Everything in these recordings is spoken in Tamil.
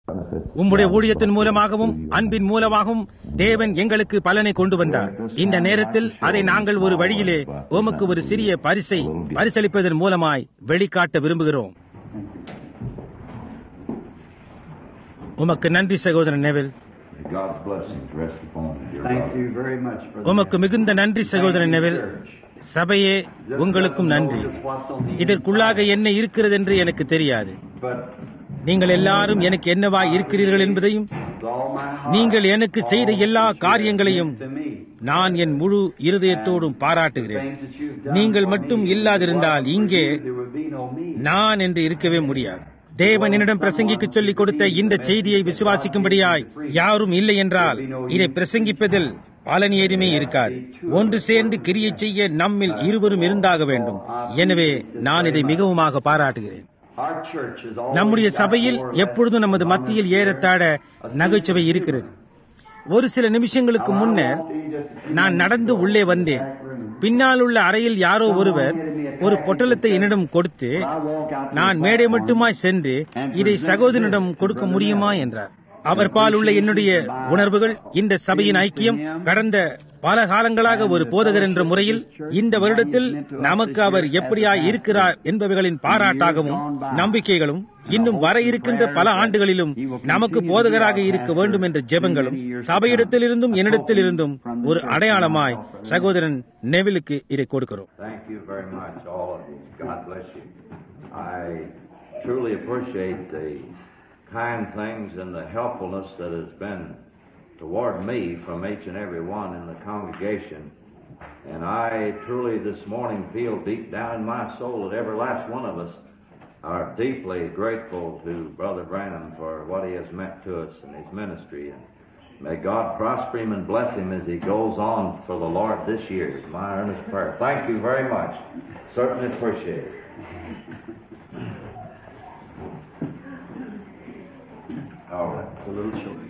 உம்முடைய ஊழியத்தின் மூலமாகவும் அன்பின் மூலமாகவும் தேவன் எங்களுக்கு பலனை கொண்டு வந்தார் இந்த நேரத்தில் அதை நாங்கள் ஒரு வழியிலே உமக்கு ஒரு சிறிய பரிசை பரிசளிப்பதன் மூலமாய் வெளிக்காட்ட விரும்புகிறோம் உமக்கு நன்றி சகோதரன் Neville May God's blessings rest upon you, dear Thank brother. you very much for உமக்கு மிகுந்த நன்றி சகோதரன் நெவில் சபையே உங்களுக்கும் நன்றி இதற்குள்ளாக என்ன இருக்கிறது என்று எனக்கு தெரியாது But நீங்கள் எல்லாரும் எனக்கு என்னவா இருக்கிறீர்கள் என்பதையும் with all my heart, நீங்கள் எனக்கு செய்த எல்லா காரியங்களையும் to me, நான் என் முழு இருதயத்தோடும் பாராட்டுகிறேன் things that you've done நீங்கள் for மட்டும் me, இல்லாதிருந்தால் for இங்கே you, there would be no me. நான் என்று இருக்கவே முடியாது தேவன் என்னிடம் பிரசங்கிக்க சொல்லிக் கொடுத்த இந்த செய்தியை விசுவாசிக்கும்படியாய் யாரும் இல்லை என்றால் இதை பிரசங்கிப்பதில் பலன் ஏதுமே இருக்காது ஒன்று சேர்ந்து கிரியை செய்ய நம்மில் இருவரும் இருந்தாக வேண்டும் எனவே நான் இதை மிகவுமாக பாராட்டுகிறேன் Our church is always நம்முடைய got சபையில் more எப்பொழுதும் நமது lessons மத்தியில் on this ஏறத்தாழ year. நகைச்சுவை இருக்கிறது ஒரு சில நிமிஷங்களுக்கு முன்னர் நான் நடந்து உள்ளே வந்தேன் பின்னால் உள்ள அறையில் யாரோ ஒருவர் ஒரு பொட்டலத்தை என்னிடம் கொடுத்து நான் மேடை மட்டுமாய் சென்று இதை சகோதரனிடம் கொடுக்க முடியுமா என்றார் அவர் பால் உள்ள என்னுடைய உணர்வுகள் இந்த சபையின் ஐக்கியம் கடந்த பல காலங்களாக ஒரு போதகர் என்ற முறையில் இந்த வருடத்தில் நமக்கு அவர் எப்படியாய் இருக்கிறார் என்பவைகளின் பாராட்டாகவும் நம்பிக்கைகளும் இன்னும் வர இருக்கின்ற பல ஆண்டுகளிலும் நமக்கு போதகராக இருக்க வேண்டும் என்ற ஜெபங்களும் சபையிடத்திலிருந்தும் என்னிடத்திலிருந்தும் ஒரு அடையாளமாய் சகோதரன் நெவிலுக்கு இதை கொடுக்கிறோம் Thank you very much, all of you. God bless you. I truly appreciate the kind things and the helpfulness that has been toward me from each and every one in the congregation. And I truly this morning feel deep down in my soul that every last one of us are deeply grateful to Brother Branham for what he has meant to us in his ministry. And may God prosper him and bless him as he goes on for the Lord this year. Is my earnest prayer. Thank you very much. Certainly appreciate it. All right. The little children.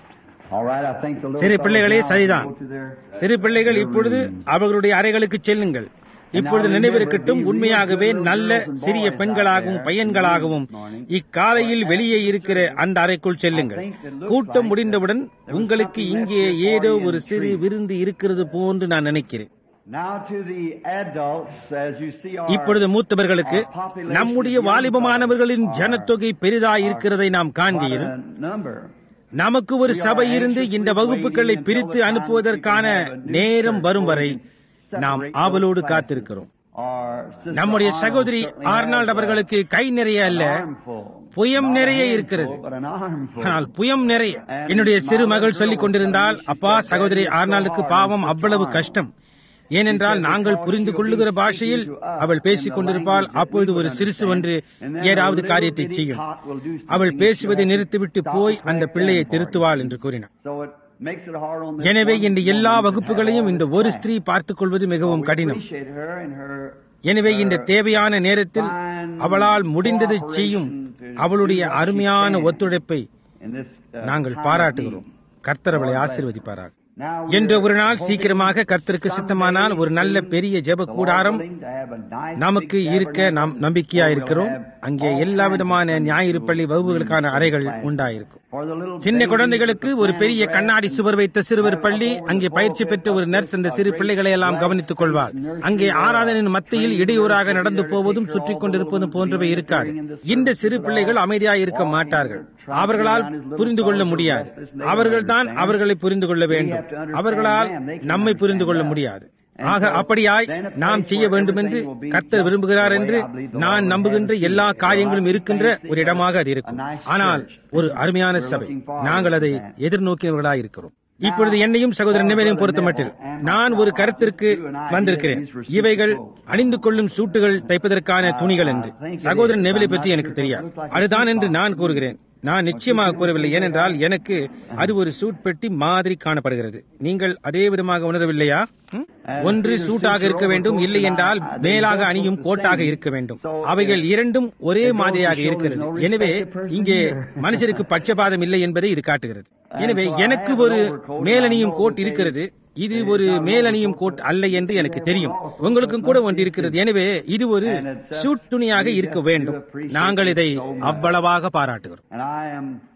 All right, I think the little சிறு fellows பிள்ளைகளே now சரிதான் go to their, uh, சிறு பிள்ளைகள் their இப்பொழுது rooms. அவர்களுடைய அறைகளுக்கு செல்லுங்கள் இப்பொழுது நினைவிருக்கட்டும் உண்மையாகவே நல்ல சிறிய பெண்களாகவும் பையன்களாகவும் இக்காலையில் வெளியே இருக்கிற அந்த அறைக்குள் செல்லுங்கள் கூட்டம் முடிந்தவுடன் உங்களுக்கு இங்கே ஏதோ ஒரு சிறு விருந்து இருக்கிறது போன்று நான் நினைக்கிறேன் Now to the adults, as you see our, இப்பொழுது மூத்தவர்களுக்கு our population நம்முடைய of young வாலிபமானவர்களின் folks ஜனத்தொகை பெரிதாய் இருக்கிறதை நாம் are காண்கிறோம் quite a number. நமக்கு ஒரு சபை இருந்து இந்த வகுப்புகளை பிரித்து அனுப்புவதற்கான நேரம் வரும் வரை நாம் ஆவலோடு காத்திருக்கிறோம் Our sister நம்முடைய Arnold சகோதரி certainly has ஆர்னால்ட் a- அவர்களுக்கு கை நிறைய அல்ல an armful. புயம் Not a நிறைய handful, இருக்கிறது but an armful. ஆனால் புயம் நிறைய என்னுடைய சிறு மகள் சொல்லிக் கொண்டிருந்தால் அப்பா சகோதரி ஆர்னால்டுக்கு பாவம் அவ்வளவு கஷ்டம் ஏனென்றால் நாங்கள் புரிந்து கொள்ளுகிற பாஷையில் அவள் பேசிக் கொண்டிருப்பாள் அப்பொழுது ஒரு சிறுசு ஒன்று ஏதாவது காரியத்தை செய்யும் அவள் பேசுவதை நிறுத்திவிட்டு போய் அந்த பிள்ளையை திருத்துவாள் என்று கூறினார் So it makes it hard on this எனவே one இந்த woman எல்லா to வகுப்புகளையும் have இந்த all ஒரு this ஸ்திரீ பார்த்துக் கொள்வது மிகவும் We கடினம் appreciate her and her எனவே இந்த தேவையான நேரத்தில் அவளால் முடிந்ததை செய்யும் அவளுடைய அருமையான ஒத்துழைப்பை in this, uh, நாங்கள் time of பாராட்டுகிறோம் need. கர்த்தர் அவளை ஆசீர்வதிப்பாராக Now என்று we're ஒரு நாள் hoping சீக்கிரமாக கர்த்தருக்கு சித்தமானால் ஒரு நல்ல பெரிய ஜெப கூடாரம் நமக்கு இருக்க நாம் நம்பிக்கையா இருக்கிறோம் அங்கே எல்லா விதமான ஞாயிறு பள்ளி வகுப்புகளுக்கான அறைகள் உண்டாயிருக்கும் சின்ன குழந்தைகளுக்கு ஒரு பெரிய கண்ணாடி சுவர் வைத்த சிறுவர் பள்ளி அங்கே பயிற்சி பெற்ற ஒரு நர்ஸ் அந்த சிறு பிள்ளைகளை எல்லாம் கவனித்துக் கொள்வார் அங்கே ஆராதனையின் மத்தியில் இடையூறாக நடந்து போவதும் சுற்றி கொண்டிருப்பதும் போன்றவை இருக்காது இந்த சிறு பிள்ளைகள் அமைதியாக இருக்க மாட்டார்கள் அவர்களால் புரிந்து கொள்ள முடியாது அவர்கள்தான் அவர்களை புரிந்து கொள்ள வேண்டும் அவர்களால் நம்மை புரிந்து கொள்ள முடியாது ஆக அப்படியாய் நாம் செய்ய வேண்டும் என்று கர்த்தர் விரும்புகிறார் என்று நான் நம்புகின்ற எல்லா காரியங்களும் இருக்கின்ற ஒரு இடமாக அது இருக்கும் ஆனால் ஒரு அருமையான சபை நாங்கள் அதை எதிர்நோக்கினவர்களாக இருக்கிறோம் இப்பொழுது என்னையும் சகோதரன் நிவேலையும் பொறுத்தமட்டில் நான் ஒரு கருத்திற்கு வந்திருக்கிறேன் இவைகள் அணிந்து கொள்ளும் சூட்டுகள் தைப்பதற்கான துணிகள் என்று சகோதரன் நெவிலை பற்றி எனக்கு தெரியாது அதுதான் என்று நான் கூறுகிறேன் நான் நிச்சயமாக கூறவில்லை ஏனென்றால் எனக்கு அது ஒரு சூட் பெட்டி மாதிரி காணப்படுகிறது நீங்கள் அதே விதமாக உணரவில்லையா ம்? ஒன்று சூட்டாக இருக்க வேண்டும் இல்லை என்றால் மேலாக அணியும் கோட்டாக இருக்க வேண்டும் அவைகள் இரண்டும் ஒரே மாதிரியாக இருக்கிறது எனவே இங்கே மனுஷருக்கு பட்சபாதம் இல்லை என்பதை இது காட்டுகிறது எனவே எனக்கு ஒரு மேலணியும் கோட் இருக்கிறது இது ஒரு மேலணியும் கோட் அல்ல என்று எனக்கு தெரியும் உங்களுக்கும் கூட ஒன்று இருக்கிறது எனவே இது ஒரு சூட் துணியாக இருக்க வேண்டும் நாங்கள் இதை அவ்வளவாக பாராட்டுகிறோம் And I am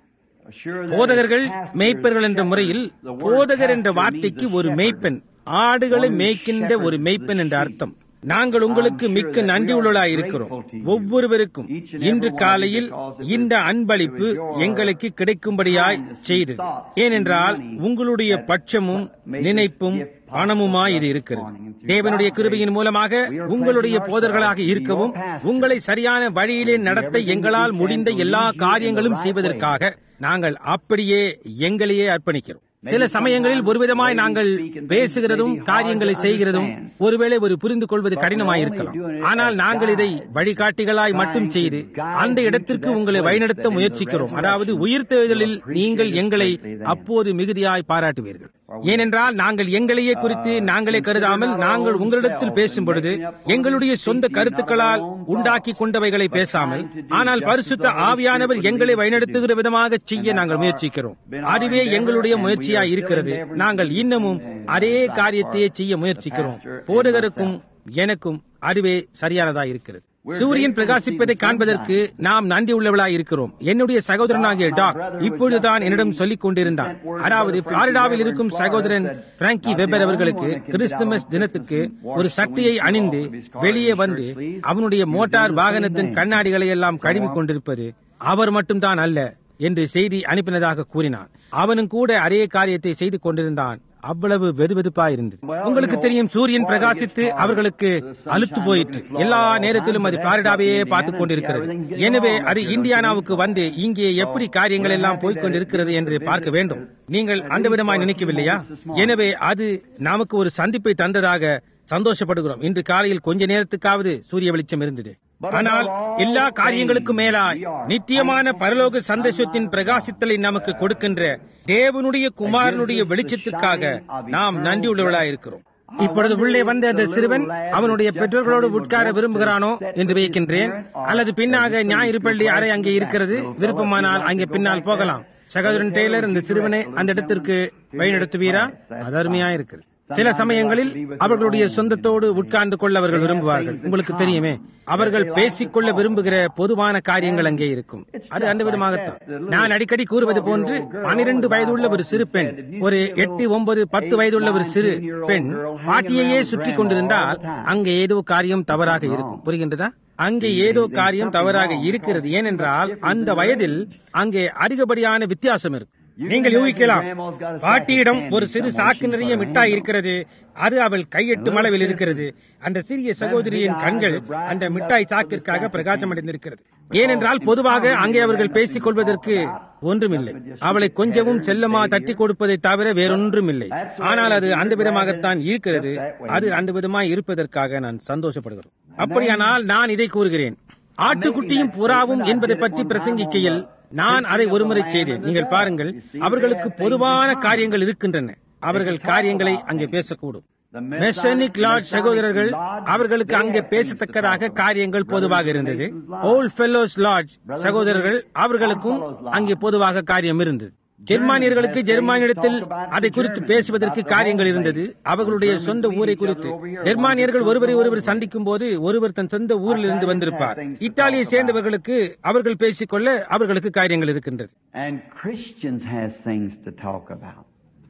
போதகர்கள் மேய்ப்பர்கள் என்ற முறையில் போதகர் என்ற வார்த்தைக்கு ஒரு மேய்ப்பன் ஆடுகளை மேய்க்கின்ற ஒரு மேய்ப்பன் என்ற அர்த்தம் நாங்கள் உங்களுக்கு மிக்க நன்றி உள்ளவர்களாய் இருக்கிறோம் ஒவ்வொருவருக்கும் இன்று காலையில் இந்த அன்பளிப்பு எங்களுக்கு கிடைக்கும்படியாய் செய்தது ஏனென்றால் உங்களுடைய பட்சமும் நினைப்பும் பணமுமாய் இது இருக்கிறது தேவனுடைய கிருபையின் மூலமாக உங்களுடைய போதர்களாக இருக்கவும் உங்களை சரியான வழியிலே நடத்த எங்களால் முடிந்த எல்லா காரியங்களும் செய்வதற்காக நாங்கள் அப்படியே எங்களையே அர்ப்பணிக்கிறோம் சில சமயங்களில் ஒருவிதமாய் நாங்கள் பேசுகிறதும் காரியங்களை செய்கிறதும் ஒருவேளை ஒரு புரிந்து கொள்வது கடினமாயிருக்கலாம் ஆனால் நாங்கள் இதை வழிகாட்டிகளாய் மட்டும் செய்து அந்த இடத்திற்கு உங்களை வழிநடத்த முயற்சிக்கிறோம் அதாவது உயிர்த்தெழுதலில் நீங்கள் எங்களை அப்போது மிகுதியாய் பாராட்டுவீர்கள் ஏனென்றால் நாங்கள் எங்களையே குறித்து நாங்களே கருதாமல் நாங்கள் உங்களிடத்தில் பேசும் பொழுது எங்களுடைய சொந்த கருத்துக்களால் உண்டாக்கி கொண்டவைகளை பேசாமல் ஆனால் பரிசுத்த ஆவியானவர் எங்களை வழிநடத்துகிற விதமாக செய்ய நாங்கள் முயற்சிக்கிறோம் அதுவே எங்களுடைய முயற்சியா இருக்கிறது நாங்கள் இன்னமும் அதே காரியத்தையே செய்ய முயற்சிக்கிறோம் போதகருக்கும் எனக்கும் அதுவே சரியானதா இருக்கிறது சூரியன் பிரகாசிப்பதை காண்பதற்கு நாம் நன்றி உள்ளவளாய் இருக்கிறோம் என்னுடைய சகோதரனாகிய டாக் இப்பொழுதுதான் என்னிடம் சொல்லிக் கொண்டிருந்தான் அதாவது பிளாரிடாவில் இருக்கும் சகோதரன் பிராங்கி வெபர் அவர்களுக்கு கிறிஸ்துமஸ் தினத்துக்கு ஒரு சட்டையை அணிந்து வெளியே வந்து அவனுடைய மோட்டார் வாகனத்தின் கண்ணாடிகளை எல்லாம் கழுவி கொண்டிருப்பது அவர் மட்டும்தான் அல்ல என்று செய்தி அனுப்பினதாக கூறினான் அவனும் கூட அதே காரியத்தை செய்து கொண்டிருந்தான் அவ்வளவு வெதுவெதுப்பா இருந்தது உங்களுக்கு தெரியும் சூரியன் பிரகாசித்து அவர்களுக்கு அழுத்து போயிற்று எல்லா நேரத்திலும் அது பிளாரிடாவையே பார்த்துக் கொண்டிருக்கிறது எனவே அது இந்தியானாவுக்கு வந்து இங்கே எப்படி காரியங்கள் எல்லாம் போய்கொண்டிருக்கிறது என்று பார்க்க வேண்டும் நீங்கள் அந்த விதமாய் நினைக்கவில்லையா எனவே அது நமக்கு ஒரு சந்திப்பை தந்ததாக சந்தோஷப்படுகிறோம் இன்று காலையில் கொஞ்ச நேரத்துக்காவது சூரிய வெளிச்சம் இருந்தது ஆனால் எல்லா காரியங்களுக்கும் மேலாய் நித்தியமான பரலோக சந்தேசத்தின் பிரகாசித்தலை நமக்கு கொடுக்கின்ற தேவனுடைய குமாரனுடைய வெளிச்சத்திற்காக நாம் நன்றி உள்ளவர்களாயிருக்கிறோம் இப்பொழுது உள்ளே வந்த அந்த சிறுவன் அவனுடைய பெற்றோர்களோடு உட்கார விரும்புகிறானோ என்று வைக்கின்றேன் அல்லது பின்னாக ஞாயிறு பள்ளி அறை அங்கே இருக்கிறது விருப்பமானால் அங்கே பின்னால் போகலாம் சகோதரன் டெய்லர் இந்த சிறுவனை அந்த இடத்திற்கு வழிநடத்துவீரா அது அருமையா இருக்குது சில சமயங்களில் அவர்களுடைய சொந்தத்தோடு உட்கார்ந்து கொள்ள அவர்கள் விரும்புவார்கள் உங்களுக்கு தெரியுமே அவர்கள் பேசிக்கொள்ள விரும்புகிற பொதுவான காரியங்கள் அங்கே இருக்கும் அது அந்த விதமாகத்தான் நான் அடிக்கடி கூறுவது போன்று பனிரெண்டு வயதுள்ள ஒரு சிறு பெண் ஒரு எட்டு ஒன்பது பத்து வயதுள்ள ஒரு சிறு பெண் பாட்டியையே சுற்றி கொண்டிருந்தால் அங்கே ஏதோ காரியம் தவறாக இருக்கும் புரிகின்றதா அங்கே ஏதோ காரியம் தவறாக இருக்கிறது ஏனென்றால் அந்த வயதில் அங்கே அதிகப்படியான வித்தியாசம் இருக்கும் நீங்கள் யூகிக்கலாம் பாட்டியிடம் ஒரு சிறு சாக்கு நிறைய மிட்டாய் இருக்கிறது அது அவள் கையெட்டும் அளவில் இருக்கிறது அந்த சிறிய சகோதரியின் கண்கள் அந்த மிட்டாய் சாக்கிற்காக பிரகாசம் அடைந்திருக்கிறது ஏனென்றால் பொதுவாக அங்கே அவர்கள் பேசிக் கொள்வதற்கு ஒன்றுமில்லை அவளை கொஞ்சமும் செல்லமா தட்டி கொடுப்பதை தவிர வேறொன்றும் இல்லை ஆனால் அது அந்த விதமாகத்தான் இருக்கிறது அது அந்த விதமாய் இருப்பதற்காக நான் சந்தோஷப்படுகிறேன் அப்படியானால் நான் இதை கூறுகிறேன் ஆட்டுக்குட்டியும் புறாவும் என்பதை பற்றி பிரசங்கிக்கையில் நான் அதை ஒருமுறை செய்தேன் நீங்கள் பாருங்கள் அவர்களுக்கு பொதுவான காரியங்கள் இருக்கின்றன அவர்கள் காரியங்களை அங்கே பேசக்கூடும் மெசனிக் லார்ட் சகோதரர்கள் அவர்களுக்கு அங்கே பேசத்தக்கதாக காரியங்கள் பொதுவாக இருந்தது ஓல்ட் ஃபெல்லோஸ் லார்ட் சகோதரர்கள் அவர்களுக்கும் அங்கே பொதுவாக காரியம் இருந்தது ஜெர்மானியர்களுக்கு ஜெர்மானியத்தில் அதை குறித்து பேசுவதற்கு காரியங்கள் இருந்தது அவர்களுடைய சொந்த ஊரை குறித்து ஜெர்மானியர்கள் ஒருவரை ஒருவர் சந்திக்கும் போது ஒருவர் தன் சொந்த ஊரில் இருந்து வந்திருப்பார் இத்தாலியை சேர்ந்தவர்களுக்கு அவர்கள் பேசிக்கொள்ள அவர்களுக்கு காரியங்கள் இருக்கின்றது And Christians has things to talk about.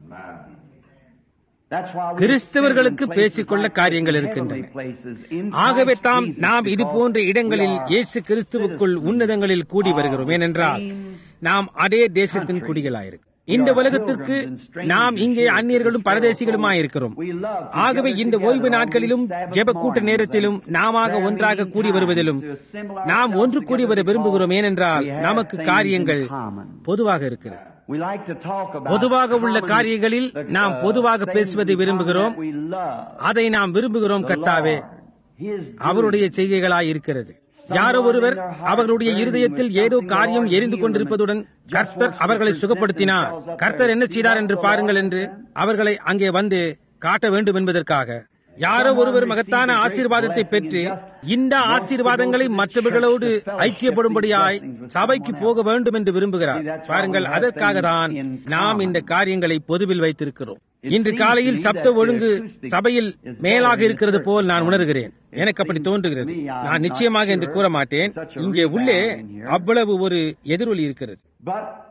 That's why we கிறிஸ்தவர்களுக்கு sit in places பேசிக்கொள்ள like this, காரியங்கள் in இருக்கின்றன. heavenly places, in ஆகவே Christ தாம் Jesus, நாம் இது because போன்ற இடங்களில் we are இயேசு கிறிஸ்துவுக்குள் citizens உன்னதங்களில் கூடி of வருகிறோம் the ஏனென்றால் same நாம் அதே தேசத்தின் country. குடிகளாயிருக்கு We இந்த are உலகத்திற்கு pilgrims and strangers நாம் இங்கே here to அந்நியர்களும் this பரதேசிகளுமாய் world. இருக்கிறோம் We love to ஆகவே gather இந்த together ஓய்வு on நாட்களிலும் these Sabbath ஜெப கூட்ட mornings நேரத்திலும் and நாமாக prayer ஒன்றாக meeting கூடி times வருவதிலும் to assemble நாம் ourselves ஒன்று கூடி வர together விரும்புகிறோம் because ஏனென்றால் we have நமக்கு things in காரியங்கள் common. பொதுவாக இருக்கிறது We like to talk about பொதுவாக உள்ள common- காரியங்களில் the, நாம் uh, பொதுவாக things பேசுவதை in common விரும்புகிறோம் that we love. அதை நாம் விரும்புகிறோம் The கர்த்தாவே Lord, His அவருடைய doing. செய்கைகளாய் இருக்கிறது யாரோ ஒருவர் அவர்களுடைய இருதயத்தில் ஏதோ காரியம் எரிந்து கொண்டிருப்பதுடன் கர்த்தர் அவர்களை சுகப்படுத்தினார் கர்த்தர் என்ன செய்தார் என்று பாருங்கள் என்று அவர்களை அங்கே வந்து காட்ட வேண்டும் என்பதற்காக யாரோ ஒருவர் மகத்தான ஆசீர்வாதத்தை பெற்று இந்த ஆசீர்வாதங்களை மற்றவர்களோடு ஐக்கியப்படும்படியாய் சபைக்கு போக வேண்டும் என்று விரும்புகிறார் பாருங்கள் அதற்காக தான் நாம் இந்த காரியங்களை பொதுவில் வைத்திருக்கிறோம் இன்று காலையில் சப்த ஒழுங்கு சபையில் மேலாக இருக்கிறது போல் நான் உணர்கிறேன் எனக்கு அப்படி தோன்றுகிறது நான் நிச்சயமாக என்று கூற மாட்டேன் இங்கே உள்ளே அவ்வளவு ஒரு எதிரொலி இருக்கிறது But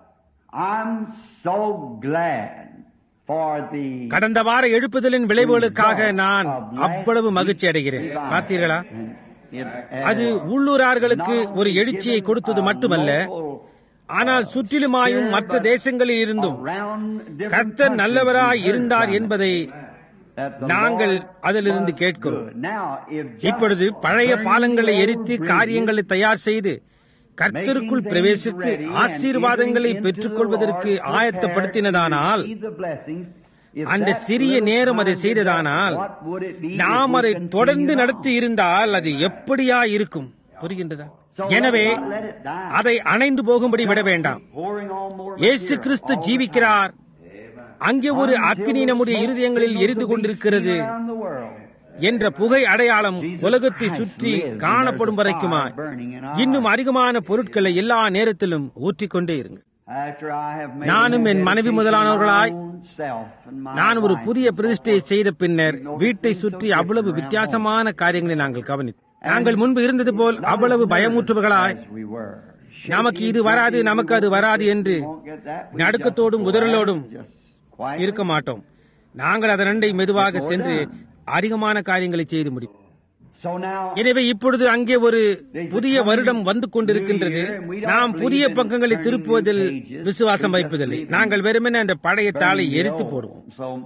I'm so glad for the கடந்த வார எழுப்புதலின் விளைவுகளுக்காக நான் அவ்வளவு மகிழ்ச்சி அடைகிறேன் பார்த்தீர்களா அது உள்ளூரார்களுக்கு ஒரு எழுச்சியை கொடுத்தது மட்டுமல்ல ஆனால் சுற்றிலுமாயும் மற்ற தேசங்களில் இருந்தும் கர்த்தர் நல்லவராய் இருந்தார் என்பதை நாங்கள் அதிலிருந்து கேட்கிறோம் இப்பொழுது பழைய பாலங்களை எரித்து காரியங்களை தயார் செய்து கர்த்தருக்குள் பிரவேசித்து ஆசீர்வாதங்களை பெற்றுக் கொள்வதற்கு ஆயத்தப்படுத்தினதானால் அந்த சிறிய நேரம் அதை செய்ததானால் நாம் அதை தொடர்ந்து நடத்தி இருந்தால் அது எப்படியா இருக்கும் புரிகின்றதா எனவே அதை அணைந்து போகும்படி விட வேண்டாம் இயேசு கிறிஸ்து ஜீவிக்கிறார் அங்கே ஒரு அக்னி நம்முடைய இருதயங்களில் எரிந்து கொண்டிருக்கிறது என்ற புகை அடையாளம் உலகத்தை சுற்றி காணப்படும் வரைக்குமா இன்னும் அதிகமான பொருட்களை எல்லா நேரத்திலும் ஊற்றிக்கொண்டே இருங்கள் நானும் என் மனைவி முதலானவர்களாய் நான் ஒரு புதிய பிரதிஷ்டையை செய்த பின்னர் வீட்டை சுற்றி அவ்வளவு வித்தியாசமான காரியங்களை நாங்கள் கவனித்தோம் நாங்கள் முன்பு இருந்தது போல் அவ்வளவு பயமுற்றவர்களாய் நமக்கு இது வராது நமக்கு அது வராது என்று நடுக்கத்தோடும் உதறலோடும் இருக்க மாட்டோம் நாங்கள் அதனண்டை மெதுவாக சென்று அதிகமான காரியங்களை செய்து முடிப்போம் எனவே இப்பொழுது அங்கே ஒரு புதிய வருடம் வந்து கொண்டிருக்கின்றது நாம் புதிய பக்கங்களை திருப்புவதில் விசுவாசம் வைப்பதில்லை நாங்கள் வெறுமனே அந்த பழைய தாளை எரித்து போடுவோம்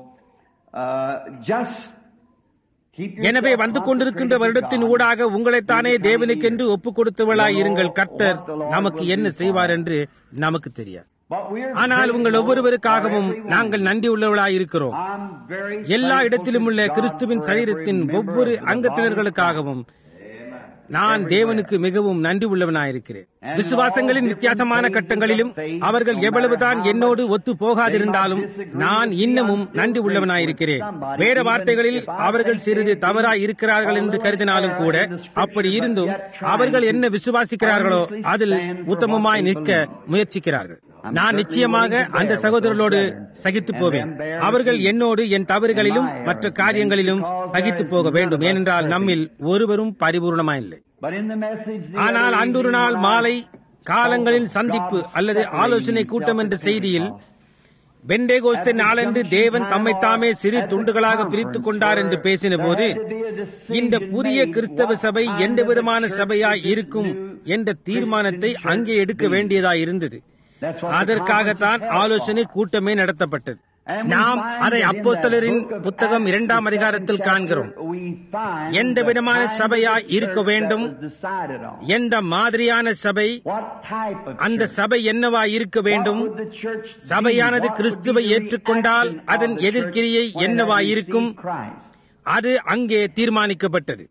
எனவே வந்து கொண்டிருக்கின்ற வருடத்தின் ஊடாக உங்களைத்தானே தேவனுக்கென்று ஒப்புக் கொடுத்தவளாய் இருங்கள் கர்த்தர் நமக்கு என்ன செய்வார் என்று நமக்கு தெரியாது ஆனால் உங்கள் ஒவ்வொருவருக்காகவும் நாங்கள் நன்றி உள்ளவர்களாய் இருக்கிறோம் எல்லா இடத்திலும் உள்ள கிறிஸ்துவின் சரீரத்தின் ஒவ்வொரு அங்கத்தினர்களுக்காகவும் நான் தேவனுக்கு மிகவும் நன்றி உள்ளவனாயிருக்கிறேன் விசுவாசங்களின் வித்தியாசமான கட்டங்களிலும் அவர்கள் எவ்வளவுதான் என்னோடு ஒத்து போகாதிருந்தாலும் நான் இன்னமும் நன்றி உள்ளவனாயிருக்கிறேன் வேற வார்த்தைகளில் அவர்கள் சிறிது தவறாய் இருக்கிறார்கள் என்று கருதினாலும் கூட அப்படி இருந்தும் அவர்கள் என்ன விசுவாசிக்கிறார்களோ அதில் உத்தமமாய் நிற்க முயற்சிக்கிறார்கள் நான் நிச்சயமாக அந்த சகோதரர்களோடு சகித்து போவேன் அவர்கள் என்னோடு என் தவறுகளிலும் மற்ற காரியங்களிலும் சகித்து போக வேண்டும் ஏனென்றால் நம்மில் ஒருவரும் பரிபூர்ணமாயில்லை ஆனால் அன்றொரு நாள் மாலை காலங்களின் சந்திப்பு அல்லது ஆலோசனை கூட்டம் என்ற செய்தியில் பெண்டேகோஸ்தே நாளன்று தேவன் தம்மைத்தாமே சிறு துண்டுகளாக பிரித்துக் கொண்டார் என்று பேசின போது இந்த புதிய கிறிஸ்தவ சபை எந்த விதமான சபையாய் இருக்கும் என்ற தீர்மானத்தை அங்கே எடுக்க வேண்டியதாய் இருந்தது அதற்காகத்தான் ஆலோசனை கூட்டமே நடத்தப்பட்டது நாம் அதை அப்போஸ்தலரின் புத்தகம் இரண்டாம் அதிகாரத்தில் காண்கிறோம் எந்த விதமான சபையாய் இருக்க வேண்டும் எந்த மாதிரியான சபை அந்த சபை என்னவா இருக்க வேண்டும் சபையானது கிறிஸ்துவை ஏற்றுக்கொண்டால் அதன் எதிர்க்கிரியை என்னவா இருக்கும் அது அங்கே தீர்மானிக்கப்பட்டது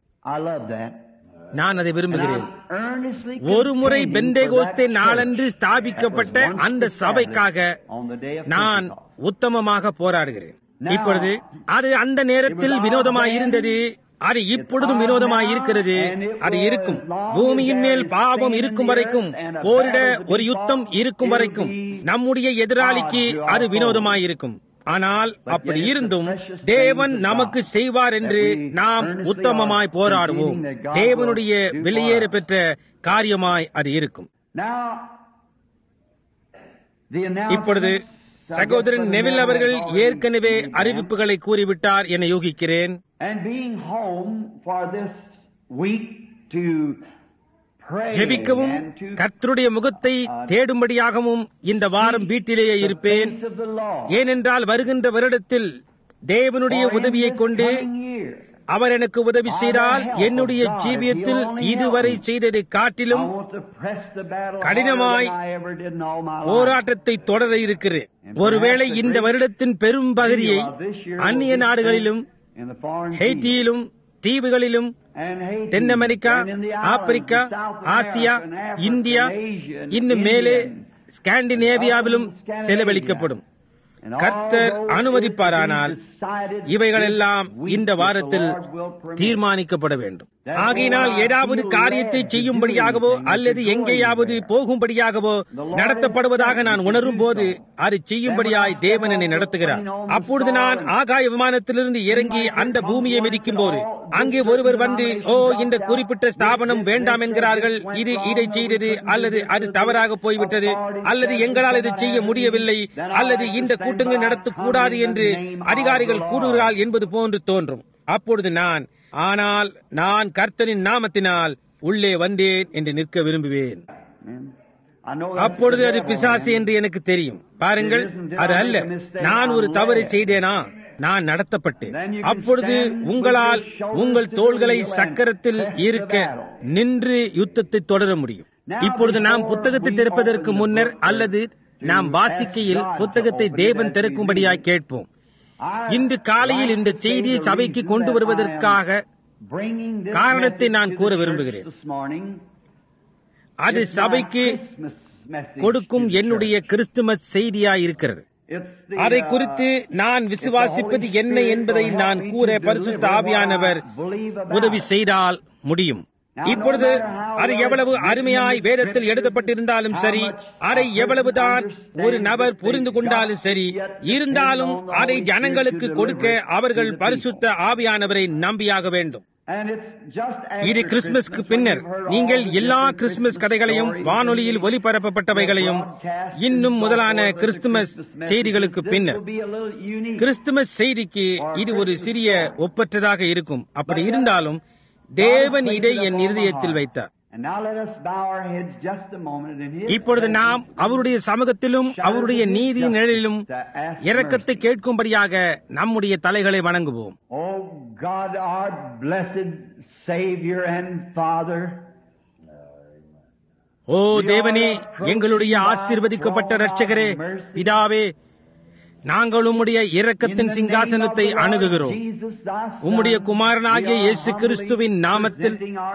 நான் அதை விரும்புகிறேன் ஒரு முறை பெந்தேகோஸ்தே நாளன்று ஸ்தாபிக்கப்பட்ட அந்த சபைக்காக நான் உத்தமமாக போராடுகிறேன் இப்பொழுது அது அந்த நேரத்தில் வினோதமாய் இருந்தது அது இப்பொழுதும் வினோதமாய் இருக்கிறது அது இருக்கும் பூமியின் மேல் பாவம் இருக்கும் வரைக்கும் போரிட ஒரு யுத்தம் இருக்கும் வரைக்கும் நம்முடைய எதிராளிக்கு அது வினோதமாய் இருக்கும் ஆனால் அப்படி இருந்தும் தேவன் நமக்கு செய்வார் என்று நாம் உத்தமமாய் போராடுவோம் தேவனுடைய வெளியேற பெற்ற காரியமாய் அது இருக்கும் இப்பொழுது சகோதரன் நெவில் அவர்கள் ஏற்கனவே அறிவிப்புகளை கூறிவிட்டார் என யூகிக்கிறேன் ஜெபிக்கவும் கர்த்தருடைய முகத்தை தேடும்படியாகவும் இந்த வாரம் வீட்டிலேயே இருப்பேன் ஏனென்றால் வருகின்ற வருடத்தில் தேவனுடைய உதவியை கொண்டு அவர் எனக்கு உதவி செய்தால் என்னுடைய ஜீவியத்தில் இதுவரை செய்ததை காட்டிலும் கடினமாய் போராட்டத்தை தொடர இருக்கிறேன் ஒருவேளை இந்த வருடத்தின் பெரும் பகுதியை அந்நிய நாடுகளிலும் ஹெய்டியிலும் தீவுகளிலும் தென் அமெரிக்கா ஆப்பிரிக்கா ஆசியா இந்தியா இன்னும் மேலே ஸ்காண்டினேவியாவிலும் செலவழிக்கப்படும் கர்த்தர் அனுமதிப்பாரானால் இவைகளெல்லாம் இந்த வாரத்தில் தீர்மானிக்கப்பட வேண்டும் ஆகையினால் ஏதாவது காரியத்தை செய்யும்படியாகவோ அல்லது எங்கேயாவது போகும்படியாகவோ நடத்தப்படுவதாக நான் உணரும் போது அது செய்யும்படியாய் தேவன் என்னை நடத்துகிறார் அப்பொழுது நான் ஆகாய விமானத்திலிருந்து இறங்கி அந்த பூமியை மிதிக்கும் போது அங்கே ஒருவர் வந்து ஓ இந்த குறிப்பிட்ட ஸ்தாபனம் வேண்டாம் என்கிறார்கள் இது இதை செய்தது அல்லது அது தவறாக போய்விட்டது அல்லது எங்களால் இதை செய்ய முடியவில்லை அல்லது இந்த கூட்டங்கள் நடத்தக்கூடாது என்று அதிகாரிகள் கூறுகிறார்கள் என்பது போன்று தோன்றும் அப்பொழுது நான் ஆனால் நான் கர்த்தரின் நாமத்தினால் உள்ளே வந்தேன் என்று நிற்க விரும்புவேன் I know that's அப்பொழுது the அது devil. பிசாசு என்று எனக்கு தெரியும் பாருங்கள் அது அல்ல நான் ஒரு தவறை செய்தேனா நான் நடத்தப்பட்டேன் அப்பொழுது உங்களால் உங்கள் தோள்களை சக்கரத்தில் இருக்க நின்று யுத்தத்தை தொடர முடியும் இப்பொழுது நாம் புத்தகத்தை திறப்பதற்கு முன்னர் அல்லது நாம் வாசிக்கையில் புத்தகத்தை தேவன் திறக்கும்படியாய் கேட்போம் இன்று காலையில் இந்த செய்தியை சபைக்கு கொண்டு வருவதற்காக Bringing this காரணத்தை message நான் to கூற the church விரும்புகிறேன். this morning அது is my சபைக்கு Christmas message கொடுக்கும் to the என்னுடைய church. கிறிஸ்துமஸ் செய்தியாய் இருக்கிறது It's the, அதை uh, குறித்து நான் விசுவாசிப்பது if the Holy என்ன Spirit என்பதை will help நான் me கூற to பரிசுத்த deliver ஆவியானவர் what I believe about உதவி it. செய்தால் முடியும் இப்பொழுது அது எவ்வளவு அருமையாய் வேதத்தில் எழுதப்பட்டிருந்தாலும் சரி அதை எவ்வளவுதான் ஒரு நபர் புரிந்து கொண்டாலும் சரி இருந்தாலும் அதை ஜனங்களுக்கு கொடுக்க அவர்கள் பரிசுத்த ஆவியானவரை நம்பியாக வேண்டும் And it's just after இது கிறிஸ்துமஸ்க்கு Christmas when பின்னர் you've heard all நீங்கள் the எல்லா different கிறிஸ்துமஸ் Christmas கதைகளையும் stories வானொலியில் and ஒலிபரப்பப்பட்டவைகளையும் broadcast இன்னும் and so முதலான forth with the Christmas Christmas messages, செய்திகளுக்கு this பின்னர் will be a little unique. Christmas செய்திக்கு இது ஒரு சிறிய ஒப்பற்றதாக இருக்கும் அப்படி இருந்தாலும் தேவன் இதை என் இருதயத்தில் வைத்தார் And now let us bow our heads just a moment in His இப்பொழுது நாம் அவருடைய சமூகத்திலும் அவருடைய நீதி நிழலிலும் இரக்கத்தை கேட்கும்படியாக நம்முடைய தலைகளை வணங்குவோம் Oh God, our blessed Savior and Father, ஓ தேவனே எங்களுடைய ஆசீர்வதிக்கப்பட்ட இரட்சகரே பிதாவே நாங்கள் உம்முடைய இரக்கத்தின் சிங்காசனத்தை அணுகுகிறோம் உம்முடைய குமாரனாகிய இயேசு கிறிஸ்துவின் நாமத்தில்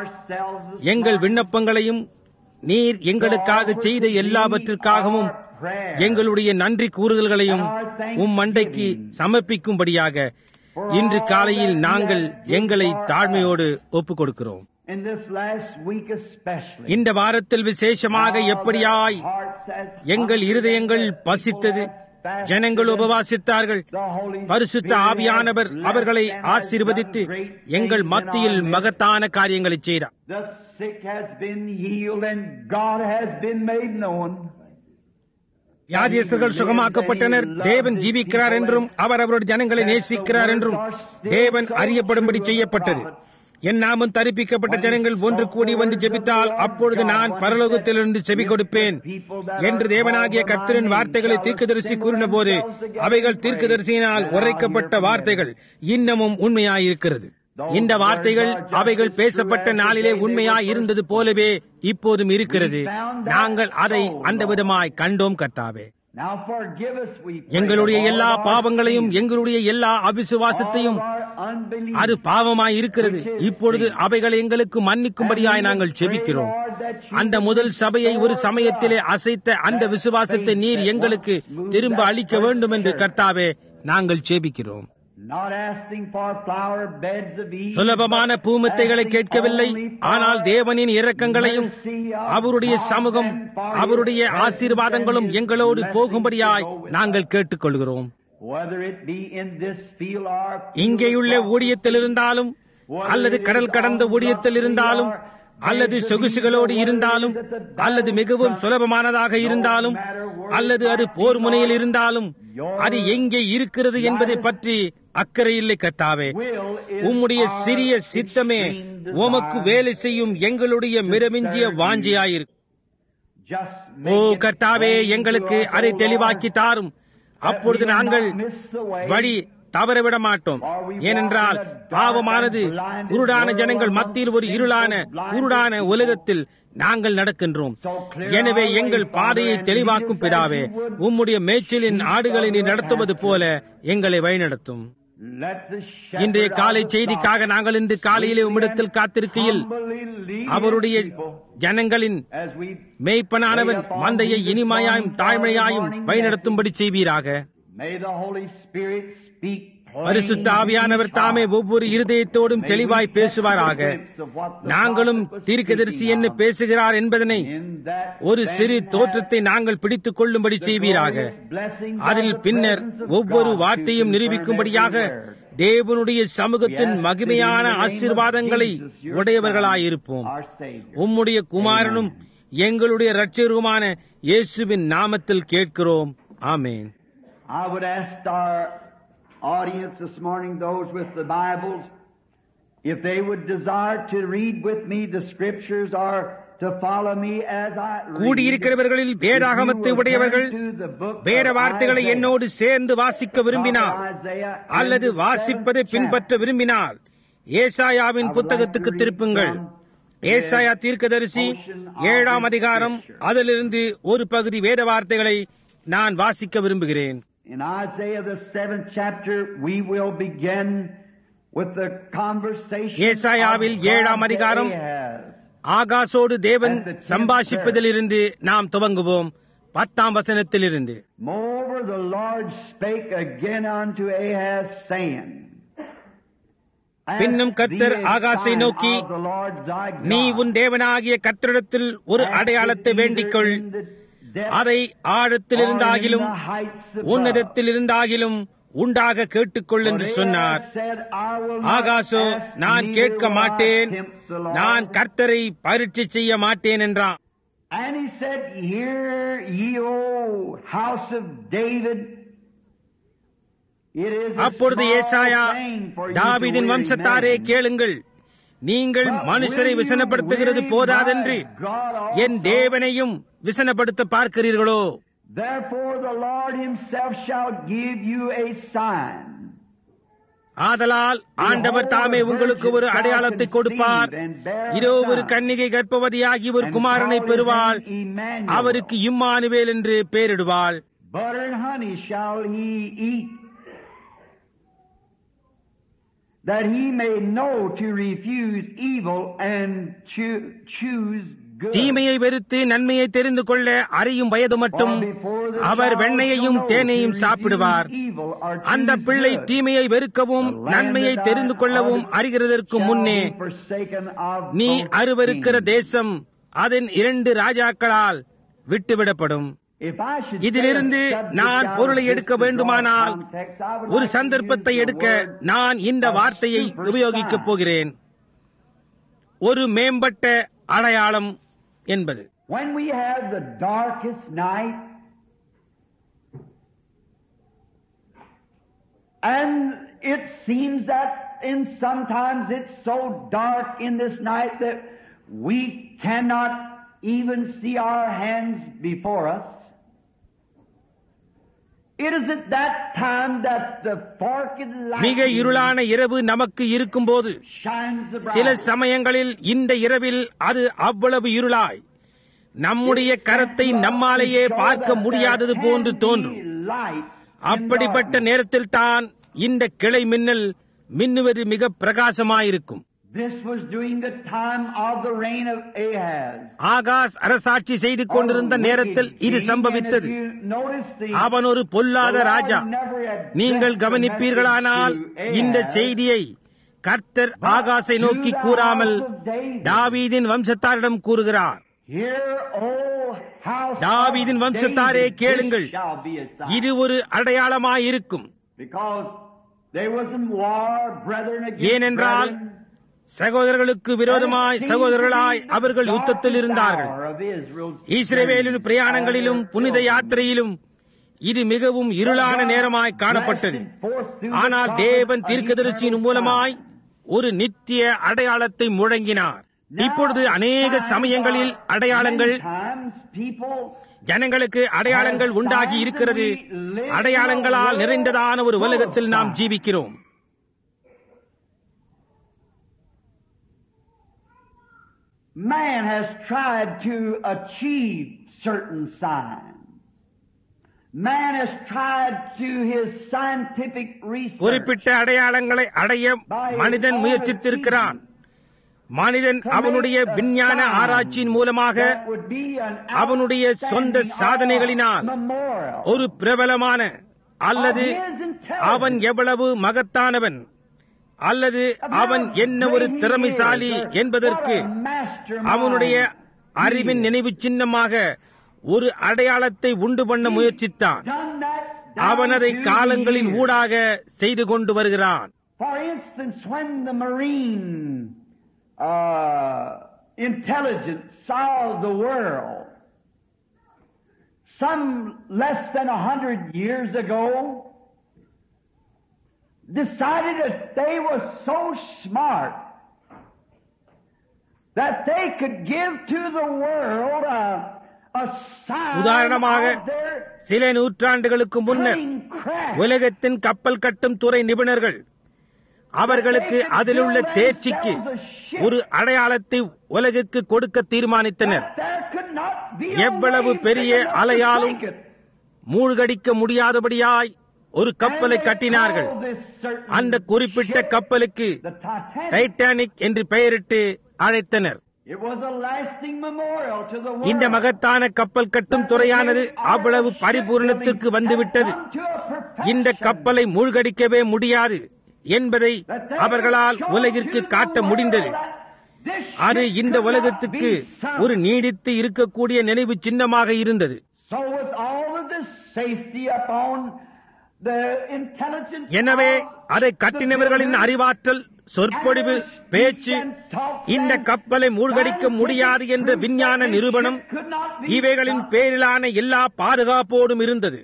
எங்கள் விண்ணப்பங்களையும் நீர் எங்களுக்காக செய்த எல்லாவற்றிற்காகவும் எங்களுடைய நன்றி கூறுதல்களையும் உம் மண்டைக்கு சமர்ப்பிக்கும்படியாக இன்று காலையில் நாங்கள் எங்களை தாழ்மையோடு ஒப்புக் கொடுக்கிறோம் In this last week especially, இந்த வாரத்தில் விசேஷமாக எப்படியாய் எங்கள் இருதயங்கள் பசித்தது ஜனங்கள் உபவாசித்தார்கள் பரிசுத்த ஆவியானவர் அவர்களை ஆசீர்வதித்து எங்கள் மத்தியில் மகத்தான காரியங்களை செய்தார் The sick has been healed and God has been made known. வியாதியஸ்தர்கள் சுகமாக்கப்பட்டனர் தேவன் ஜீவிக்கிறார் என்றும் அவர் அவருடைய ஜனங்களை நேசிக்கிறார் என்றும் தேவன் அறியப்படும்படி செய்யப்பட்டது என் நாமம் தரிப்பிக்கப்பட்ட ஜனங்கள் ஒன்று கூடி வந்து ஜெபித்தால் அப்பொழுது நான் பரலோகத்திலிருந்து செவி கொடுப்பேன் என்று தேவனாகிய கர்த்தரின் வார்த்தைகளை தீர்க்கதரிசி கூறின போது அவைகள் தீர்க்கதரிசியினால் உரைக்கப்பட்ட வார்த்தைகள் இன்னமும் உண்மையாயிருக்கிறது இந்த வார்த்தைகள் அவைகள் பேசப்பட்ட நாளிலே உண்மையாய் இருந்தது போலவே இப்போதும் இருக்கிறது நாங்கள் அதை அந்த விதமாய் கண்டோம் கர்த்தாவே Now forgive us, we pray, எங்களுடைய of all எல்லா of our பாவங்களையும் sins, எங்களுடைய எல்லா all அவிசுவாசத்தையும் of our unbelief. அது பாவமாய் இருக்கிறது இப்பொழுது அவைகளை எங்களுக்கு மன்னிக்கும்படியாய் நாங்கள் செபிக்கிறோம் அந்த முதல் சபையை ஒரு சமயத்திலே அசைத்த அந்த விசுவாசத்தை நீர் எங்களுக்கு திரும்ப அளிக்க வேண்டும் என்று கர்த்தாவே நாங்கள் செபிக்கிறோம் Not asking for flower beds of ease, சுலபமான but பூமித்தைகளை asking கேட்கவில்லை only for ஆனால் தேவனின் இரக்கங்களையும் mercy of அவருடைய God சமூகம் and for His அவருடைய presence ஆசீர்வாதங்களும் and His எங்களோடு blessings போகும்படியாய் to go with நாங்கள் us. கேட்டுக்கொள்கிறோம் Whether it be in this field or இங்கேயுள்ள field across ஊழியத்தில் the sea, இருந்தாலும் அல்லது கடல் கடந்த ஊழியத்தில் இருந்தாலும் அல்லது சொகுசுகளோடு இருந்தாலும் அல்லது மிகவும் சுலபமானதாக இருந்தாலும் அல்லது அது போர் முனையில் இருந்தாலும் அது எங்கே இருக்கிறது என்பதை பற்றி அக்கறை இல்லை கத்தாவே உம்முடைய சிறிய சித்தமே உமக்கு வேலை செய்யும் எங்களுடைய மிரமிஞ்சிய வாஞ்சியாயிருக்கு Just ஓ make it கர்த்தாவே plain to எங்களுக்கு us, அதை O தெளிவாக்கி Lord, தாரும் that அப்பொழுது we will நாங்கள் not miss the way, வழி தவறவிட மாட்டோம் ஏனென்றால் பாவமானது குருடான ஜனங்கள் மத்தியில் ஒரு இருளான குருடான உலகத்தில் நாங்கள் நடக்கின்றோம் எனவே எங்கள் பாதையை தெளிவாக்கும் பிதாவே உம்முடைய மேய்ச்சலின் ஆடுகளை நீ நடத்துவது போல எங்களை வழிநடத்தும் Let the இன்றைய shepherd காலை of the செய்திக்காக flock நாங்கள் இன்று காலையிலே உம்மிடத்தில் காத்திருக்கையில் humbly lead அவருடைய his people ஜனங்களின் as we மேய்ப்பனானவன் மந்தையை இனிமையாயும் தாழ்மையாயும் வழிநடத்தும்படி செய்வீராக May the Holy Spirit speak பரிசுத்த ஆவியானவர் தாமே ஒவ்வொரு இருதயத்தோடும் தெளிவாய் பேசுவாராக நாங்களும் தீர்க்கதரிசி என்ன பேசுகிறார் என்பதனை ஒரு சிறு தோற்றத்தை நாங்கள் பிடித்துக் கொள்ளும்படி செய்வீராக அதில் பின்னர் ஒவ்வொரு வார்த்தையும் நிரூபிக்கும்படியாக தேவனுடைய சமூகத்தின் மகிமையான ஆசீர்வாதங்களை உடையவர்களாயிருப்போம் உம்முடைய குமாரனும் எங்களுடைய இரட்சருமான இயேசுவின் நாமத்தில் கேட்கிறோம் ஆமேன் I would ask our audience this morning, those with the Bibles, if they would desire to read with me the Scriptures or to follow me as I read. கூடியிருக்கிறவர்களில் வேதாகமத்தை உடையவர்கள் வேத வார்த்தைகளை என்னோடு சேர்ந்து வாசிக்க விரும்பினால் அல்லது வாசிப்பதை பின்பற்ற விரும்பினால் ஏசாயாவின் புத்தகத்துக்கு திருப்புங்கள் ஏசாயா தீர்க்கதரிசி ஏழாம் அதிகாரம் அதிலிருந்து ஒரு பகுதி வேத வார்த்தைகளை நான் வாசிக்க விரும்புகிறேன் In Isaiah the seventh chapter, we will begin with the conversation ஏசாயாவில் of God ஏழாம் to அதிகாரம் Ahaz. ஆகாசோடு தேவன் சம்பாஷிப்பதிலிருந்து நாம் துவங்குவோம் பத்தாம் வசனத்திலிருந்து Moreover, the Lord spake again unto Ahaz, saying, பின்னும் கர்த்தர் ஆகாசை நோக்கி, நீ உன் தேவனாகிய கர்த்தரிடத்தில் ஒரு அடையாளத்தை வேண்டிக்கொள் அதை ஆழத்தில் இருந்தாகிலும் உன்னதத்தில் இருந்தாகிலும் உண்டாக கேட்டுக்கொள் என்று சொன்னார் ஆகாசோ நான் கேட்க மாட்டேன் நான் கர்த்தரை பரீட்சை செய்ய மாட்டேன் என்றான் And he said, Hear ye, O house of David. It is a அப்பொழுது small ஏசாயா thing for you to தாவீதின் weary வம்சத்தாரே men. கேளுங்கள் நீங்கள் மனுஷரை விசனப்படுத்துகிறது போதாதென்று என் தேவனையும் விசனப்படுத்த பார்க்கிறீர்களோ Therefore the Lord himself shall give you a sign. ஆதலால் ஆண்டவர் தாமே உங்களுக்கு ஒரு அடையாளத்தை கொடுப்பார் இதோ ஒரு கன்னிகை கர்ப்பவதியாகி ஒரு குமாரனை பெறுவாள் அவருக்கு இம்மானுவேல் என்று பெயரிடுவாள் Butter and honey shall he eat, that he may know to refuse evil and choo- choose good. தீமையை வெறுத்து நன்மையை தெரிந்து கொள்ள அறியும் வயது மட்டும் அவர் வெண்ணையையும் தேனையும் சாப்பிடுவார் அந்த பிள்ளை தீமையை வெறுக்கவும் நன்மையை தெரிந்து கொள்ளவும் அறிகிறதற்கு முன்னே நீ அருவருக்கிற தேசம் அதன் இரண்டு ராஜாக்களால் விட்டுவிடப்படும் இதிலிருந்து நான் பொருளை எடுக்க வேண்டுமானால் ஒரு சந்தர்ப்பத்தை எடுக்க நான் இந்த வார்த்தையை உபயோகிக்கப் போகிறேன் ஒரு மேம்பட்ட அடையாளம் என்பது When we have the darkest night, and it seems that in sometimes it's so dark in this night that we cannot even see our hands before us. It is at that time that the forked மிக light இருளான இரவு நமக்கு இருக்கும்போது shines the சில brightest. சமயங்களில் இந்த இரவில் அது அவ்வளவு இருளாய் நம்முடைய கரத்தை நம்மாலேயே பார்க்க முடியாதது போன்று தோன்றும் அப்படிப்பட்ட நேரத்தில் தான் இந்த கிளை மின்னல் மின்னுவது மிக பிரகாசமாயிருக்கும் This was during the time of the reign of Ahaz. Ahaz அரசாட்சி செய்து கொண்டிருந்த நேரத்தில் இது சம்பவித்தது அவன் ஒரு பொல்லாத ராஜா நீங்கள் கவனிப்பீர்களானால் இந்த செய்தியை கர்த்தர் ஆகாசை நோக்கி கூறாமல் தாவீதின் வம்சத்தாரிடம் கூறுகிறார் தாவீதின் வம்சத்தாரே கேளுங்கள் இது ஒரு அடையாளமாயிருக்கும் ஏனென்றால் சகோதரர்களுக்கு விரோதமாய் சகோதரர்களாய் அவர்கள் யுத்தத்தில் இருந்தார்கள் இஸ்ரவேலின் பிரயாணங்களிலும் புனித யாத்திரையிலும் இது மிகவும் இருளான நேரமாய் காணப்பட்டது ஆனால் தேவன் தீர்க்கதரிசியின் மூலமாய் ஒரு நித்திய அடையாளத்தை முழங்கினார் இப்பொழுது அநேக சமயங்களில் அடையாளங்கள் ஜனங்களுக்கு அடையாளங்கள் உண்டாகி இருக்கிறது அடையாளங்களால் நிறைந்ததான ஒரு உலகத்தில் நாம் ஜீவிக்கிறோம் Man has tried to achieve certain signs. Man has tried to his scientific research. குறிப்பிட்ட அடையாளங்களை அடைய மனிதன் முயற்சித்திருக்கிறான் மனிதன் அவனுடைய விஞ்ஞான ஆராய்ச்சியின் மூலமாக அவனுடைய சொந்த சாதனைகளினால் ஒரு பிரபலமான அல்லது அவன் எவ்வளவு மகத்தானவன் அல்லது அவன் என்ன ஒரு திறமைசாலி என்பதற்கு அவனுடைய அறிவின் நினைவு சின்னமாக ஒரு அடையாளத்தை உண்டு பண்ண முயற்சித்தான் அவன் அதை காலங்களின் ஊடாக செய்து கொண்டு வருகிறான் For instance, when the marine uh, intelligence saw the world some less than a hundred years ago, decided that they were so smart that they could give to the world a, a sign உதாரணமாக, of their சில நூற்றாண்டுகளுக்கு முன்னர் cunning craft. உலகத்தின் கப்பல் கட்டும் துறை நிபுணர்கள் அவர்களுக்கு அதிலுள்ள தேர்ச்சிக்கு ஒரு அடையாளத்தை உலகிற்கு கொடுக்க தீர்மானித்தனர் There could not be a எவ்வளவு wave பெரிய big enough to அலையாலும் break it. மூழ்கடிக்க முடியாதபடியாய் ஒரு கப்பலை And they கட்டினார்கள் called this certain அந்த குறிப்பிட்ட ship கப்பலுக்கு the Titanic. டைட்டானிக் என்று பெயரிட்டு அழைத்தனர் It was a lasting memorial to the world. இந்த மகத்தான கப்பல் கட்டும் துறையானது அவ்வளவு பரிபூரணத்திற்கு வந்துவிட்டது இந்த கப்பலை மூழ்கடிக்கவே முடியாது என்பதை அவர்களால் உலகிற்கு காட்ட முடிந்தது அது இந்த உலகத்துக்கு ஒரு நீடித்து இருக்கக்கூடிய நினைவு சின்னமாக இருந்தது So with all of this safety upon the intelligence எனவே of அதை the கட்டினவர்களின் builders, அறிவாற்றல் சொற்பொழிவு பேச்சு இந்த கப்பலை மூழ்கடிக்க முடியாது என்ற விஞ்ஞான நிரூபணம் இவைகளின் பேரிலான எல்லா பாதுகாப்போடும் இருந்தது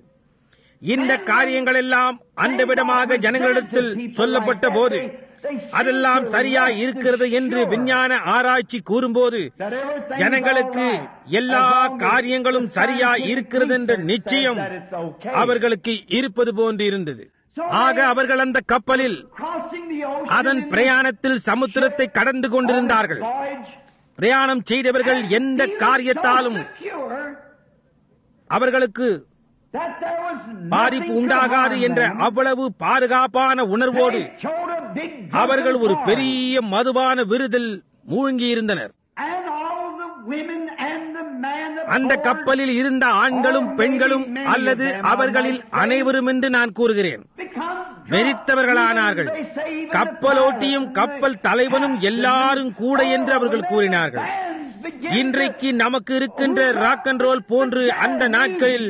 இந்த காரியங்கள் எல்லாம் அந்த விடமாக ஜனங்களிடத்தில் சொல்லப்பட்ட போது அதெல்லாம் சரியா இருக்கிறது என்று விஞ்ஞான ஆராய்ச்சி கூறும்போது that everything ஜனங்களுக்கு is all right, எல்லா as long as காரியங்களும் the சரியா scientific இருக்கிறது என்ற research நிச்சயம் says that it's okay. அவர்களுக்கு இருப்பது போன்று இருந்தது ஆக அவர்கள் அந்த கப்பலில் Crossing the ocean அதன் in this பிரயாணத்தில் சமுத்திரத்தை கடந்து கொண்டிருந்தார்கள் voyage, பிரயாணம் செய்தவர்கள் எந்த he was காரியத்தாலும் so secure அவர்களுக்கு that there was பாதிப்பு nothing உண்டாகாது could harm என்ற them. அவ்வளவு பாதுகாப்பான உணர்வோடு They showed a big அவர்கள் ஒரு drunken பெரிய மதுபான விருதில் மூழ்கி இருந்தனர் boy. And all the women and the man அந்த aboard கப்பலில் இருந்த ஆண்களும் பெண்களும் அல்லது அவர்களில் அனைவரும் என்று நான் கூறுகிறேன் become drunk. வெறித்தவர்களானார்கள் Even they say even the கப்பலோட்டியும் pilot கப்பல் and the தலைவனும் captain எல்லாரும் கூட and என்று அவர்கள் all கூறினார்கள் the bands began இன்றைக்கு to- நமக்கு இருக்கின்ற ராக் அண்ட் ரோல் போன்று அந்த நாட்களில்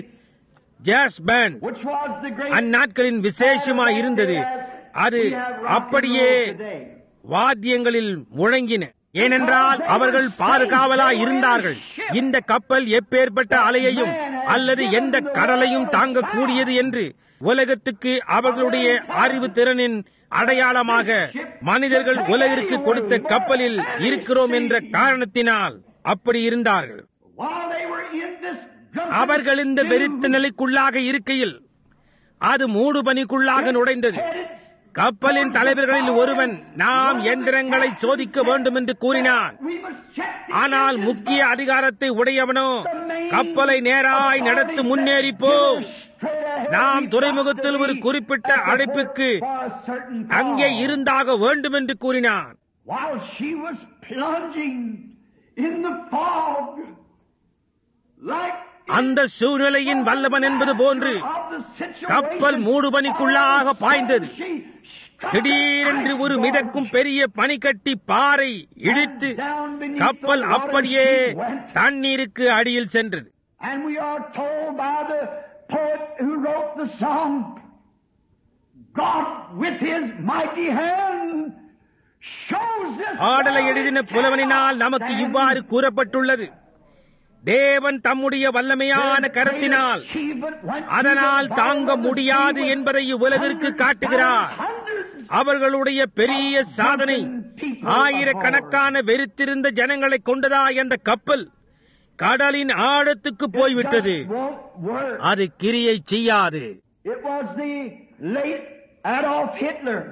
jazz band Which was the great அந்நாட்களின் விசேஷமாய் இருந்தது அது We have rock and அப்படியே roll today. வாத்தியங்களில் முழங்கின ஏனென்றால் அவர்கள் பாதுகாவலாய் இருந்தார்கள் இந்த கப்பல் எப்பேற்பட்ட அலையையும் அல்லது எந்த கடலையும் தாங்கக்கூடியது என்று உலகத்துக்கு அவர்களுடைய அறிவு திறனின் அடையாளமாக மனிதர்கள் உலகிற்கு கொடுத்த கப்பலில் இருக்கிறோம் என்ற காரணத்தினால் அப்படி இருந்தார்கள் While they were in this drunken அவர்கள் இந்த வெறித்த நிலைக்குள்ளாக இருக்கையில் அது மூடு பனிக்குள்ளாக நுழைந்தது கப்பலின் தலைவர்களில் ஒருவன் நாம் எந்திரங்களை சோதிக்க வேண்டும் என்று கூறினான் We must check the ஆனால் engines முக்கிய by அதிகாரத்தை உடையவனோ கப்பலை நேராய் நடத்து முன்னேறி போ straight ahead. நாம் We've துறைமுகத்தில் got to ஒரு be குறிப்பிட்ட at the அழைப்புக்கு port for a certain அங்கே call. இருந்தாக வேண்டும் என்று கூறினான் While she was plunging in the fog, like அந்த சூழ்நிலையின் வல்லவன் என்பது போன்று of the situation, கப்பல் மூடுபனிக்குள்ளாக all of a பாய்ந்தது. sudden she struck திடீரென்று an ஒரு iceberg. மிதக்கும் பெரிய பனிக்கட்டி பாறை இடித்து கப்பல் அப்படியே தண்ணீருக்கு அடியில் சென்றது And we are told by the poet who wrote the song, God with his mighty hand shows this பாடலை world எழுதின it புலவனினால் cannot நமக்கு stand. இவ்வாறு கூறப்பட்டுள்ளது தேவன் தம்முடைய வல்லமையான கரத்தினால் அதனால் தாங்க முடியாது என்பதை உலகிற்கு காட்டுகிறார் அவர்களுடைய பெரிய சாதனை ஆயிரக்கணக்கான வெறுத்திருந்த ஜனங்களை கொண்டதாய் அந்த கப்பல் கடலின் ஆழத்துக்கு போய்விட்டது அது கிரியை செய்யாது It was the late Adolf Hitler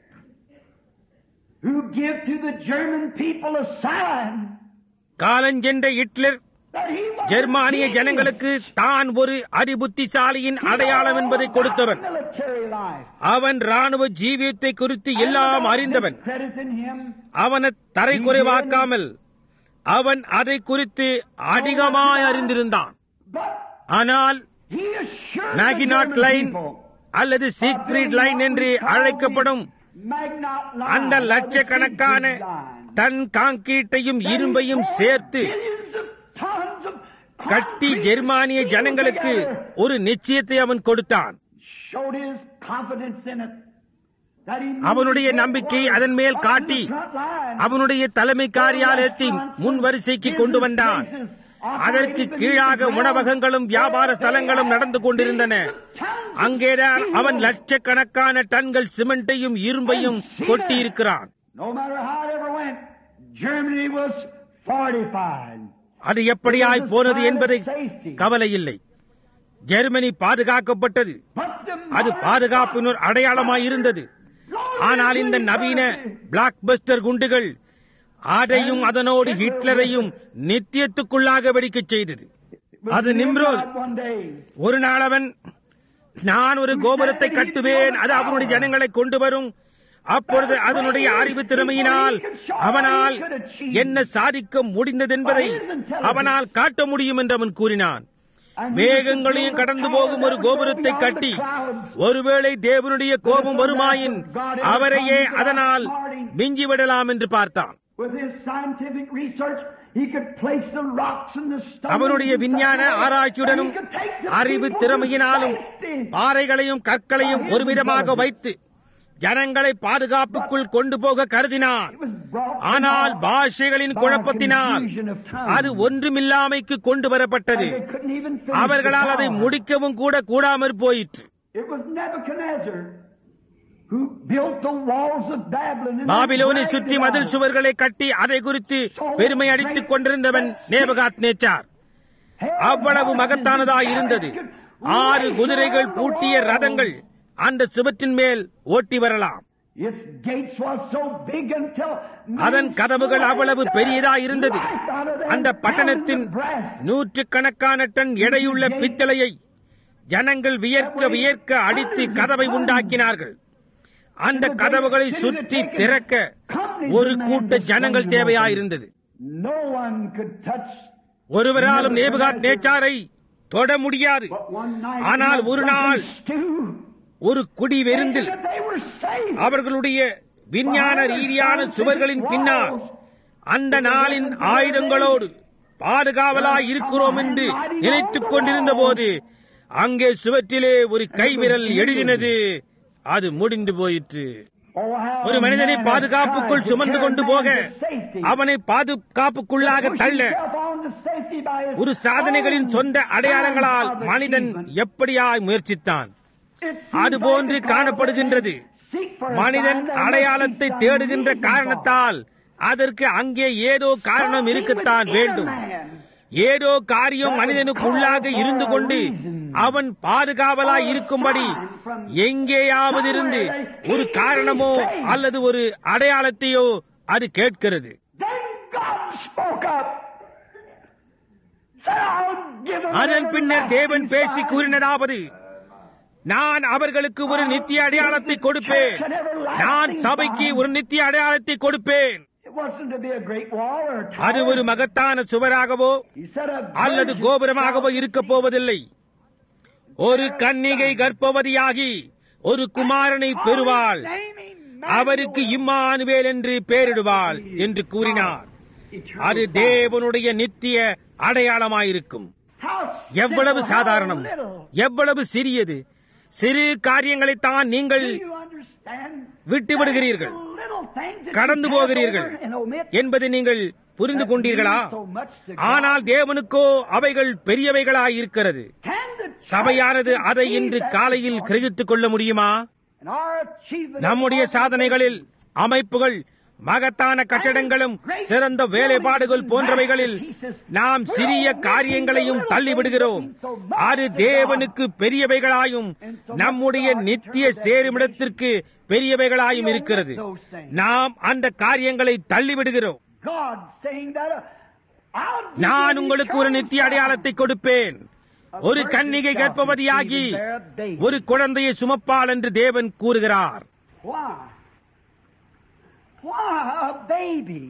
who gave to the German people a sign காலஞ்சென்ற ஹிட்லர் that he was ஜெர்மானிய a genius ஜனங்களுக்கு தான் ஒரு அதிபுத்திசாலியின் அடையாளம் என்பதை கொடுத்தவன் about military life. அவன் ராணுவ ஜீவியத்தை குறித்து எல்லாம் அறிந்தவன் Crediting him, அவனை தரை குறைவாக்காமல் அவன் அதை குறித்து அதிகமாய் அறிந்திருந்தான் but ஆனால் he assured the Maginot German Line people அல்லது சீக்ரீட் லைன் என்று அழைக்கப்படும் அந்த லட்சக்கணக்கான டன் காங்கிரீட்டையும் இரும்பையும் சேர்த்து கட்டி ஜெர்மானிய ஜனங்களுக்கு ஒரு நிச்சயத்தை அவன் கொடுத்தான் அவனுடைய நம்பிக்கை அதன் மேல் காட்டி அவனுடைய தலைமை காரியாலயத்தை முன் வரிசைக்கு கொண்டு வந்தான் அதற்கு கீழாக உணவகங்களும் வியாபார ஸ்தலங்களும் நடந்து கொண்டிருந்தன அங்கேதான் அவன் லட்சக்கணக்கான டன்கள் சிமெண்டையும் இரும்பையும் கொட்டியிருக்கிறான் அது எப்படியாய் போனது என்பதை கவலை இல்லை ஜெர்மனி பாதுகாக்கப்பட்டது அது பாதுகாப்பினர் அடையாளமாய் இருந்தது ஆனால் இந்த நவீன பிளாக் பஸ்டர் குண்டுகள் அதையும் அதனோடு ஹிட்லரையும் நித்தியத்துக்குள்ளாக வெடிக்கச் செய்தது அது நிம்ரோத் ஒரு நாள் அவன் நான் ஒரு கோபுரத்தை கட்டுவேன் அது அவனுடைய ஜனங்களை கொண்டு வரும் அப்பொழுது அதனுடைய அறிவு திறமையினால் அவனால் என்ன சாதிக்க முடிந்தது என்பதை அவனால் காட்ட முடியும் என்று அவன் கூறினான் மேகங்களையும் கடந்து போகும் ஒரு கோபுரத்தை கட்டி ஒருவேளை தேவனுடைய கோபம் வருமாயின் அவரையே அதனால் மிஞ்சிவிடலாம் என்று பார்த்தான் அவனுடைய விஞ்ஞான ஆராய்ச்சியுடனும் அறிவு திறமையினாலும் பாறைகளையும் கற்களையும் ஒருவிதமாக வைத்து ஜனங்களை பாதுகாப்புக்குள் கொண்டு போக கருதினான் ஆனால் பாஷைகளின் குழப்பத்தினால் அது ஒன்றுமில்லாமைக்கு கொண்டு வரப்பட்டது அவர்களால் அதை முடிக்கவும் கூட கூடாமற் போயிற்று பாபிலோனை சுற்றி மதில் சுவர்களை கட்டி அதை குறித்து பெருமை அடித்துக் கொண்டிருந்தவன் நேபகாத் நேச்சார் அவ்வளவு மகத்தானதாய் இருந்தது ஆறு குதிரைகள் பூட்டிய ரதங்கள் அந்த சுவற்றின் மேல் ஓட்டி வரலாம் அதன் கதவுகள் அவ்வளவு பெரியதாய் இருந்தது அந்த பட்டணத்தின் நூற்றுக்கணக்கான டன் எடையுள்ள பித்தளையை ஜனங்கள் வியர்க்க வியர்க்க அடித்து கதவை உண்டாக்கினார்கள் அந்த கதவுகளை சுற்றி திறக்க ஒரு கூட்ட ஜனங்கள் தேவையாயிருந்தது ஒருவராலும் நேபுகாத் நேச்சாரை தொட முடியாது ஆனால் ஒரு நாள் ஒரு குடி வெறிந்தில் அவர்களுடைய விஞ்ஞான ரீதியான சுவர்களின் பின்னால் அந்த நாளின் ஆயுதங்களோடு பாதுகாவலாய் இருக்கிறோம் என்று நினைத்துக் கொண்டிருந்த போது அங்கே சுவற்றிலே ஒரு கைவிரல் எழுதினது அது முடிந்து போயிற்று ஒரு மனிதனை பாதுகாப்புக்குள் சுமந்து கொண்டு போக அவனை பாதுகாப்புக்குள்ளாக தள்ள ஒரு சாதனைகளின் சொந்த அடையாளங்களால் மனிதன் எப்படியாய் முயற்சித்தான் அதுபோன்று காணப்படுகின்றது மனிதன் அடையாளத்தை தேடுகின்ற காரணத்தால் அதற்கு அங்கே ஏதோ காரணம் இருக்கத்தான் வேண்டும் ஏதோ காரியம் மனிதனுக்கு உள்ளாக இருந்து கொண்டு அவன் பாதுகாவலாய் இருக்கும்படி எங்கேயாவது இருந்து ஒரு காரணமோ அல்லது ஒரு அடையாளத்தையோ அது கேட்கிறது அதன் பின்னர் தேவன் பேசி கூறினதாவது நான் அவர்களுக்கு ஒரு நித்திய அடையாளத்தை கொடுப்பேன் நான் சபைக்கு ஒரு நித்திய அடையாளத்தை கொடுப்பேன் அது ஒரு மகத்தான சுவராகவோ அல்லது கோபுரமாகவோ இருக்க போவதில்லை ஒரு கன்னிகை கர்ப்பவதியாகி ஒரு குமாரனை பெறுவாள் அவருக்கு இம்மானுவேல் என்று பெயரிடுவாள் என்று கூறினார் அது தேவனுடைய நித்திய அடையாளமாயிருக்கும் எவ்வளவு சாதாரணம் எவ்வளவு சிறியது சிறு காரியங்களைத்தான் நீங்கள் விட்டுவிடுகிறீர்கள் கடந்து போகிறீர்கள் என்பதை நீங்கள் புரிந்து கொண்டீர்களா ஆனால் தேவனுக்கோ அவைகள் பெரியவைகளாய் இருக்கிறது சபையானது அதை இன்று காலையில் கிரகித்துக் கொள்ள முடியுமா நம்முடைய சாதனைகளில் அமைப்புகள் மகத்தான கட்டடங்களும் சிறந்த வேலைப்பாடுகள் போன்றவைகளில் நாம் சிறிய காரியங்களையும் தள்ளிவிடுகிறோம் அது தேவனுக்கு பெரியவைகளாயும் நம்முடைய நித்திய சேருமிடத்திற்கு பெரியவைகளாயும் இருக்கிறது நாம் அந்த காரியங்களை தள்ளிவிடுகிறோம் நான் உங்களுக்கு ஒரு நித்திய அடையாளத்தை கொடுப்பேன் ஒரு கன்னிகை கர்ப்பவதியாகி ஒரு குழந்தையை சுமப்பாள் என்று தேவன் கூறுகிறார் Why a baby?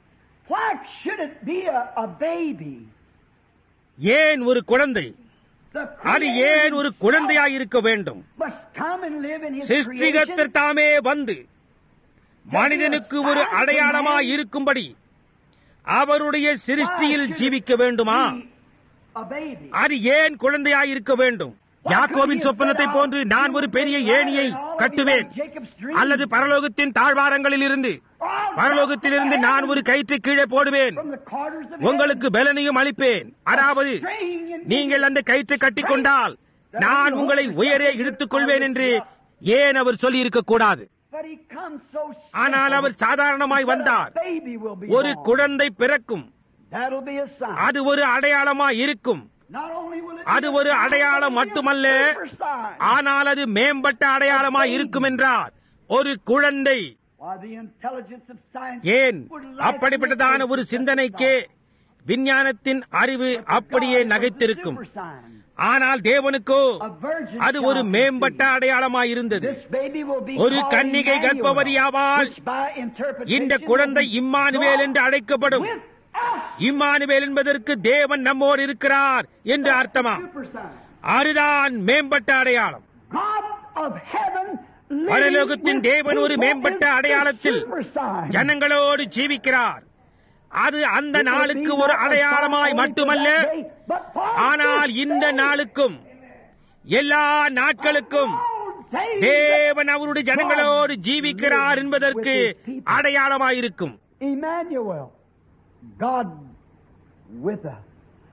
Why should it be a, a baby? ஏன் ஒரு குழந்தை The அது ஏன் ஒரு குழந்தையாய் இருக்க வேண்டும் must come and live in his சிருஷ்டிகர்த்தர் creation. தாமே வந்து மனிதனுக்கு ஒரு அடையாளமாய் இருக்கும்படி அவருடைய சிருஷ்டியில் ஜீவிக்க வேண்டுமா A baby. அது ஏன் குழந்தையாய் இருக்க வேண்டும் யாக்கோவின் சொப்பனத்தை போன்று நான் ஒரு பெரிய ஏணியை கட்டுவேன் அல்லது பரலோகத்தின் தாழ்வாரங்களில் இருந்து பரலோகத்திலிருந்து நான் ஒரு கயிற்றை கீழே போடுவேன் From the corners of உங்களுக்கு பலனையும் அளிப்பேன் அதாவது நீங்கள் அந்த கயிற்றை கட்டிக்கொண்டால் நான் உங்களை உயரே இழுத்துக் கொள்வேன் என்று ஏன் அவர் சொல்லி இருக்க கூடாது But he comes so ஆனால் அவர் சாதாரணமாய் வந்தார் baby will be ஒரு born. குழந்தை பிறக்கும் That'll be a sign. அது ஒரு அடையாளமாய் இருக்கும் Not only will it அது be a ஒரு sign, அடையாளம் but it'll be a மட்டுமல்ல super sign. ஆனால் அது மேம்பட்ட அடையாளமாய் இருக்கும் என்றார் ஒரு குழந்தை Why, the intelligence of science ஏன் would like அப்படிப்பட்டதான to ஒரு make சிந்தனைக்கே விஞ்ஞானத்தின் அறிவு அப்படியே God was a நகைத்திருக்கும் super sign. ஆனால் தேவனுக்கோ A virgin அது ஒரு shall மேம்பட்ட conceive. அடையாளமாய் இருந்தது This baby will be ஒரு called கன்னிகை Emmanuel, கர்ப்பவதியாவாள். which by interpretation இந்த குழந்தை will be இம்மானுவேல் God என்று அழைக்கப்படும் with us. இம்மானுவேல் என்பதற்கு தேவன் நம்மோடு இருக்கிறார் என்று அர்த்தமா Super sign. அதுதான் மேம்பட்ட அடையாளம் God of heaven living பரலோகத்தின் with தேவன் ஒரு people மேம்பட்ட is the அடையாளத்தில் super sign. ஜனங்களோடு ஜீவிக்கிறார் அது அந்த It will நாளுக்கு be ஒரு not a அடையாளமாய் sign only for மட்டுமல்ல that day, but for ஆனால் this இந்த day. நாளுக்கும் எல்லா நாட்களுக்கும் All days தேவன் அவருடைய ஜனங்களோடு ஜீவிக்கிறார் என்பதற்கு அடையாளமாயிருக்கும் Emmanuel, God with us.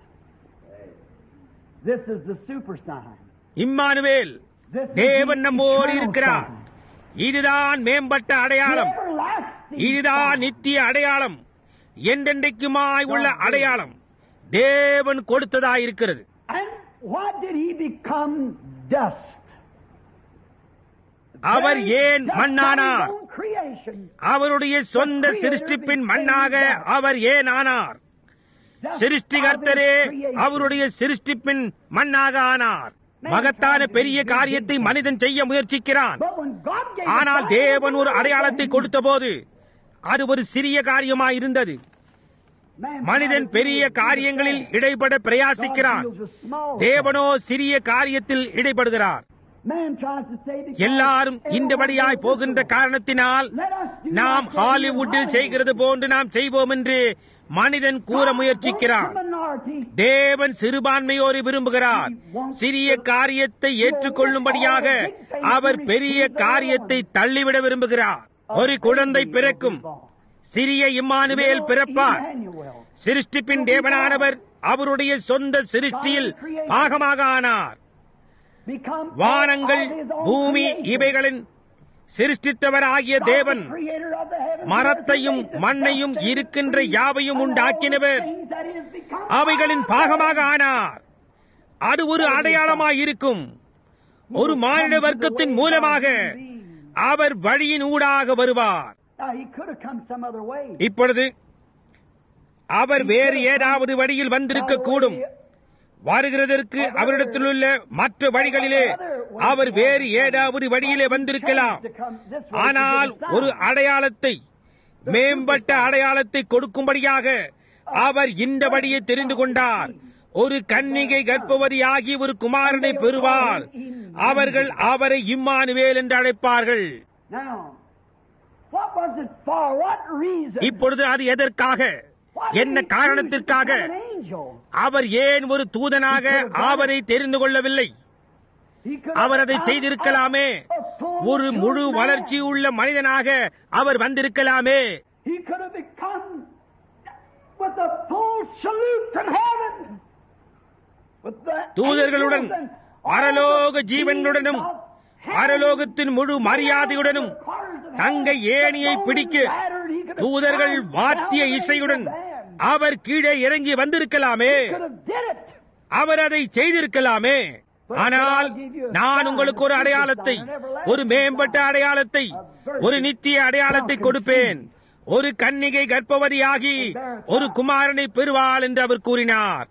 This is the super sign. Emmanuel This is தேவன் the நம்மோடு eternal இருக்கிறார் sign. இதுதான் மேம்பட்ட The அடையாளம் everlasting இதுதான் sign. நித்திய அடையாளம் என்றென்றைக்குமாய் உள்ள அடையாளம் தேவன் கொடுத்ததாயிருக்கிறது And why did he become dust? Our Very ஏன் dust மண்ணானார் of his own creation. அவருடைய சொந்த சிருஷ்டிப்பின் மண்ணாக அவர் ஏன் ஆனார் Dust சிருஷ்டிகர்த்தரே of his creation. அவருடைய சிருஷ்டிப்பின் மண்ணாக ஆனார் மகத்தான பெரிய காரியத்தை மனிதன் செய்ய முயற்சிக்கிறான் But when God gave ஆனால் the sign, தேவன் ஒரு it அடையாளத்தை was கொடுத்தபோது அது ஒரு சிறிய காரியமாயிருந்தது Man மனிதன் tried to பெரிய do it காரியங்களில் himself. இடைபட God பிரயாசிக்கிறான் deals with small தேவனோ சிறிய காரியத்தில் இடைபடுகிறார் things. Man tries to say because எல்லாரும் everyone இந்தபடியாய் does போகின்ற this. காரணத்தினால் Let us do நாம் like they do in ஹாலிவுட்டில் Hollywood. செய்கிறது போன்று நாம் செய்வோம் என்று மனிதன் கூற God முயற்சிக்கிறான் wants the minority. தேவன் சிறுபான்மையோரை விரும்புகிறார் சிறிய காரியத்தை ஏற்றுக்கொள்ளும்படியாக அவர் பெரிய காரியத்தை தள்ளிவிட விரும்புகிறார் ஒரு குழந்தை பிறக்கும் சிறிய இம்மானுவேல் பிறப்பார் Emmanuel. சிருஷ்டிப்பின் தேவனானவர் அவருடைய சொந்த சிருஷ்டியில் பாகமாக ஆனார் Become வானங்கள் all his own பூமி creation. இவைகளின் சிருஷ்டித்தவராகிய God, தேவன் the creator of the heavens and மரத்தையும் earth, மண்ணையும் the இருக்கின்ற trees, யாவையும் and all உண்டாக்கினவர் the things that he has become அவைகளின் all பாகமாக of them. ஆனார் அது ஒரு அடையாளமாய் இருக்கும் ஒரு மானிட வர்க்கத்தின் மூலமாக அவர் வழியின் ஊடாக வருவார் Now, he could have come some other way. இப்பொழுது அவர் வேறு ஏதாவது வழியில் வந்திருக்க கூடும் வருகிறதற்கு அவரிடத்திலுள்ள மற்ற வழிகளிலே அவர் வேறு ஏதாவது வழியிலே வந்திருக்கலாம் ஆனால் ஒரு அடையாளத்தை மேம்பட்ட அடையாளத்தை கொடுக்கும்படியாக அவர் இந்த வழியை தெரிந்து கொண்டார் ஒரு கன்னிகை கர்ப்பவதியாகி ஒரு குமாரனை பெறுவார் அவர்கள் அவரை இம்மானுவேல் என்று அழைப்பார்கள் Now, what was it for? What reason? இப்பொழுது அது எதற்காக Why did என்ன he choose to காரணத்திற்காக become an angel? அவர் ஏன் ஒரு தூதனாக அவரை தெரிந்து கொள்ளவில்லை He could அவர் have அதை come செய்திருக்கலாமே a full ஒரு முழு matured man. வளர்ச்சி உள்ள மனிதனாக அவர் வந்திருக்கலாமே He could have become with a full salute from heaven. With the தூதர்களுடன் angels and all பரலோக the ஜீவன்களுடனும் beings of heaven. பரலோகத்தின் முழு மரியாதையுடனும் தங்க ஏணியை பிடிக்க தூதர்கள் வாத்திய இசையுடன் அவர் கீழே இறங்கி வந்திருக்கலாமே அவர் அதை செய்திருக்கலாமே ஆனால் நான் உங்களுக்கு ஒரு அடையாளத்தை ஒரு மேம்பட்ட அடையாளத்தை ஒரு நித்திய அடையாளத்தை கொடுப்பேன் ஒரு கன்னிகை கர்ப்பவதியாகி ஒரு குமாரனை பெறுவாள் என்று அவர் கூறினார்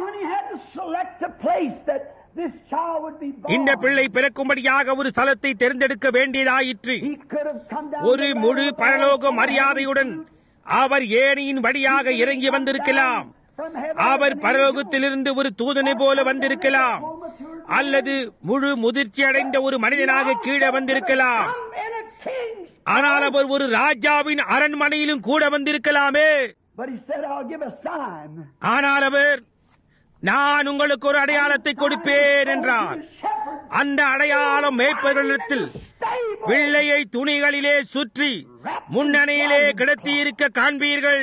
இந்த பிள்ளை பிறக்கும்படியாக ஒரு ஸ்தலத்தை தேர்ந்தெடுக்க வேண்டியதாயிற்று ஒரு முழு பரலோக மரியாதையுடன் அவர் ஏணியின் வழியாக இறங்கி வந்திருக்கலாம் from heaven. Our as an பரலோகத்திலிருந்து ஒரு தூதனை போல வந்திருக்கலாம் அல்லது முழு முதிர்ச்சி அடைந்த ஒரு மனிதனாக கீழே வந்திருக்கலாம் Come in a king's. ஆனால் அவர் ஒரு ராஜாவின் அரண்மனையிலும் கூட வந்திருக்கலாமே But he said, I'll give a sign. ஆனால் அவர் நான் உங்களுக்கு ஒரு அடையாளத்தை கொடுப்பேன் என்றார் அந்த அடையாளம் மேய்ப்பர்களிடத்தில் பிள்ளையை துணிகளிலே சுற்றி முன்னணியிலே கிடத்தியிருக்க காண்பீர்கள்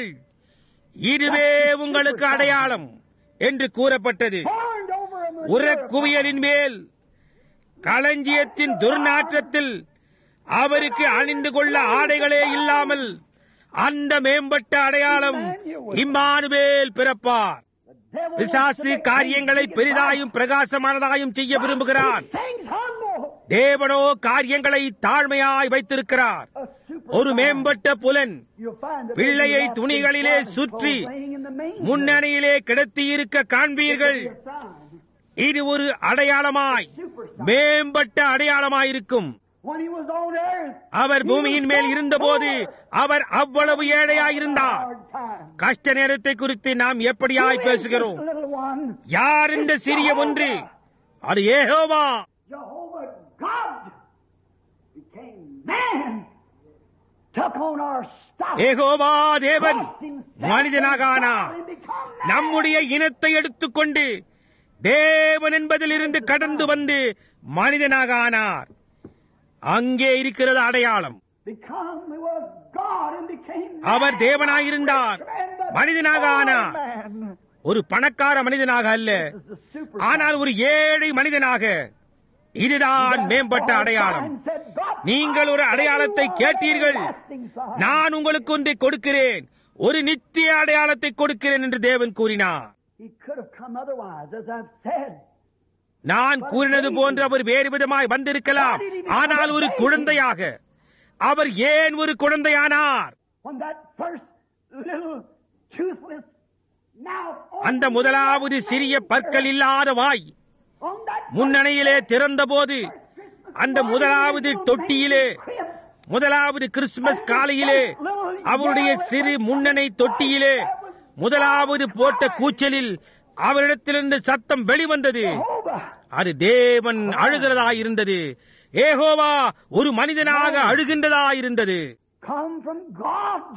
இதுவே உங்களுக்கு அடையாளம் என்று கூறப்பட்டது Horned over him with உரக்குவியலின் மேல் களஞ்சியத்தின் துர்நாற்றத்தில் அவருக்கு அணிந்து கொள்ள ஆடைகளே இல்லாமல் அந்த மேம்பட்ட அடையாளம் இம்மானுவேல் பிறப்பார் devil பிசாசு காரியங்களை பெரிதாயும் பிரகாசமானதாயும் செய்ய விரும்புகிறான் things humble. தேவனோ காரியங்களை தாழ்மையாய் வைத்திருக்கிறார் A super ஒரு மேம்பட்ட புலன் You'll find that பிள்ளையை there'll be துணிகளிலே lots of சுற்றி clothes laying in the manger. முன்னணியிலே கிடத்தியிருக்க காண்பீர்கள் Your sign. இது ஒரு அடையாளமாய் Super sign. மேம்பட்ட அடையாளமாயிருக்கும் When he was on earth, அவர் பூமியின் மேல் இருந்தபோது அவர் அவ்வளவு ஏழையாயிருந்தார் hard time. கஷ்ட நேரத்தை குறித்து நாம் எப்படியாய் பேசுகிறோம் This little one, யார் இந்த சிறிய ஒன்று அது Jehovah Jehovah God, became man, took on our stuff. Jehovah தேவன் crossed himself மனிதனாக and ஆனார் God and become man. நம்முடைய இனத்தை எடுத்துக்கொண்டு தேவன் என்பதிலிருந்து கடந்து வந்து மனிதனாக ஆனார் அங்கே இருக்கிறது அடையாளம் Become, he was God and became man. Our தேவனாயிருந்தார் And the மனிதனாக ஆனார் man. ஒரு பணக்கார மனிதனாக அல்ல This is the super ஆனால் ஒரு ஏழை மனிதனாக இதுதான் மேம்பட்ட அடையாளம் நீங்கள் ஒரு அடையாளத்தை கேட்டீர்கள் நான் உங்களுக்கு ஒன்றை கொடுக்கிறேன் ஒரு நித்திய அடையாளத்தை கொடுக்கிறேன் என்று தேவன் கூறினார் He could have come otherwise, as I've said. நான் கூறினது போன்று அவர் வேறு விதமாய் வந்திருக்கலாம் ஆனால் ஒரு குழந்தையாக அவர் ஏன் ஒரு குழந்தையானார் When that first little toothless mouth அந்த முதலாவது சிறிய பற்கள் இல்லாத வாய் on that முன்னணியிலே திறந்தபோது அந்த முதலாவது தொட்டியிலே முதலாவது கிறிஸ்துமஸ் காலையிலே அவருடைய சிறு முன்னணை தொட்டியிலே முதலாவது போட்ட கூச்சலில் அவரிடத்திலிருந்து சத்தம் வெளிவந்தது Jehovah, அது தேவன் அழுகிறதா இருந்தது ஏகோவா ஒரு மனிதனாக அழுகின்றதா இருந்தது come from God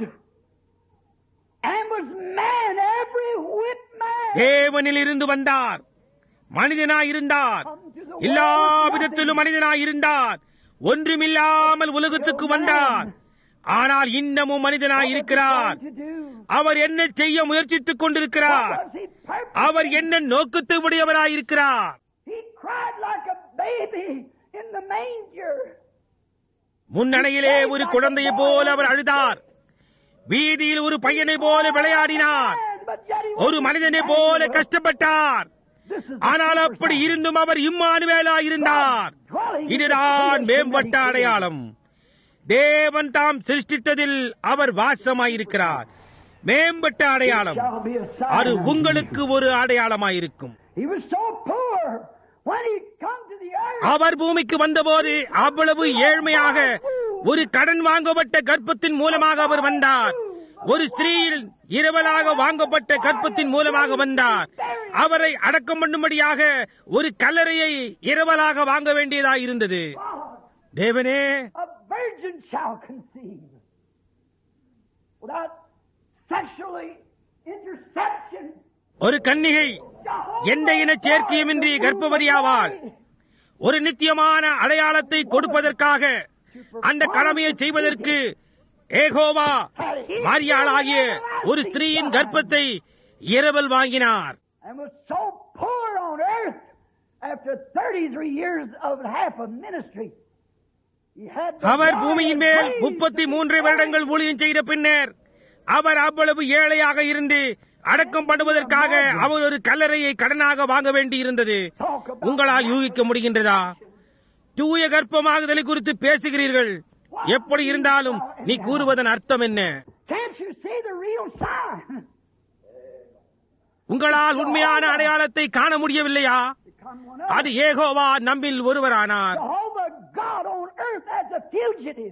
and was man, every whit man. தேவனில் இருந்து வந்தார் மனிதனாய் இருந்தார் எல்லா விதத்திலும் மனிதனாய் இருந்தார் ஒன்றுமில்லாமல் உலகத்துக்கு வந்தார் ஆனால் இன்னமும் மனிதனாய் இருக்கிறார் To do அவர் என்ன செய்ய முயற்சித்துக் கொண்டிருக்கிறார் was he purpose. அவர் என்ன நோக்கத்தை உடையவராய் இருக்கிறார் He cried like a baby in the manger. முன்னணையிலே ஒரு குழந்தையை போல அவர் அழுதார் வீதியில் ஒரு பையனை போல விளையாடினார் Man, but yet he ஒரு was மனிதனை போல கஷ்டப்பட்டார் This is the ஆனால் super அப்படி sign. இருந்தும் அவர் இம்மானுவேலா இருந்தார் இதுதான் மேம்பட்ட அடையாளம் தேவன் தாம் சிருஷ்டித்ததில் அவர் வாசமாயிருக்கிறார் மேம்பட்ட அடையாளம் Shall be a sign. அது உங்களுக்கு ஒரு அடையாளமாயிருக்கும் He was so poor when he come to the earth. அவர் பூமிக்கு வந்தபோது அவ்வளவு ஏழ்மையாக ஒரு கடன் வாங்கப்பட்ட கர்ப்பத்தின் மூலமாக அவர் வந்தார் ஒரு ஸ்திரீயில் இரவலாக வாங்கப்பட்ட கர்ப்பத்தின் மூலமாக வந்தார் அவரை அடக்கம் பண்ணும்படியாக ஒரு கல்லறையை இரவலாக வாங்க வேண்டியதாக இருந்தது தேவனே A virgin shall conceive without sexually interception. ஒரு கன்னிகை எந்த இன சேர்க்கையுமின்றி கர்ப்பவதியாவாள் ஒரு நித்தியமான அடையாளத்தை கொடுப்பதற்காக அந்த கடமையை செய்வதற்கு ஏகோவா மாரியாளாகிய ஒரு ஸ்திரீயின் கர்ப்பத்தை இரவல் வாங்கினார் and was so poor on earth after 33 years of half of ministry. He had the our joy பூமியின் and மேல் praise முப்பத்தி of மூன்று his வருடங்கள் life. ஊழியம் செய்த பின்னர் அவர் அவ்வளவு ஏழையாக இருந்து அடக்கம் பண்ணுவதற்காக அவர் ஒரு கல்லறையை கடனாக வாங்க வேண்டியிருந்தது Talk about உங்களால் யூகிக்க முடிகின்றதா தூய கர்ப்பமாகுதலை குறித்து பேசுகிறீர்கள் எப்படி இருந்தாலும் நீ கூறுவதன் அர்த்தம் என்ன Can't you see the real sign? உங்களால் உண்மையான அடையாளத்தை காண முடியவில்லையா Come one up. அது ஏகோவா நம்மில் ஒருவரானார் Jehovah God on earth as a fugitive.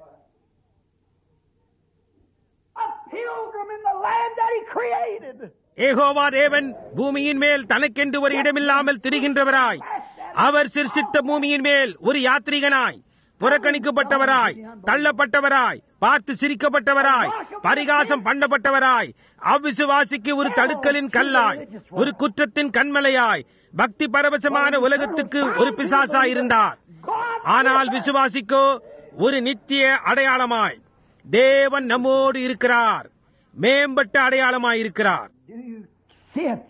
A pilgrim in the land that he created. Jehovah தேவன் பூமியின் மேல் தனக்கென்று ஒரு இடமில்லாமல் திரிகின்றவராய் அவர் சிருஷ்டித்த பூமியின் மேல் ஒரு யாத்ரீகனாய் புறக்கணிக்கப்பட்டவராய் தள்ளப்பட்டவராய் பார்த்து சிரிக்கப்பட்டவராய் பரிகாசம் பண்ணப்பட்டவராய் அவ்விசுவாசிக்கு ஒரு தடுக்கலின் கல்லாய் ஒரு குற்றத்தின் கண்மலையாய் பக்தி பரவசமான உலகத்துக்கு ஒரு பிசாசாய் இருந்தார் ஆனால் விசுவாசிக்கோ ஒரு நித்திய அடையாளமாய் தேவன் நம்மோடு இருக்கிறார் மேம்பட்ட அடையாளமாய் இருக்கிறார் Do you see it?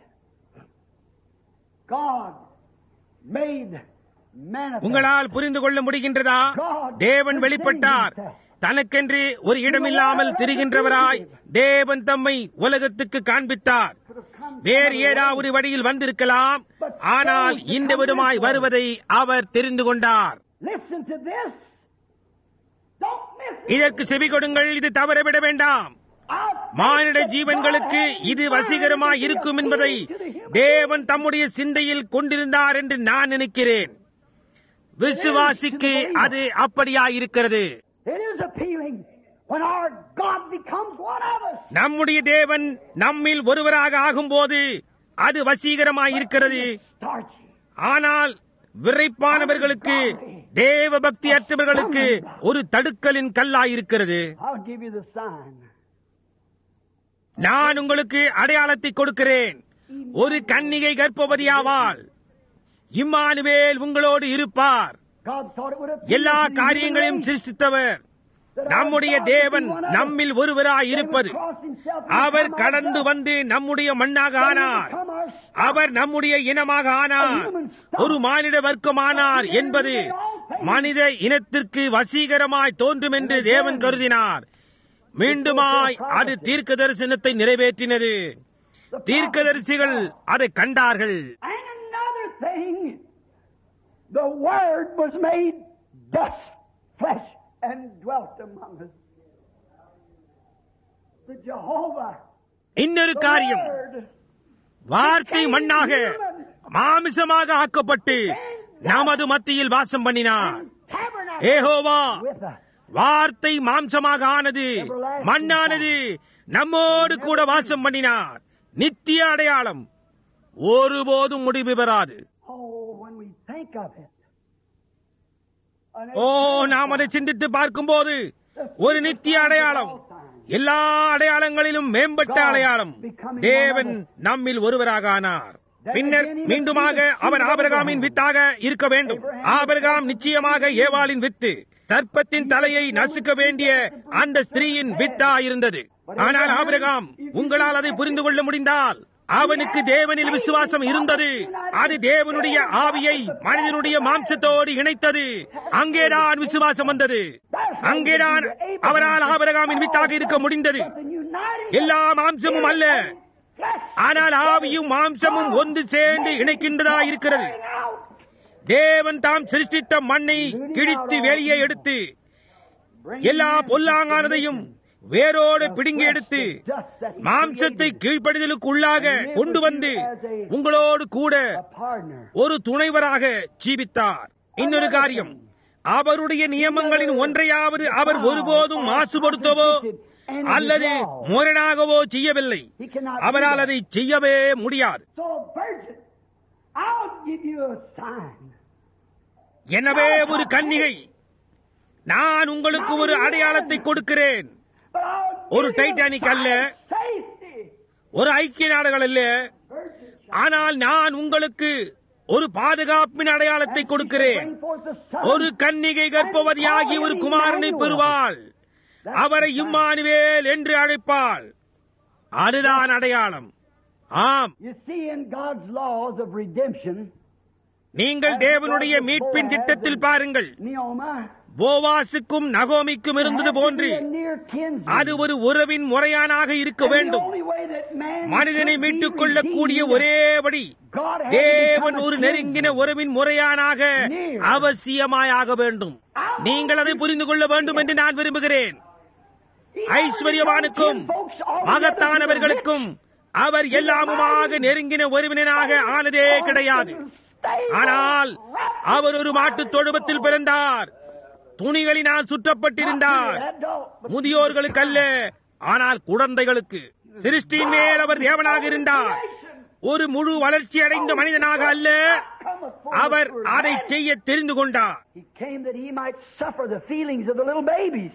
God made manifest. உங்களால் புரிந்து கொள்ள முடிகின்றதா தேவன் வெளிப்பட்டார் தனக்கென்று ஒரு இடமில்லாமல் திரிகின்றவராய் தேவன் தம்மை உலகத்துக்கு காண்பித்தார் வேறு ஏதாவது வழியில் வந்திருக்கலாம் ஆனால் இந்த விதமாய் வருவதை அவர் தெரிந்து கொண்டார் Listen to this. Don't miss it. இதற்கு செவி கொடுங்கள் இது தவறவிட வேண்டாம் I'll மானிட ஜீவன்களுக்கு இது வசீகரமாய் இருக்கும் என்பதை தேவன் தம்முடைய சிந்தையில் கொண்டிருந்தார் என்று நான் நினைக்கிறேன் விசுவாசிக்கு அது அப்படியாயிருக்கிறது It is appealing when our God becomes one of us. நம்முடைய தேவன் நம்மில் ஒருவராக ஆகும்போது அது வசீகரமாய் இருக்கிறது Starchy. ஆனால் விரைப்பானவர்களுக்கு தேவ பக்தி அற்றவர்களுக்கு ஒரு தடுக்கலின் கல்லாயிருக்கிறது I'll give you the sign. நான் உங்களுக்கு அடையாளத்தை கொடுக்கிறேன் ஒரு கன்னிகை கர்ப்பவதியாவாள் இம்மானுவேல் உங்களோடு இருப்பார் God thought it would have எல்லா காரியங்களையும் சிருஷ்டித்தவர் நம்முடைய தேவன் நம்மில் ஒருவராய் இருப்பது அவர் கடந்து வந்து நம்முடைய மண்ணாக ஆனார் அவர் நம்முடைய இனமாக ஆனார் ஒரு மானிட வர்க்கமானார் என்பது மனித இனத்திற்கு வசீகரமாய் தோன்றும் என்று தேவன் கருதினார் மீண்டுமாய் அது தீர்க்க தரிசனத்தை நிறைவேற்றினது தீர்க்கதரிசிகள் அதை கண்டார்கள் And another thing, the Word was made dust, flesh, and dwelt among us. The Jehovah, இன்னொரு the காரியம் Word, வார்த்தை மண்ணாக மாமிசமாக ஆக்கப்பட்டு நமது மத்தியில் வாசம் பண்ணினார் tabernacle ஏகோவா with us. வார்த்தை மாம்சமாக ஆனது மண்ணானது நம்மோடு கூட வாசம் பண்ணினார் நித்திய அடையாளம் ஒருபோதும் முடிவு பெறாது Oh, when we think of it. An ஓ நாம் அதை சிந்தித்து பார்க்கும்போது ஒரு நித்திய அடையாளம் எல்லா அடையாளங்களிலும் மேம்பட்ட அடையாளம் தேவன் நம்மில் ஒருவராக ஆனார் பின்னர் மீண்டுமாக அவர் ஆபிரகாமின் வித்தாக இருக்க வேண்டும் ஆபிரகாம் நிச்சயமாக ஏவாளின் வித்து சர்ப்பத்தின் தலையை நசுக்க வேண்டிய அந்த ஸ்திரீயின் வித்தா இருந்தது ஆனால் ஆபிரகாம் உங்களால் அதை புரிந்து கொள்ள முடிந்தால் அவனுக்கு தேவனில் விசுவாசம் இருந்தது அது தேவனுடைய ஆவியை மனிதனுடைய மாம்சத்தோடு இணைத்தது அங்கேதான் விசுவாசம் வந்தது அங்கேதான் அவரால் ஆபிரகாமின் வித்தாக இருக்க முடிந்தது something united. எல்லா மாம்சமும் அல்ல Flesh ஆனால் ஆவியும் மாம்சமும் ஒன்று சேர்ந்து இணைக்கின்றதா இருக்கிறது out. தேவன் தாம் சிருஷ்டித்த மண்ணை கிழித்து வெளியே எடுத்து எல்லா பொல்லாங்கானதையும் வேரோடு பிடுங்கி எடுத்து மாம்சத்தை கீழ்ப்படிதலுக்கு உள்ளாக கொண்டு வந்து உங்களோடு கூட A partner. ஒரு துணைவராக ஜீவித்தார் இன்னொரு காரியம் அவருடைய நியமங்களின் ஒன்றையாவது அவர் ஒருபோதும் மாசுபடுத்தவோ அல்லது முரணாகவோ செய்யவில்லை அவரால் அதை செய்யவே முடியாது So, virgin, I'll give you a sign. எனவே ஒரு கன்னிகை நான் உங்களுக்கு ஒரு அடையாளத்தை கொடுக்கிறேன் But I'll ஒரு give you a டைட்டானிக் அல்ல sign of safety. ஒரு ஐக்கிய நாடுகள் அல்ல Virgin, ஆனால் நான் உங்களுக்கு ஒரு பாதுகாப்பின் அடையாளத்தை கொடுக்கிறேன் bring forth the son. ஒரு கன்னிகை கர்ப்பவதியாகி ஒரு குமாரனை பெறுவாள் அவரை இம்மானுவேல் என்று அழைப்பாள் அதுதான் அடையாளம் ஆம் You see, in God's laws of redemption, நீங்கள் தேவனுடைய மீட்பின் திட்டத்தில் பாருங்கள் Neoma, போவாசுக்கும் நகோமிக்கும் இருந்தது போன்று அது ஒரு உறவின் முறையானாக இருக்க வேண்டும் மனிதனை மீட்டுக் கொள்ளக்கூடிய ஒரே வழி தேவன் ஒரு நெருங்கின உறவின் முறையானாக அவசியமாயாக வேண்டும் நீங்கள் அதை புரிந்து கொள்ள வேண்டும் என்று நான் விரும்புகிறேன் ஐஸ்வர்யவானுக்கும் மகத்தானவர்களுக்கும் அவர் எல்லாமுமாக நெருங்கின உறவினனாக ஆனதே கிடையாது ஆனால் அவர் ஒரு மாட்டுத் தொழுவத்தில் பிறந்தார் துணிகளினால் சுற்றப்பட்டிருந்தார் முதியோர்களுக்கு அல்ல ஆனால் குழந்தைகளுக்கு சிருஷ்டியின் மேல் அவர் தேவனாக இருந்தார் ஒரு முழு வளர்ச்சி அடைந்த மனிதனாக அல்ல அவர் அதை செய்ய தெரிந்து கொண்டார் He came that he might suffer the feelings of the little babies.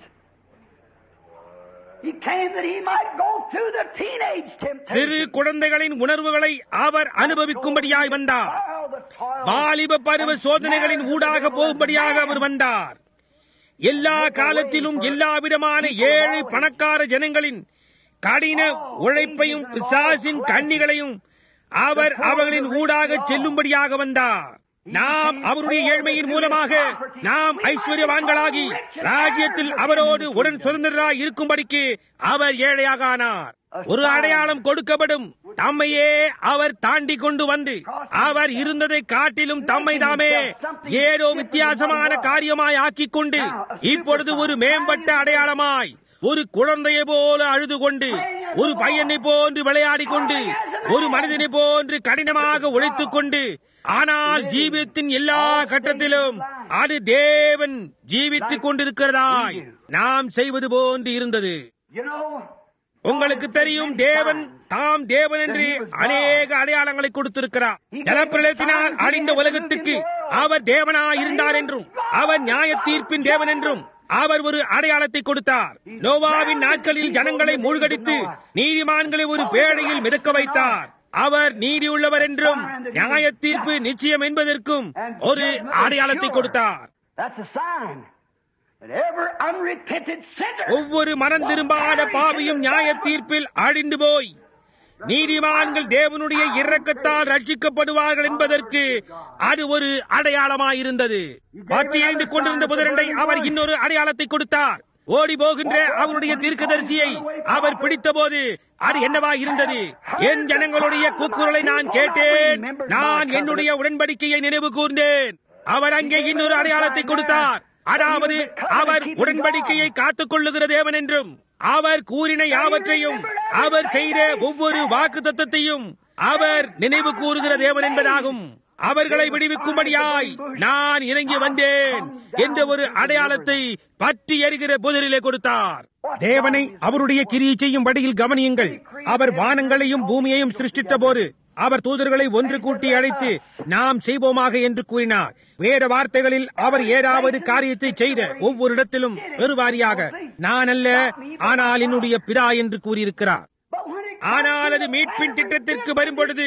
He came that he might go through the teenage சிறு temptation. குழந்தைகளின் உணர்வுகளை அவர் அனுபவிக்கும்படியாய் வந்தார் All the toil. வாலிப பருவ சோதனைகளின் ஊடாக போகும்படியாக அவர் வந்தார் எல்லா காலத்திலும் எல்லா விதமான ஏழை பணக்கார ஜனங்களின் கடின உழைப்பையும் பிசாசின் கண்ணிகளையும் அவர் அவர்களின் ஊடாக செல்லும்படியாக வந்தார் நாம் அவருடைய ஏழ்மையின் மூலமாக நாம் ஐஸ்வர்யவான்களாகி ராஜ்யத்தில் அவரோடு உடன் சுதந்திரராய் இருக்கும்படிக்கு அவர் ஏழையாக ஆனார் ஒரு அடையாளம் கொடுக்கப்படும் தம்மையே அவர் தாண்டி கொண்டு வந்து அவர் இருந்ததை காட்டிலும் தம்மை தாமே ஏதோ வித்தியாசமான காரியமாய் ஆக்கிக் கொண்டு இப்பொழுது ஒரு மேம்பட்ட அடையாளமாய் ஒரு குழந்தையை போல அழுது கொண்டு ஒரு பையனை போன்று விளையாடிக் கொண்டு ஒரு மனிதனை போன்று கடினமாக உழைத்துக் கொண்டு ஆனால் ஜீவியத்தின் எல்லா கட்டத்திலும் அது தேவன் ஜீவித்துக் கொண்டிருக்கிறதாய் நாம் செய்வது போன்று இருந்தது You know, உங்களுக்கு தெரியும் தேவன் தாம் தேவன் என்று அநேக அடையாளங்களை கொடுத்திருக்கிறார் ஜலப்பிரளயத்தினால் அழிந்த உலகத்துக்கு அவர் தேவனாய் இருந்தார் என்றும் அவர் நியாய தீர்ப்பின் தேவன் என்றும் அவர் ஒரு அடையாளத்தை கொடுத்தார் நோவாவின் நாட்களில் ஜனங்களை மூழ்கடித்து நீதிமான்களை ஒரு பேழையில் மிதக்க வைத்தார் அவர் நீதி உள்ளவர் என்றும் நியாய தீர்ப்பு நிச்சயம் என்பதற்கும் ஒரு அடையாளத்தை கொடுத்தார் that's a sign that every unrepented sinner ஒவ்வொரு மனம் திரும்பாத பாவியும் நியாய தீர்ப்பில் அழிந்து போய் நீதிமான்கள் தேவனுடைய இரக்கத்தால் ரட்சிக்கப்படுவார்கள் என்பதற்கு அது ஒரு அடையாளமாயிருந்தது பற்றி எறிந்து கொண்டிருந்த புதரண்டை அவர் இன்னொரு அடையாளத்தை கொடுத்தார் ஓடி போகின்ற அவருடைய தீர்க்கதரிசியை அவர் பிடித்தபோது அது என்னவா இருந்தது என் ஜனங்களுடைய கூக்குரலை நான் கேட்டேன் நான் என்னுடைய உடன்படிக்கையை நினைவு கூர்ந்தேன் அவர் அங்கே இன்னொரு அடையாளத்தை கொடுத்தார் அதாவது அவர் உடன்படிக்கையை காத்துக் கொள்ளுகிற தேவன் என்றும் அவர் கூறின யாவற்றையும் அவர் செய்த ஒவ்வொரு வாக்கு தத்தத்தையும் அவர் நினைவு கூறுகிற தேவன் என்பதாகும் அவர்களை விடுவிக்கும்படியாய் நான் இறங்கி வந்தேன் என்ற ஒரு அடையாளத்தை பற்றி எறிகிற புதரிலே கொடுத்தார் தேவனை அவருடைய கிரியை செய்யும் வழியில் கவனியுங்கள் அவர் வானங்களையும் பூமியையும் சிருஷ்டித்த போது அவர் தூதர்களை ஒன்று கூட்டி அழைத்து நாம் செய்வோமாக என்று கூறினார் வேற வார்த்தைகளில் அவர் ஏதாவது காரியத்தை செய்த ஒவ்வொரு இடத்திலும் பெருவாரியாக நான் அல்ல ஆனால் என்னுடைய பிதா என்று கூறியிருக்கிறார் But when it ஆனால் அது மீட்பின் திட்டத்திற்கு வரும்பொழுது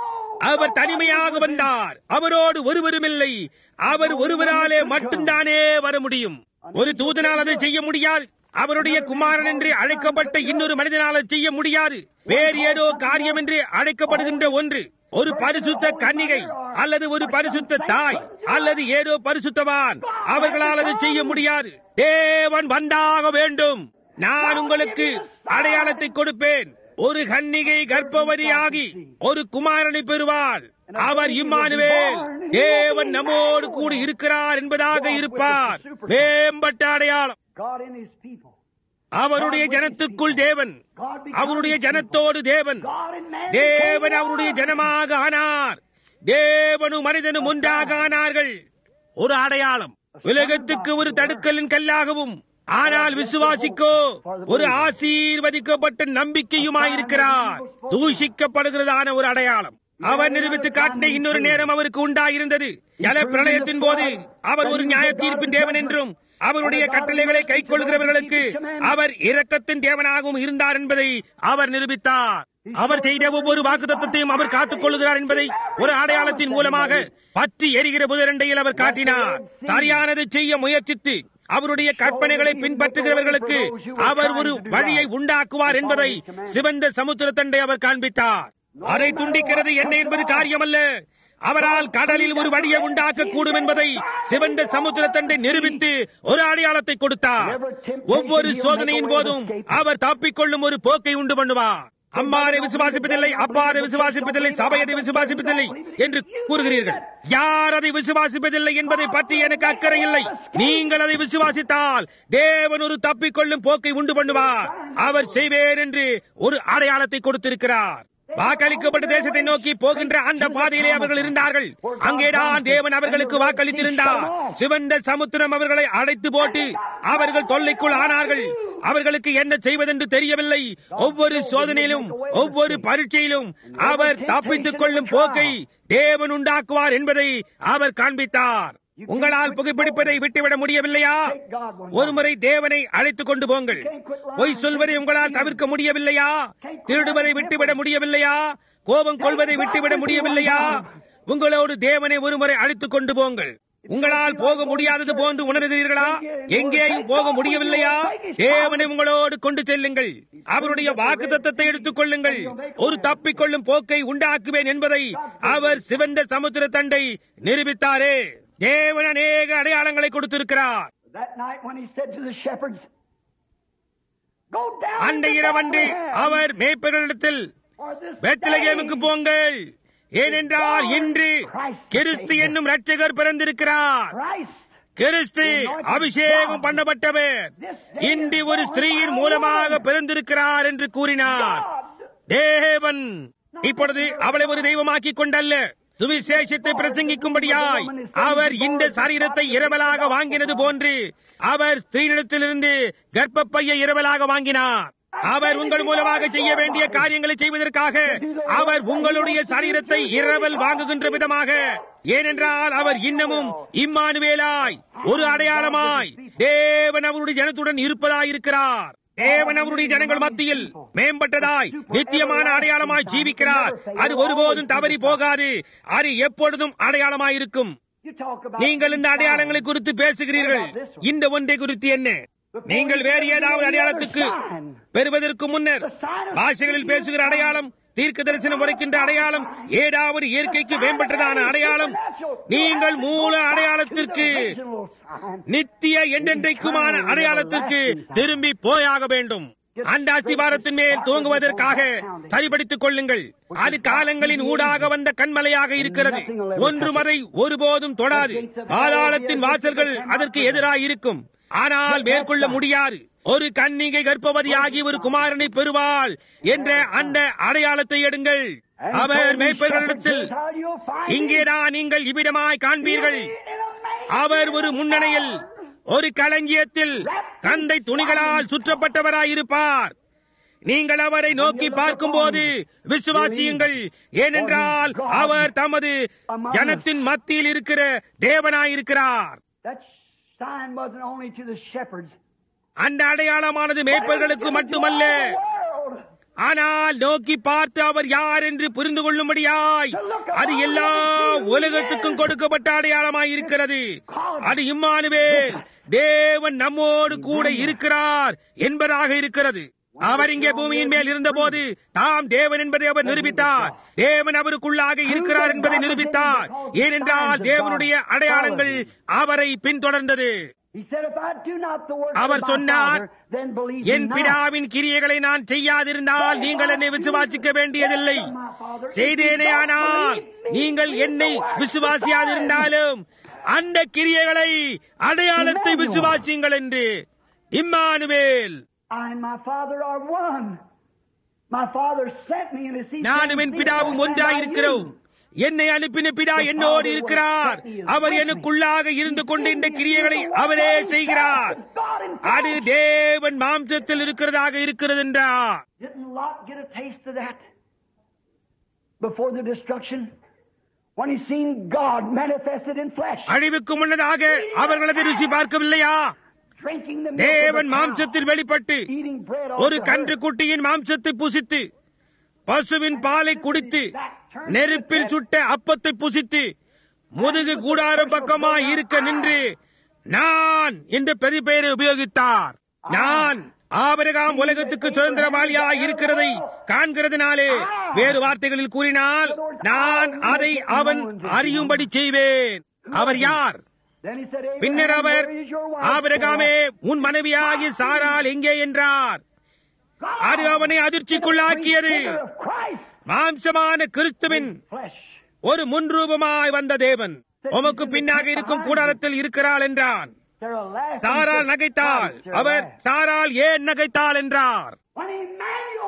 அவர் தனிமையாக வந்தார் அவரோடு ஒருவரும் இல்லை அவர் ஒருவராலே மட்டும்தானே வர முடியும் ஒரு தூதனால் அதை செய்ய முடியாது அவருடைய குமாரன் என்று அழைக்கப்பட்ட இன்னொரு மனிதனால் அதை செய்ய முடியாது வேறு ஏதோ காரியம் என்று அழைக்கப்படுகின்ற ஒன்று ஒரு பரிசுத்த கன்னிகை அல்லது ஒரு பரிசுத்த தாய் அல்லது ஏதோ பரிசுத்தவான் அவர்களால் அதை செய்ய முடியாது தேவன் வந்தாக வேண்டும் நான் உங்களுக்கு அடையாளத்தை கொடுப்பேன் ஒரு கன்னிகை கர்ப்பவதியாகி ஒரு குமாரனை பெறுவாள் அவர் இம்மானுவேல் தேவன் நம்மோடு கூட இருக்கிறார் என்பதாக இருப்பார் மேம்பட்ட அடையாளம் God in His people, அவருடைய ஜனத்துக்குள் தேவன் அவருடைய ஜனத்தோடு தேவன் God in man, தேவன் அவருடைய ஜனமாக ஆனார் தேவனும் மனிதனும் ஒன்றாக ஆனார்கள் ஒரு அடையாளம் உலகத்துக்கு ஒரு தடுக்கலின் கல்லாகவும் ஆனால் விசுவாசிக்கோ ஒரு ஆசீர்வதிக்கப்பட்ட நம்பிக்கையுமாயிருக்கிறார் தூஷிக்கப்படுகிறதான ஒரு அடையாளம் அவர் நிரூபித்து காட்டின இன்னொரு நேரம் அவருக்கு உண்டாயிருந்தது ஜல பிரளயத்தின் போது அவர் ஒரு நியாய தீர்ப்பின் தேவன் என்றும் அவருடைய கட்டளைகளை கை கொள்கிறவர்களுக்கு அவர் இரக்கத்தின் தேவனாகவும் இருந்தார் என்பதை அவர் நிரூபித்தார் அவர் செய்த ஒவ்வொரு வாக்குத்தத்தையும் அவர் காத்துக் கொள்கிறார் என்பதை ஒரு அடையாளத்தின் மூலமாக பற்றி எரிகிற புதரண்டையில் அவர் காட்டினார் சரியானதை செய்ய முயற்சித்து அவருடைய கற்பனைகளை பின்பற்றுகிறவர்களுக்கு அவர் ஒரு வழியை உண்டாக்குவார் என்பதை சிவந்த சமுத்திர தண்டை அவர் காண்பித்தார் அதை துண்டிக்கிறது என்ன என்பது காரியமல்ல அவரால் கடலில் ஒரு வழியை உண்டாக்க கூடும் என்பதை சிவந்த சமுத்திர தண்டை நிரூபித்து ஒரு அடையாளத்தை கொடுத்தார் ஒவ்வொரு சோதனையின் போதும் அவர் தப்பிக்கொள்ளும் ஒரு போக்கை உண்டு பண்ணுவார் அம்மாரை விசுவாசிப்பதில்லை அப்பாரை விசுவாசிப்பதில்லை சபையதை விசுவாசிப்பதில்லை என்று கூறுகிறீர்கள் யார் அதை விசுவாசிப்பதில்லை என்பதை பற்றி எனக்கு அக்கறை இல்லை நீங்கள் அதை விசுவாசித்தால் தேவன் ஒரு தப்பிக்கொள்ளும் போக்கை உண்டு பண்ணுவார் அவர் செய்வேன் என்று ஒரு அடையாளத்தை கொடுத்திருக்கிறார் வாக்களிக்கப்பட்ட தேசத்தை நோக்கி போகின்ற அந்த பாதையிலே அவர்கள் இருந்தார்கள் அங்கேதான் தேவன் அவர்களுக்கு வாக்களித்திருந்தார் சிவந்த சமுத்திரம் அவர்களை அடைத்து போட்டு அவர்கள் தொல்லைக்குள் ஆனார்கள் அவர்களுக்கு என்ன செய்வதென்று தெரியவில்லை ஒவ்வொரு சோதனையிலும் ஒவ்வொரு பரீட்சையிலும் அவர் தப்பித்துக் கொள்ளும் போக்கை தேவன் உண்டாக்குவார் என்பதை அவர் காண்பித்தார் உங்களால் புகைப்பிடிப்பதை விட்டுவிட முடியவில்லையா ஒருமுறை தேவனை அழைத்துக் கொண்டு போங்கள் பொய் சொல்வதை உங்களால் தவிர்க்க முடியவில்லையா திருடுவதை விட்டுவிட முடியவில்லையா கோபம் கொள்வதை விட்டுவிட முடியவில்லையா உங்களோடு தேவனை ஒருமுறை அழைத்துக் கொண்டு போங்கள் உங்களால் போக முடியாதது போன்று உணர்கிறீர்களா எங்கேயும் போக முடியவில்லையா தேவனை உங்களோடு கொண்டு செல்லுங்கள் அவருடைய வாக்கு தத்தத்தை எடுத்துக் கொள்ளுங்கள் ஒரு தப்பிக்கொள்ளும் போக்கை உண்டாக்குவேன் என்பதை அவர் சிவந்த சமுத்திர தண்டை நிரூபித்தாரே தேவன் அநேக அடையாளங்களை கொடுத்திருக்கிறார் That night when he said to the shepherds, Go down அந்த into இரவன்று Bethlehem, our மேய்ப்பர்களிடத்தில் for this பெத்லகேமுக்கு day போங்கள் ஏனென்றால் இன்று கிறிஸ்து என்னும் ரட்சகர் பிறந்திருக்கிறார் Christ கிறிஸ்து அபிஷேகம் பண்ணப்பட்டவர் இன்று ஒரு ஸ்திரீயின் மூலமாக பிறந்திருக்கிறார் என்று கூறினார் தேவன் இப்பொழுது அவளை ஒரு தெய்வமாக்கி கொண்டல்ல சுவிசேஷத்தை பிரசங்கிக்கும்படியாய் அவர் இந்த சரீரத்தை இரவலாக வாங்கினது போன்று அவர் ஸ்திரீனிடத்திலிருந்து கர்ப்பப்பையை இரவலாக வாங்கினார் அவர் உங்கள் மூலமாக செய்ய வேண்டிய காரியங்களை செய்வதற்காக அவர் உங்களுடைய சரீரத்தை இரவல் வாங்குகின்ற விதமாக ஏனென்றால் அவர் இன்னமும் இம்மானுவேலாய் ஒரு அடையாளமாய் தேவன் அவருடைய ஜனத்துடன் இருப்பதாயிருக்கிறார் தேவன் அவருடைய ஜனங்கள் மத்தியில் மேம்பட்டதாய் நித்தியமான அடையாளமாய் ஜீவிக்கிறார் அது ஒருபோதும் தவறி போகாது அது எப்பொழுதும் அடையாளமாயிருக்கும் You talk about நீங்கள் இந்த அடையாளங்களை குறித்து பேசுகிறீர்கள் இந்த ஒன்றை குறித்து என்ன நீங்கள் வேறு ஏதாவது அடையாளத்துக்கு பெறுவதற்கு முன்னர் பாஷைகளில் பேசுகிற அடையாளம் தீர்க்க தரிசனம் உரைக்கின்ற அடையாளம் ஏதாவது இயற்கைக்கு மேம்பட்டதான அடையாளம் நீங்கள் மூல அடையாளத்திற்கு நித்திய என்றென்றைக்குமான அடையாளத்திற்கு திரும்பி போயாக வேண்டும் அந்த அஸ்திவாரத்தின் மேல் தூங்குவதற்காக சரிபடுத்திக் கொள்ளுங்கள் அது காலங்களின் ஊடாக வந்த கண்மலையாக இருக்கிறது ஒன்றும் அதை ஒருபோதும் தொடாது பாதாளத்தின் வாசல்கள் அதற்கு எதிராக இருக்கும் ஆனால் மேற்கொள்ள முடியாது ஒரு கன்னிகை கர்ப்பவதியாகி ஒரு குமாரனை பெறுவாள் என்ற அந்த அடையாளத்தை எடுங்கள் அவர் மேய்ப்பர்களிடத்தில் இங்கேதான் நீங்கள் இவ்விடமாய் காண்பீர்கள் அவர் ஒரு முன்னணியில் ஒரு களஞ்சியத்தில் கந்தை துணிகளால் சுற்றப்பட்டவராயிருப்பார் நீங்கள் அவரை நோக்கி பார்க்கும்போது விசுவாசியுங்கள் ஏனென்றால் அவர் தமது ஜனத்தின் மத்தியில் இருக்கிற தேவனாயிருக்கிறார் That sign wasn't only to the shepherds. அந்த அடையாளமானது மேய்ப்பர்களுக்கு மட்டுமல்ல World. ஆனால் நோக்கி பார்த்து அவர் யார் என்று புரிந்து கொள்ளும்படியாய் அது எல்லா உலகத்துக்கும் கொடுக்கப்பட்ட அடையாளமாய் இருக்கிறது அது இம்மானுவேல் தேவன் நம்மோடு கூட இருக்கிறார் என்பதாக இருக்கிறது அவர் இங்கே பூமியின் மேல் இருந்தபோது தாம் தேவன் என்பதை அவர் நிரூபித்தார் தேவன் அவருக்குள்ளாக இருக்கிறார் என்பதை நிரூபித்தார் ஏனென்றால் தேவனுடைய அடையாளங்கள் அவரை பின்தொடர்ந்தது He said, If I do not the works our of my சொன்னார், Father, then believe me N not. பிதாவின் கிரியைகளை நான் செய்யாதிருந்தால் நீங்கள் என்னை விசுவாசிக்க வேண்டியதில்லை செய்தேனே ஆனால் நீங்கள் என்னை விசுவாசியாதிருந்தாலும் அந்த கிரியைகளை அடையாளத்தை விசுவாசியுங்கள் என்று Emmanuel I and my Father are one. My Father sent me, and as He நானும் என் பிதாவும் ஒன்றாயிருக்கிறோம் என்னை அனுப்பின பிதா என்னோடு இருக்கிறார் அவர் எனக்குள்ளாக இருந்து கொண்டு இந்த கிரியைகளை அவரே செய்கிறார் அது தேவன் மாம்சத்தில் இருக்கிறதாக இருக்கிறது என்றார் Didn't Lot get a taste of that before the destruction? When he seen God manifested in flesh, அழிவுக்கு முன்னதாக அவர்களது ருசி பார்க்கவில்லையா drinking the milk தேவன் of the cow, மாம்சத்தில் வெளிப்பட்டு eating bread ஒரு off the கன்று earth. குட்டியின் மாம்சத்தை புசித்து பசுவின் பாலை குடித்து நெருப்பில் சுட்ட அப்பத்தை புசித்து முதுகு கூடார பக்கமாய் இருக்க நின்று நான் என்ற பெயரை உபயோகித்தார் நான் ஆபிரகாம் உலகத்துக்கு சுதந்திரவாளியாய் இருக்கிறதை காண்கிறதுனாலே வேறு வார்த்தைகளில் கூறினால் நான் அதை அவன் அறியும்படி செய்வேன் அவர் யார் Then he said, பின்னர் Abraham, our where is your wife? ஆபிரகாமே உன் மனைவியாகி சாரால் எங்கே என்றார் God, அது அவனை அதிர்ச்சிக்குள்ளாக்கியது figure of Christ, மாம்சமான கிறிஸ்துவின் flesh. ஒரு முன்ரூபமாய் வந்த தேவன் உமக்கு பின்னாக இருக்கும் கூடாரத்தில் இருக்கிறாள் என்றான் They're a laughing சாரால் fit. நகைத்தாள் Christ, they're அவர் laughing. சாரால் ஏன் நகைத்தாள் என்றார் When Emmanuel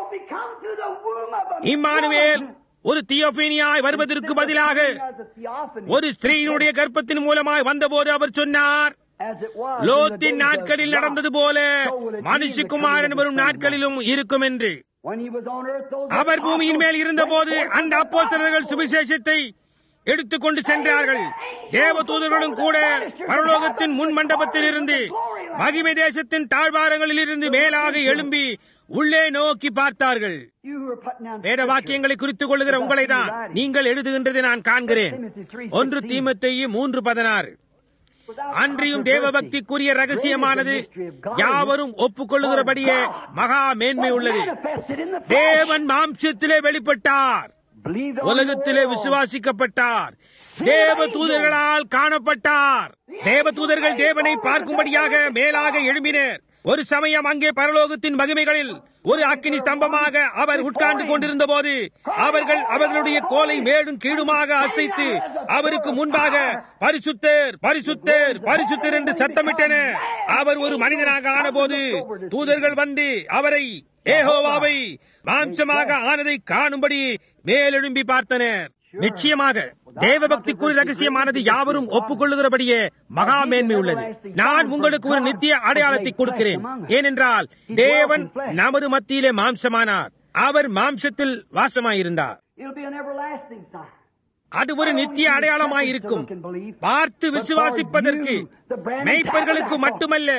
only come through the womb of a Emmanuel woman. ஒரு தியோபீனியாய் வருவதற்கு பதிலாக As a theophany. ஒரு ஸ்திரீயினுடைய கர்ப்பத்தின் மூலமாய் வந்தபோது அவர் சொன்னார் As it was in the லோத்தின் days நாட்களில் of Lot. நடந்தது போல So will it be in the மனுஷகுமாரன் coming வரும் of the Son of நாட்களிலும் இருக்கும் என்று Man. When he was on earth, those அவர் பூமியின் மேல் apostles இருந்தபோது went forth அந்த with the அப்போஸ்தலர்கள் gospel. சுவிசேஷத்தை எடுத்துக்கொண்டு சென்றார்கள் தேவ தூதர்களும் கூட பரலோகத்தின் முன் மண்டபத்தில் இருந்து மகிமை தேசத்தின் தாழ்வாரங்களில் இருந்து மேலாக எழும்பி உள்ளே நோக்கி பார்த்தார்கள் You who are putting down வேத வாக்கியங்களை குறித்துக் கொள்ளுகிற உங்களை தான் நீங்கள் எழுதுகின்றதை நான் காண்கிறேன் ஒன்று தீமத்தையு மூன்று பதினாறு அன்றியும் தேவபக்திக்குரிய ரகசியமானது யாவரும் ஒப்புக்கொள்ளுகிறபடியே மகா மேன்மை உள்ளது manifested in the flesh. தேவன் மாம்சத்திலே வெளிப்பட்டார் Believed on the உலகத்திலே world. விசுவாசிக்கப்பட்டார் தேவ தூதர்களால் காணப்பட்டார் தேவ தூதர்கள் தேவனை பார்க்கும்படியாக மேலாக எழும்பினர் ஒரு சமயம் அங்கே பரலோகத்தின் மகிமைகளில் ஒரு அக்கினி ஸ்தம்பமாக அவர் உட்கார்ந்து கொண்டிருந்த போது அவர்கள் அவர்களுடைய கோலை மேடும் கீழுமாக அசைத்து அவருக்கு முன்பாக பரிசுத்தர் பரிசுத்தர் பரிசுத்தர் என்று சத்தமிட்டனர் அவர் ஒரு மனிதனாக ஆனபோது தூதர்கள் வந்து அவரை ஏகோவாவை மாம்சமாக ஆனதை காணும்படி மேலெழும்பி பார்த்தனர் நிச்சயமாக தேவபக்திக்குரிய ரகசியமானது யாவரும் ஒப்புக்கொள்ளுகிறபடியே மகா மேன்மை உள்ளது நான் உங்களுக்கு ஒரு நித்திய அடையாளத்தை கொடுக்கிறேன் ஏனென்றால் தேவன் நமது மத்தியிலே மாம்சமானார் அவர் மாம்சத்தில் வாசமாயிருந்தார் It'll be an everlasting sign. அது ஒரு நித்திய அடையாளமாய் இருக்கும் பார்த்து விசுவாசிப்பதற்கு மெய்ப்பர்களுக்கு மட்டுமல்ல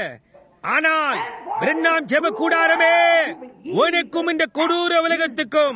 ஆனால் பிரண்ணாம் ஜெப கூடாரமே உனக்கும் இந்த கொடூர உலகத்துக்கும்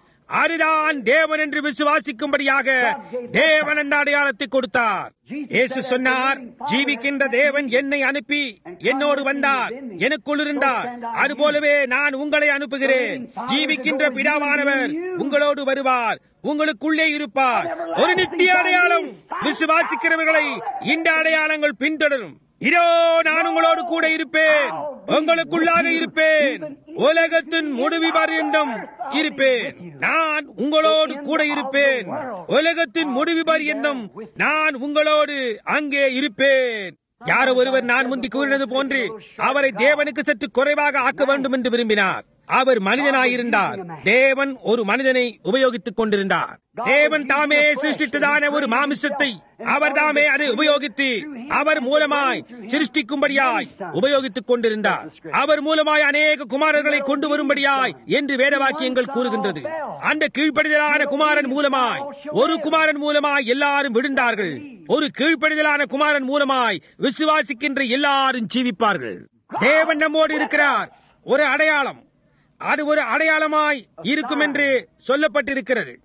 அதுதான் தேவன் என்று விசுவாசிக்கும்படியாக தேவன் அந்த அடையாளத்தை கொடுத்தார் இயேசு சொன்னார் ஜீவிக்கின்ற தேவன் என்னை அனுப்பி என்னோடு வந்தார் எனக்குள் இருந்தார் அதுபோலவே நான் உங்களை அனுப்புகிறேன் ஜீவிக்கின்ற பிதாவானவர் உங்களோடு வருவார் உங்களுக்குள்ளே இருப்பார் ஒரு நித்திய அடையாளம் விசுவாசிக்கிறவர்களை இந்த அடையாளங்கள் பின்தொடரும் இதோ நான் உங்களோடு கூட இருப்பேன் உங்களுக்குள்ளாக இருப்பேன் உலகத்தின் முடிவு பரியந்தம் இருப்பேன் நான் உங்களோடு கூட இருப்பேன் உலகத்தின் முடிவு பரியந்தம் நான் உங்களோடு அங்கே இருப்பேன் யாரோ ஒருவர் நான் முந்தி கூறினது போன்று அவரை தேவனுக்கு சற்று குறைவாக ஆக்க வேண்டும் என்று விரும்பினார் அவர் மனிதனாயிருந்தார் தேவன் ஒரு மனிதனை உபயோகித்துக் கொண்டிருந்தார் தேவன் தாமே சிருஷ்டித்ததான ஒரு மாமிசத்தை அவர் தாமே அதை உபயோகித்து அவர் மூலமாய் சிருஷ்டிக்கும்படியாய் உபயோகித்துக் கொண்டிருந்தார் அவர் மூலமாய் அநேக குமாரர்களை கொண்டு வரும்படியாய் என்று வேதவாக்கியங்கள் கூறுகின்றது அந்த கீழ்ப்படிதலான குமாரன் மூலமாய் ஒரு குமாரன் மூலமாய் எல்லாரும் விழுந்தார்கள் ஒரு கீழ்ப்படிதலான குமாரன் மூலமாய் விசுவாசிக்கின்ற எல்லாரும் ஜீவிப்பார்கள் தேவன் நம்மோடு இருக்கிறார் ஒரு அடையாளம் அது ஒரு அடையாளமாய் இருக்கும் என்று சொல்லப்பட்டிருக்கிறது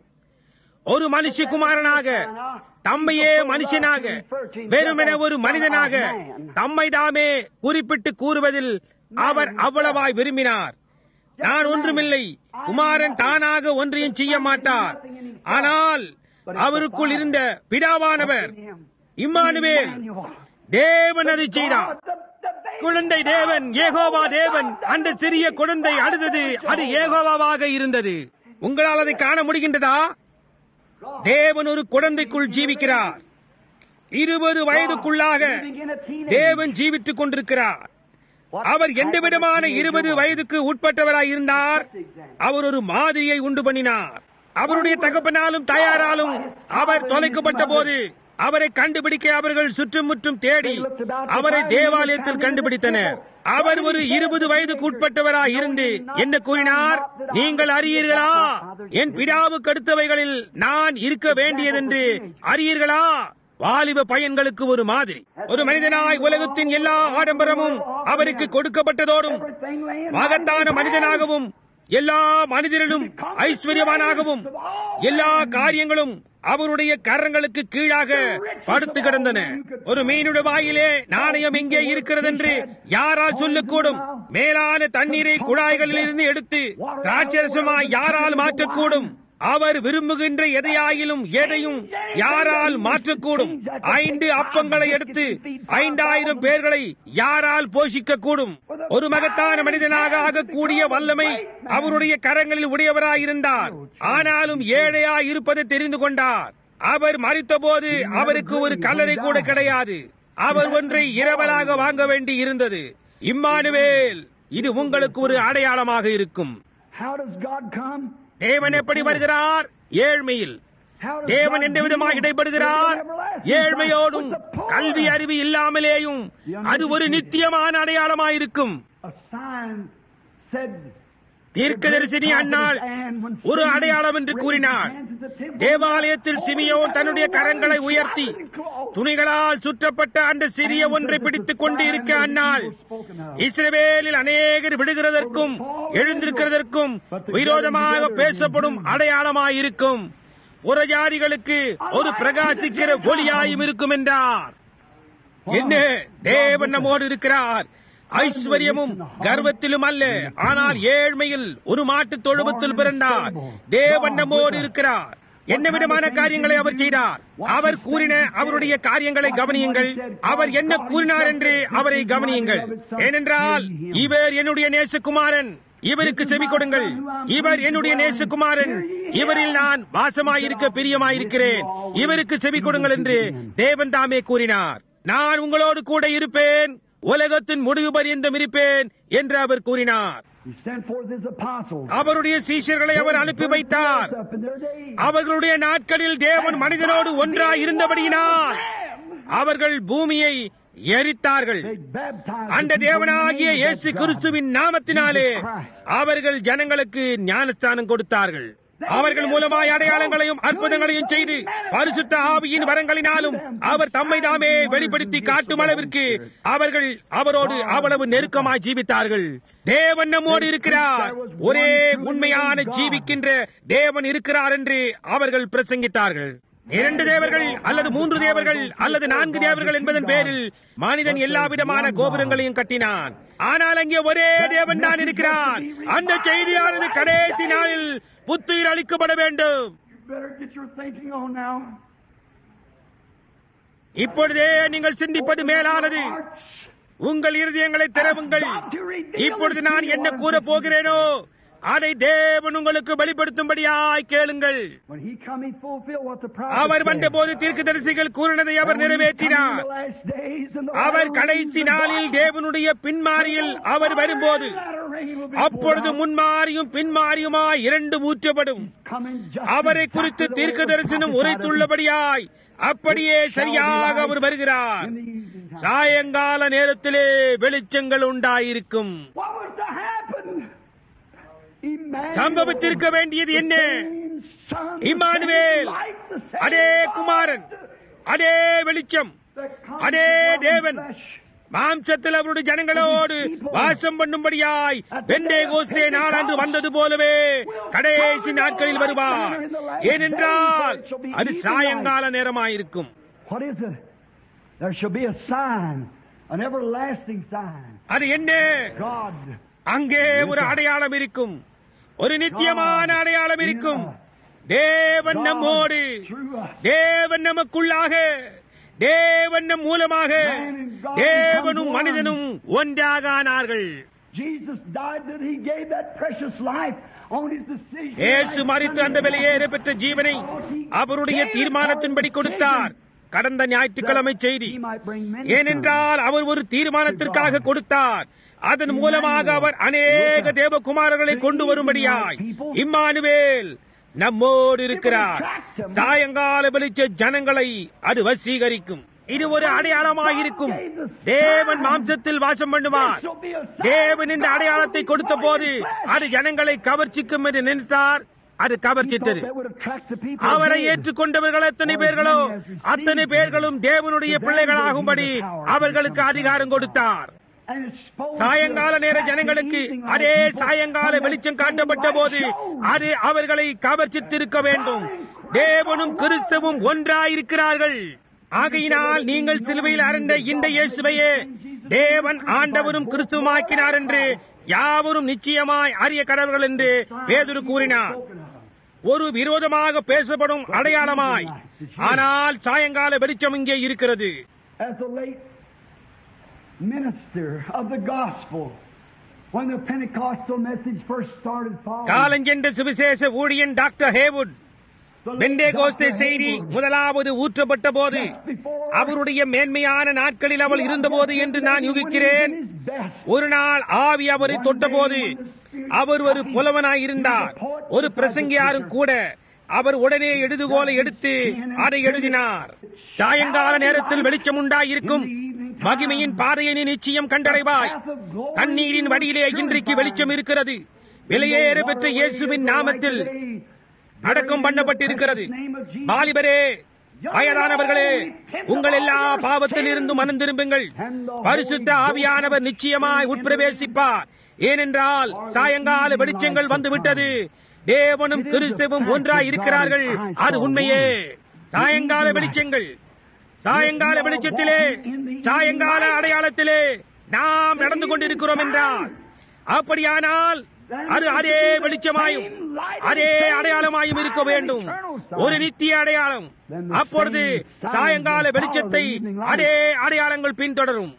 ஒரு மனுஷகுமாரனாக தம்மையே மனுஷனாக வெறுமென ஒரு மனிதனாக தம்மை தாமே குறிப்பிட்டு கூறுவதில் அவர் அவ்வளவாய் விரும்பினார் நான் ஒன்றுமில்லை குமாரன் தானாக ஒன்றையும் செய்ய மாட்டார் ஆனால் அவருக்குள் இருந்த பிதாவானவர் இம்மானுவேல் தேவன் அதை செய்தார் குழந்தை தேவன் ஏகோவா தேவன் அந்த சிறிய குழந்தை அழுதது அது ஏகோவாவாக இருந்தது உங்களால் அதை காண முடிகின்றதா தேவன் ஒரு குழந்தைக்குள் ஜீவிக்கிறார் இருபது வயதுக்குள்ளாக தேவன் ஜீவித்துக் கொண்டிருக்கிறார் அவர் எந்த விதமான இருபது வயதுக்கு உட்பட்டவராய் இருந்தார் அவர் ஒரு மாதிரியை உண்டு பண்ணினார் அவருடைய தகப்பனாலும் தாயாராலும் அவர் தொலைக்கப்பட்ட போது அவரை கண்டுபிடிக்க அவர்கள் சுற்றும் முற்றும் தேடி அவரை தேவாலயத்தில் கண்டுபிடித்தனர் அவர் ஒரு இருபது வயதுக்கு உட்பட்டவராய் இருந்து என்ன கூறினார் நீங்கள் அறியீர்களா என் பிதாவுக்கு அடுத்தவைகளில் நான் இருக்க வேண்டியதென்று அறியீர்களா வாலிப பையன்களுக்கு ஒரு மாதிரி ஒரு மனிதனாய் உலகத்தின் எல்லா ஆடம்பரமும் அவருக்கு கொடுக்கப்பட்டதோடும் மகத்தான மனிதனாகவும் எல்லா மனிதரிலும் ஐஸ்வர்யவானாகவும் எல்லா காரியங்களும் அவருடைய கரங்களுக்கு கீழாக படுத்து கிடந்தன ஒரு மீனுடைய வாயிலே நாணயம் எங்கே இருக்கிறது என்று யாரால் சொல்லக்கூடும் மேலான தண்ணீரை குழாய்களில் இருந்து எடுத்து திராட்சரசமாய் யாரால் மாற்றக்கூடும் அவர் விரும்புகின்ற எதையாயிலும் எதையும் யாரால் மாற்றக்கூடும் ஐந்து அப்பங்களை எடுத்து ஐந்தாயிரம் பேர்களை யாரால் போஷிக்க கூடும் ஒரு மகத்தான மனிதனாக ஆகக்கூடிய வல்லமை அவருடைய கரங்களில் உடையவராயிருந்தார் ஆனாலும் ஏழையாய் இருப்பதை தெரிந்து கொண்டார் அவர் மறித்தபோது அவருக்கு ஒரு கல்லறை கூட கிடையாது அவர் ஒன்றை இரவலாக வாங்க வேண்டி இருந்தது இம்மானுவேல் இது உங்களுக்கு ஒரு அடையாளமாக இருக்கும் How does God come? தேவன் எப்படி வருகிறார் ஏழ்மையில் How does தேவன் God எந்த விதமாக deal இடைப்படுகிறார் with the everlasting ஏழ்மையோடும் God? With the poor? கல்வி அறிவு இல்லாமலேயும் அது ஒரு நித்தியமான அடையாளமாயிருக்கும் A sign said தீர்க்கதரிசினி அன்னாள் ஒரு அடையாளம் என்று கூறினார் தேவாலயத்தில் சிமியோன் தன்னுடைய கரங்களை உயர்த்தி துணிகளால் சுற்றப்பட்ட அந்த சிறிய ஒன்றை பிடித்துக் கொண்டு இருக்க அன்னாள் இஸ்ரவேலில் அநேகர் விடுகிறதற்கும் எழுந்திருக்கிறதற்கும் விரோதமாக பேசப்படும் அடையாளமாயிருக்கும் புறஜாதிகளுக்கு ஒரு பிரகாசிக்கிற ஒளியாயும் இருக்கும் என்றார் என்ன தேவன் நம்மோடு இருக்கிறார் ஐஸ்வர்யமும் கர்வத்திலும் அல்ல ஆனால் ஏழ்மையில் ஒரு மாட்டுத் தொழுவத்தில் பிறந்தார் தேவன் நம்மோடு இருக்கிறார் என்ன விதமான காரியங்களை அவர் செய்தார் அவர் கூறின அவருடைய காரியங்களை கவனியுங்கள் அவர் என்ன கூறினார் என்று அவரை கவனியுங்கள் ஏனென்றால் இவர் என்னுடைய நேசகுமாரன் இவருக்கு செவி கொடுங்கள் இவர் என்னுடைய நேசகுமாரன் இவரில் நான் வாசமாயிருக்க பிரியமாயிருக்கிறேன் இவருக்கு செவி கொடுங்கள் என்று தேவன் தாமே கூறினார் நான் உங்களோடு கூட இருப்பேன் உலகத்தின் முடிவு பரியந்தம் இருப்பேன் என்று அவர் கூறினார் He sent forth his apostles. அவருடைய சீஷர்களை அவர் அனுப்பி வைத்தார் Up in their days. அவர்களுடைய நாட்களில் தேவன் மனிதனோடு ஒன்றாய் இருந்தபடியினால் அவர்கள் பூமியை எரித்தார்கள் They baptized அந்த the people in the தேவனாகிய name of இயேசு that God. கிறிஸ்துவின் நாமத்தினாலே Jesus Christ. அவர்கள் ஜனங்களுக்கு ஞானஸ்தானம் கொடுத்தார்கள் அவர்கள் மூலமாய் அடையாளங்களையும் அற்புதங்களையும் செய்து பரிசுத்த ஆவியின் வரங்களினாலும் அவர் தம்மை தாமே வெளிப்படுத்தி காட்டும் அளவிற்கு அவர்கள் அவரோடு அவ்வளவு நெருக்கமாய் ஜீவித்தார்கள் தேவன் நம்மோடு இருக்கிறார் ஒரே உண்மையான ஜீவிக்கின்ற தேவன் இருக்கிறார் என்று அவர்கள் பிரசங்கித்தார்கள் இரண்டு தேவர்கள் அல்லது மூன்று தேவர்கள் அல்லது நான்கு தேவர்கள் என்பதன் பேரில் மனிதன் எல்லா விதமான கோபுரங்களையும் கட்டினான் ஆனால் அங்கே ஒரே தேவன் தான் இருக்கிறார் அந்த செய்தியானது கடைசி நாளில் புத்துயிர் அளிக்கப்பட வேண்டும் You better get your thinking on now. இப்பொழுதே நீங்கள் சிந்திப்பது மேலானது உங்கள் இருதயங்களை திறவுங்கள் இப்பொழுது நான் என்ன கூறப் போகிறேனோ அதை தேவன் உங்களுக்கு வெளிப்படுத்தும்படியாய் கேளுங்கள் When he come, he fulfill what the prophet our said. வந்தபோது தீர்க்கதரிசிகள் கூறினதை அவர் And when he's நிறைவேற்றினார் coming in the last days and the our latter கடைசி rains of நாளில் God, தேவனுடைய பின்மாரியில் அவர் வரும்போது the latter rain will be அப்பொழுது poured out. முன்மாரியும் பின்மாரியுமாய் இரண்டு ஊற்றப்படும் Coming just அவரை exactly குறித்து the way it தீர்க்க was தரிசனம் prophesied of உரைத்துள்ளபடியாய் அப்படியே சரியாக அவர் வருகிறார் in the evening time. சாயங்கால நேரத்திலே வெளிச்சங்கள் உண்டாயிருக்கும் What was to happen? Emmanuel, சம்பவித்திருக்க வேண்டியது என்ன same son, the Emmanuel same light, the same அதே God குமாரன் அதே வெளிச்சம் that comes அதே in one தேவன் flesh. மாம்சத்தில் அவருடைய ஜனங்களோடு வாசம் பண்ணும்படியாய் வெண்டே கோஸ்தே நாளன்று வந்தது போலவே கடைசி நாட்களில் வருவார் ஏனென்றால் அது சாயங்கால நேரமாயிருக்கும் What is it? There shall be a sign, an everlasting sign. அது என்ன God, அங்கே ஒரு அடையாளம் இருக்கும் ஒரு நித்தியமான அடையாளம் இருக்கும் தேவன் நம்மோடு through us. தேவன் நமக்குள்ளாக தேவன் நம் மூலமாக தேவனும் மனிதனும் ஒன்றாக ஆனார்கள் Jesus died that he gave that precious life on his decision. இயேசு மறித்து அந்த வெளியேற பெற்ற ஜீவனை அவருடைய தீர்மானத்தின்படி கொடுத்தார் கடந்த ஞாயிற்றுக்கிழமை செய்தி He might bring many ஏனென்றால் அவர் ஒரு தீர்மானத்திற்காக கொடுத்தார் அதன் மூலமாக அவர் அநேக தேவகுமாரர்களை கொண்டு வரும்படியாய் இம்மானுவேல் நம்மோடு இருக்கிறார் சாயங்கால வெளிச்ச ஜனங்களை அது வசீகரிக்கும் இது ஒரு அடையாளமாயிருக்கும் தேவன் மாம்சத்தில் வாசம் பண்ணுவார் தேவன் இந்த அடையாளத்தை கொடுத்த போது அது ஜனங்களை கவர்ச்சிக்கும் என்று நினைத்தார் அது கவர்ச்சித்தது that would attract the people. அவரை did. ஏற்றுக்கொண்டவர்கள் எத்தனை பேர்களோ அத்தனை பேர்களும் தேவனுடைய பிள்ளைகளாகும்படி அவர்களுக்கு அதிகாரம் கொடுத்தார் And it's supposed to சாயங்கால நேர attract the ஜனங்களுக்கு evening light அதே people சாயங்கால from that வெளிச்சம் same காட்டப்பட்ட light போது shows. அது அவர்களை கவர்ச்சித்திருக்க வேண்டும் தேவனும் கிறிஸ்துவும் ஒன்றாயிருக்கிறார்கள் ஆகையினால் நீங்கள் சிலுவையில் அறைந்த இந்த இயேசுவையே தேவன் ஆண்டவரும் கிறிஸ்துவாக்கினார் என்று யாவரும் நிச்சயமாய் அறிய கடவுள்கள் என்று பேதுரு கூறினார் ஒரு விரோதமாக பேசப்படும் அடையாளமாய் ஆனால் சாயங்கால வெளிச்சம் இங்கே இருக்கிறது As the late minister of the gospel, when the Pentecostal message first started falling, காலஞ்சென்ற சுவிசேஷ ஊழியன் டாக்டர் ஹேவுட் the late பெண்டேகோஸ்தே Dr. செய்தி Haywood, முதலாவது ஊற்றப்பட்ட போது just before அவருடைய மேன்மையான நாட்களில் அவள் இருந்தபோது என்று நான் யூகிக்கிறேன் When he was in his best, ஒரு நாள் ஆவி அவரை தொட்டபோது அவர் ஒரு புலவனாய் இருந்தார் ஒரு பிரசங்கியாரும் கூட அவர் உடனே எழுதுகோலை எடுத்து அதை எழுதினார் சாயங்கால நேரத்தில் வெளிச்சம் உண்டாயிருக்கும் மகிமையின் பாதையை நீ நிச்சயம் கண்டடைவாய் தண்ணீரின் வடியிலே இன்றைக்கு வெளிச்சம் இருக்கிறது விலையேற பெற்ற இயேசுவின் நாமத்தில் அடக்கம் பண்ணப்பட்டிருக்கிறது வாலிபரே வயதானவர்களே உங்கள் எல்லா பாவத்தில் இருந்து மனம் திரும்புங்கள் பரிசுத்த ஆவியானவர் நிச்சயமாய் உட்பிரவேசிப்பார் ஏனென்றால் சாயங்கால வெளிச்சங்கள் வந்துவிட்டது தேவனும் கிறிஸ்துவும் ஒன்றாய் இருக்கிறார்கள் அது உண்மையே சாயங்கால வெளிச்சங்கள் சாயங்கால வெளிச்சத்திலே சாயங்கால அடையாளத்திலே நாம் நடந்து கொண்டிருக்கிறோம் என்றால் அப்படியானால் அது அதே வெளிச்சமாயும் அதே அடையாளமாயும் இருக்க வேண்டும் ஒரு நித்திய அடையாளம் அப்பொழுது சாயங்கால வெளிச்சத்தை அதே அடையாளங்கள் பின்தொடரும்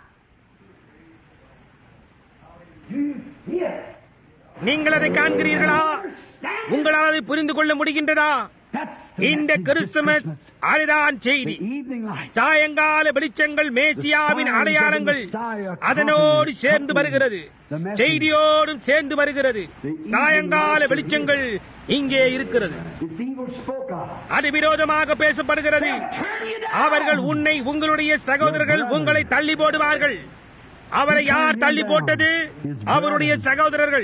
நீங்கள் அதை காண்கிறீர்களா உங்களால் அதை புரிந்து கொள்ள முடிகின்றதா இந்த கிறிஸ்துமஸ் அதுதான் செய்தி சாயங்கால வெளிச்சங்கள் மேசியாவின் அடையாளங்கள் அதனோடு சேர்ந்து வருகிறது செய்தியோடும் சேர்ந்து வருகிறது சாயங்கால வெளிச்சங்கள் இங்கே இருக்கிறது அது விரோதமாக பேசப்படுகிறது அவர்கள் உன்னை உங்களுடைய சகோதரர்கள் உங்களை தள்ளி போடுவார்கள் அவரை யார் தள்ளி போட்டது அவருடைய சகோதரர்கள்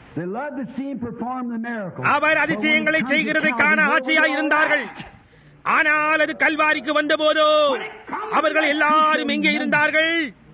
அவர் அதிசயங்களை செய்கிறதை காண ஆசையாய் இருந்தார்கள் ஆனால் அது கல்வாரிக்கு வந்த போதோ அவர்கள் எல்லாரும் எங்கே இருந்தார்கள்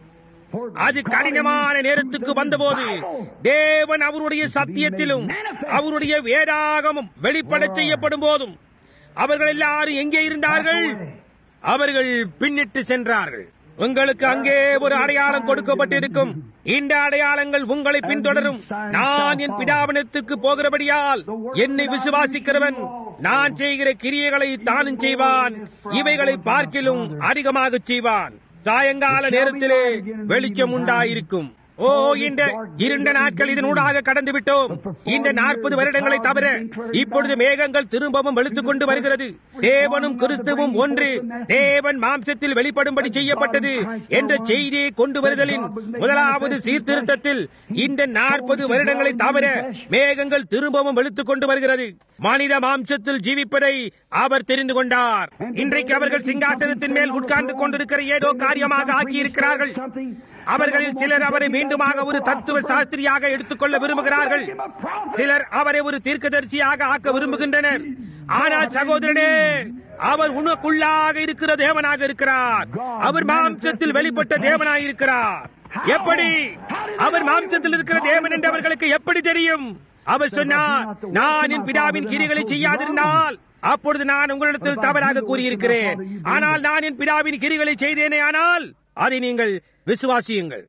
அது கடினமான நேரத்துக்கு வந்தபோது தேவன் அவருடைய சத்தியத்திலும் அவருடைய வேதாகமும் வெளிப்பட செய்யப்படும் போதும் அவர்கள் எல்லாரும் எங்கே இருந்தார்கள் அவர்கள் பின்னிட்டு சென்றார்கள் உங்களுக்கு அங்கே ஒரு அடையாளம் கொடுக்கப்பட்டிருக்கும் இந்த அடையாளங்கள் உங்களை பின்தொடரும் நான் என் பிதாபனத்துக்கு போகிறபடியால் என்னை விசுவாசிக்கிறவன் நான் செய்கிற கிரியைகளை தானும் செய்வான் இவைகளை பார்க்கிலும் அதிகமாக செய்வான் சாயங்கால நேரத்திலே வெளிச்சம் உண்டாயிருக்கும் ஓ இந்த இருண்ட நாட்கள் இதனூடாக கடந்து விட்டோம் இந்த நாற்பது வருடங்களை தவிர இப்பொழுது மேகங்கள் திரும்பவும் வெளுத்துக் கொண்டு வருகிறது தேவனும் கிறிஸ்துவும் ஒன்று தேவன் மாம்சத்தில் வெளிப்படும்படி செய்யப்பட்டது என்ற செய்தியை கொண்டு வருதலின் முதலாவது சீர்திருத்தத்தில் இந்த நாற்பது வருடங்களை தவிர மேகங்கள் திரும்பவும் வெளுத்துக் கொண்டு வருகிறது மனித மாம்சத்தில் ஜீவிப்பதை அவர் தெரிந்து கொண்டார் இன்றைக்கு அவர்கள் சிங்காசனத்தின் மேல் உட்கார்ந்து கொண்டிருக்கிற ஏதோ காரியமாக ஆக்கியிருக்கிறார்கள் அவர்களில் சிலர் அவரை மீண்டுமாக ஒரு தத்துவ சாஸ்திரியாக எடுத்துக்கொள்ள விரும்புகிறார்கள் சிலர் அவரை ஒரு தீர்க்கதரிசியாக ஆக்க விரும்புகின்றனர் ஆனால் சகோதரனே அவர் உனக்குள்ளாக இருக்கிற தேவனாக இருக்கிறார் அவர் மாம்சத்தில் வெளிப்பட்ட தேவனாக இருக்கிறார் எப்படி அவர் மாம்சத்தில் இருக்கிற தேவன் என்று அவர்களுக்கு எப்படி தெரியும் அவர் சொன்னார் நான் என் பிதாவின் கிரிகளை செய்யாதிருந்தால் அப்பொழுது நான் உங்களிடத்தில் தவறாக கூறியிருக்கிறேன் ஆனால் நான் என் பிதாவின் கிரிகளை செய்தேனே ஆனால் அதை நீங்கள் விசுவாசியுங்கள்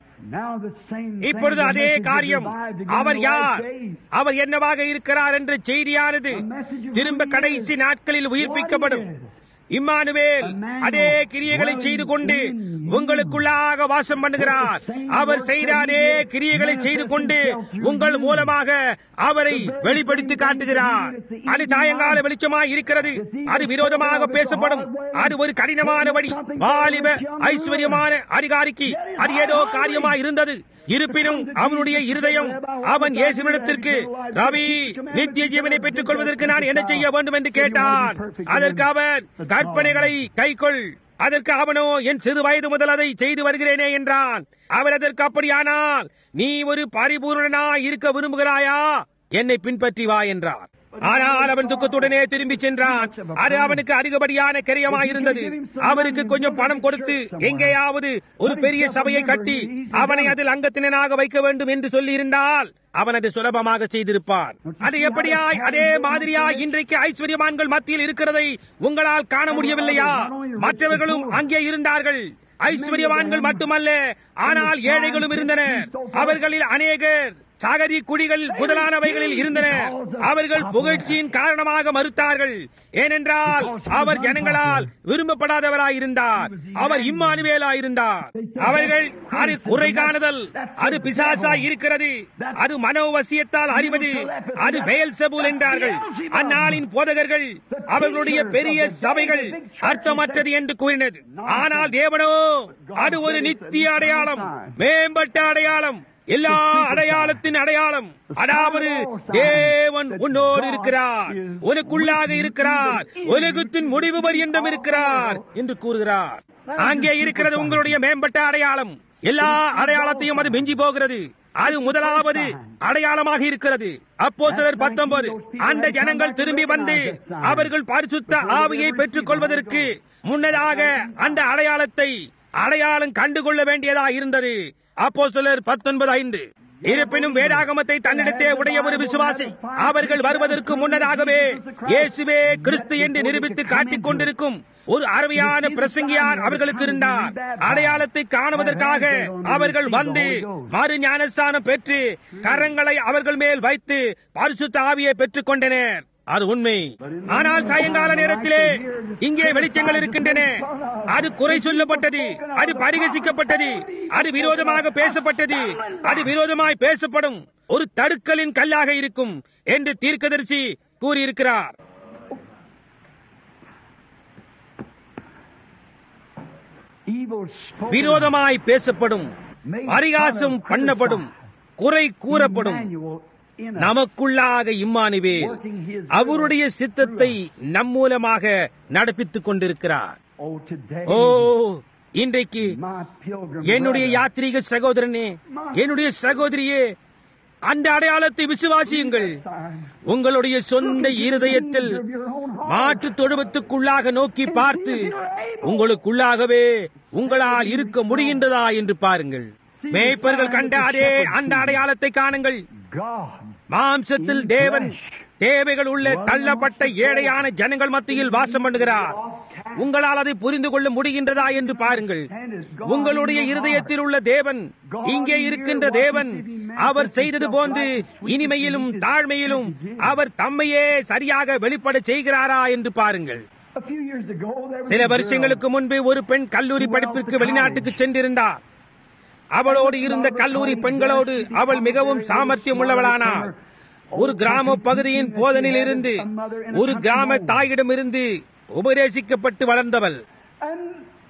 இப்பொழுது அதே காரியம் அவர் யார் அவர் என்னவாக இருக்கிறார் என்ற செய்தியானது திரும்ப கடைசி நாட்களில் உயிர்ப்பிக்கப்படும் இம்மானுவேல் அதே கிரியைகளை செய்து கொண்டு உங்களுக்குள்ளாக வாசம் பண்ணுகிறார் அவர் செய்த அதே கிரியைகளை செய்து கொண்டு உங்கள் மூலமாக அவரை வெளிப்படுத்தி காட்டுகிறார் அது தாயங்கால வெளிச்சமாய் இருக்கிறது அது விரோதமாக பேசப்படும் அது ஒரு கடினமான வழி வாலிப ஐஸ்வர்யமான அதிகாரிக்கு அது ஏதோ காரியமாய் இருந்தது இருப்பினும் அவனுடைய இருதயம் அவன் இயேசுவிடத்திற்கு ரவி நித்திய ஜீவனை பெற்றுக் கொள்வதற்கு நான் என்ன செய்ய வேண்டும் என்று கேட்டான் அதற்கு அவன் கற்பனைகளை கைக்கொள் அதற்கு அவனோ என் சிறு வயது முதல் அதை செய்து வருகிறேனே என்றான் அவர் அதற்கு அப்படியானால் நீ ஒரு பரிபூர்ணனா இருக்க விரும்புகிறாயா என்னை பின்பற்றி வா என்றார் ஆனால் அவன் துக்கத்துடனே திரும்பி சென்றான் அது அவனுக்கு அதிகப்படியான கிரியமாய் இருந்தது அவருக்கு கொஞ்சம் பணம் கொடுத்து எங்கேயாவது ஒரு பெரிய சபையை கட்டி அவனை அதில் அங்கத்தினனாக வைக்க வேண்டும் என்று சொல்லி இருந்தால் அவன் அது சுலபமாக செய்திருப்பான் அது எப்படியாய் அதே மாதிரியாய் இன்றைக்கு ஐஸ்வர்யமான்கள் மத்தியில் இருக்கிறதை உங்களால் காண முடியவில்லையா மற்றவர்களும் அங்கே இருந்தார்கள் ஐஸ்வர்யவான்கள் மட்டுமல்ல ஆனால் ஏழைகளும் இருந்தனர் அவர்களில் அநேகர் சாகரி குழிகள் முதலானவைகளில் இருந்தன அவர்கள் புகழ்ச்சியின் காரணமாக மறுத்தார்கள் ஏனென்றால் அவர் ஜனங்களால் விரும்பப்படாதவராயிருந்தார் அவர் இம்மானுவேலாயிருந்தார் அவர்கள் அது குறை காணுதல் அது பிசாசா இருக்கிறது அது மனோவசியத்தால் அறிவது அது பெயல் செபுல் என்றார்கள் அந்நாளின் போதகர்கள் அவர்களுடைய பெரிய சபைகள் அர்த்தமற்றது என்று கூறினது ஆனால் தேவனோ அது ஒரு நித்திய அடையாளம் மேம்பட்ட அடையாளம் எல்லா அடையாளத்தின் அடையாளம் அதாவது தேவன் உன்னோடு இருக்கிறார் உனக்குள்ளாக இருக்கிறார் உலகத்தின் முடிவு பரியந்தம் இருக்கிறார் என்று கூறுகிறார் அங்கே இருக்கிறது உங்களுடைய மேம்பட்ட அடையாளம் எல்லா அடையாளத்தையும் அது மிஞ்சி போகிறது அது முதலாவது அடையாளமாக இருக்கிறது அப்போ சிலர் பத்தொன்பது அந்த ஜனங்கள் திரும்பி வந்து அவர்கள் பரிசுத்த ஆவியை பெற்றுக் கொள்வதற்கு முன்னதாக அந்த அடையாளத்தை அடையாளம் கண்டுகொள்ள வேண்டியதா இருந்தது அப்போ சிலர் பத்தொன்பது ஐந்து இருப்பினும் வேதாகமத்தை தன்னிடத்தே உடைய ஒரு விசுவாசி அவர்கள் வருவதற்கு முன்னதாகவே இயேசுவே கிறிஸ்து என்று நிரூபித்து காட்டிக் கொண்டிருக்கும் ஒரு அருமையான பிரசங்கியார் அவர்களுக்கு இருந்தார் அடையாளத்தை காணுவதற்காக அவர்கள் வந்து மறு ஞானஸ்தானம் பெற்று கரங்களை அவர்கள் மேல் வைத்து பரிசுத்த ஆவியை பெற்றுக் கொண்டனர் அது உண்மை ஆனால் சாயங்கால நேரத்திலே இங்கே வெளிச்சங்கள் இருக்கின்றன அது குறை சொல்லப்பட்டது அது பரிகசிக்கப்பட்டது அது விரோதமாக பேசப்பட்டது அது விரோதமாய் பேசப்படும் ஒரு தடுக்கலின் கல்லாக இருக்கும் என்று தீர்க்கதரிசி கூறியிருக்கிறார் Evil spoken. விரோதமாய் பேசப்படும் பரிகாசம் பண்ணப்படும் குறை கூறப்படும் Emmanuel in us. நமக்குள்ளாக இம்மானுவேல் அவருடைய சித்தத்தை நம் மூலமாக நடப்பித்துக் கொண்டிருக்கிறார் Oh, today, ஓ இன்றைக்கு my pilgrim என்னுடைய brother, யாத்ரீக சகோதரனே என்னுடைய சகோதரியே அந்த அடையாளத்தை விசுவாசியுங்கள் உங்களுடைய சொந்த இருதயத்தில் மாட்டு தொழுவத்துக்குள்ளாக நோக்கி பார்த்து உங்களுக்குள்ளாகவே உங்களால் இருக்க முடிகின்றதா என்று பாருங்கள் மேய்ப்பர்கள் கண்ட அதே அந்த அடையாளத்தை காணுங்கள் God, மாம்சத்தில் தேவன் தேவைகள் உள்ள தள்ளப்பட்ட ஏழையான ஜனங்கள் மத்தியில் வாசம் பண்ணுகிறார் உங்களால் அதை புரிந்து கொள்ள முடிகின்றதா என்று பாருங்கள் உங்களுடைய இருதயத்தில் உள்ள தேவன் இங்கே இருக்கின்ற தேவன் அவர் செய்தது போன்று இனிமையிலும் தாழ்மையிலும் அவர் தம்மையே சரியாக வெளிப்பட செய்கிறாரா என்று பாருங்கள் a few years ago, there was சில a girl வருஷங்களுக்கு முன்பு ஒரு பெண் கல்லூரி படிப்பிற்கு வெளிநாட்டுக்கு சென்றிருந்தார் அவளோடு இருந்த கல்லூரி பெண்களோடு அவள் மிகவும் சாமர்த்தியம் உள்ளவளானாள் ஒரு கிராம பகுதியின் போதனில் இருந்து ஒரு கிராம தாயிடமிருந்து உபதேசிக்கப்பட்டு வளர்ந்தவள் And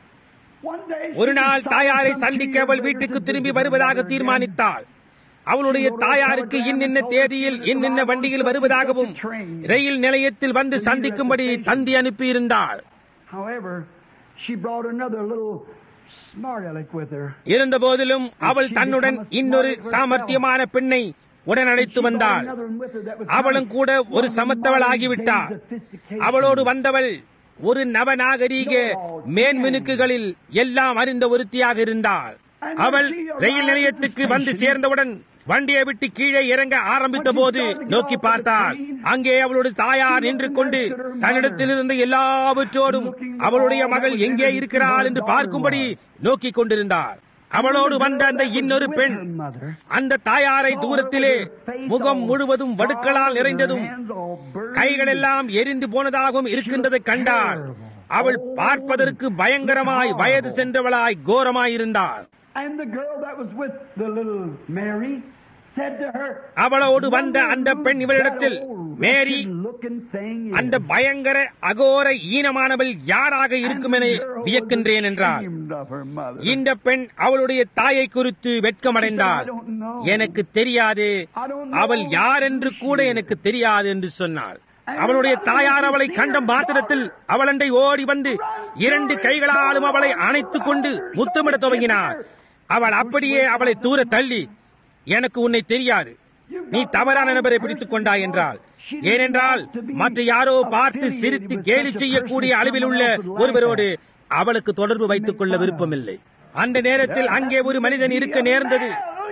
one day she ஒரு நாள் decided தாயாரை some சந்திக்க two அவள் years வீட்டுக்கு to திரும்பி visit வருவதாக her தீர்மானித்தாள் அவளுடைய தாயாருக்கு இன்னின்ன தேதியில் இன்னின்ன வண்டியில் வருவதாகவும் ரயில் நிலையத்தில் வந்து சந்திக்கும்படி தந்தி அனுப்பியிருந்தாள் However, she brought another little smart aleck with her. இருந்த போதிலும் அவள் தன்னுடன் இன்னொரு சாமர்த்தியமான பெண்ணை உடன் அழைத்து She brought வந்தாள் another one with her that was அவளும் கூட ஒரு சமத்தவள் ஆகிவிட்டாள் அவளோடு வந்தவள் ஒரு நவநாகரீக மேன்மினுக்குகளில் எல்லாம் அறிந்த ஒருத்தியாக இருந்தாள் அவள் ரயில் நிலையத்துக்கு வந்து சேர்ந்தவுடன் வண்டியை விட்டு கீழே இறங்க ஆரம்பித்த போது நோக்கி பார்த்தாள் அங்கே அவளுடைய தாயார் நின்று கொண்டு தன்னிடத்தில் இருந்த எல்லாவற்றோடும் அவளுடைய மகள் எங்கே இருக்கிறாள் என்று பார்க்கும்படி நோக்கிக் கொண்டிருந்தார் அவளோடு வந்த அந்த இன்னொரு பெண் அந்த தாயாரை தூரத்திலே முகம் முழுவதும் வடுக்களால் நிறைந்ததும் கைகளெல்லாம் எரிந்து போனதாகவும் இருக்கின்றதை கண்டாள் அவள் பார்ப்பதற்கு பயங்கரமாய் வயது சென்றவளாய் கோரமாயிருந்தாள் And the girl that was with the little Mary said to her, அவளோடு வந்த அந்த பெண் இவளிடத்தில் மேரி looking thing is அந்த பயங்கர அகோர ஈனமானவள் யாராக இருக்கும் என வியக்கின்றேன் என்றாள் ashamed of her mother. இந்த பெண் அவளுடைய தாயை குறித்து வெட்கமடைந்தாள் எனக்கு தெரியாது அவள் யார் என்று கூட எனக்கு தெரியாது என்று சொன்னாள் அவளுடைய தாயார் அவளை கண்ட மாத்திரத்தில் அவளண்டை ஓடி வந்து இரண்டு கைகளாலும் அவளை அணைத்துக் கொண்டு முத்தமிட துவங்கினார் அவள் அப்படியே அவளை தூர தள்ளி எனக்கு உன்னை தெரியாது நீ தவறான நபரை பிடித்துக் கொண்டாய் என்றாள் ஏனென்றால் மற்ற யாரோ பார்த்து சிரித்து கேலி செய்யக்கூடிய அளவில் உள்ள ஒருவரோடு அவளுக்கு தொடர்பு வைத்துக் கொள்ள விருப்பமில்லை அந்த நேரத்தில் அங்கே ஒரு மனிதன் இருக்க நேர்ந்தது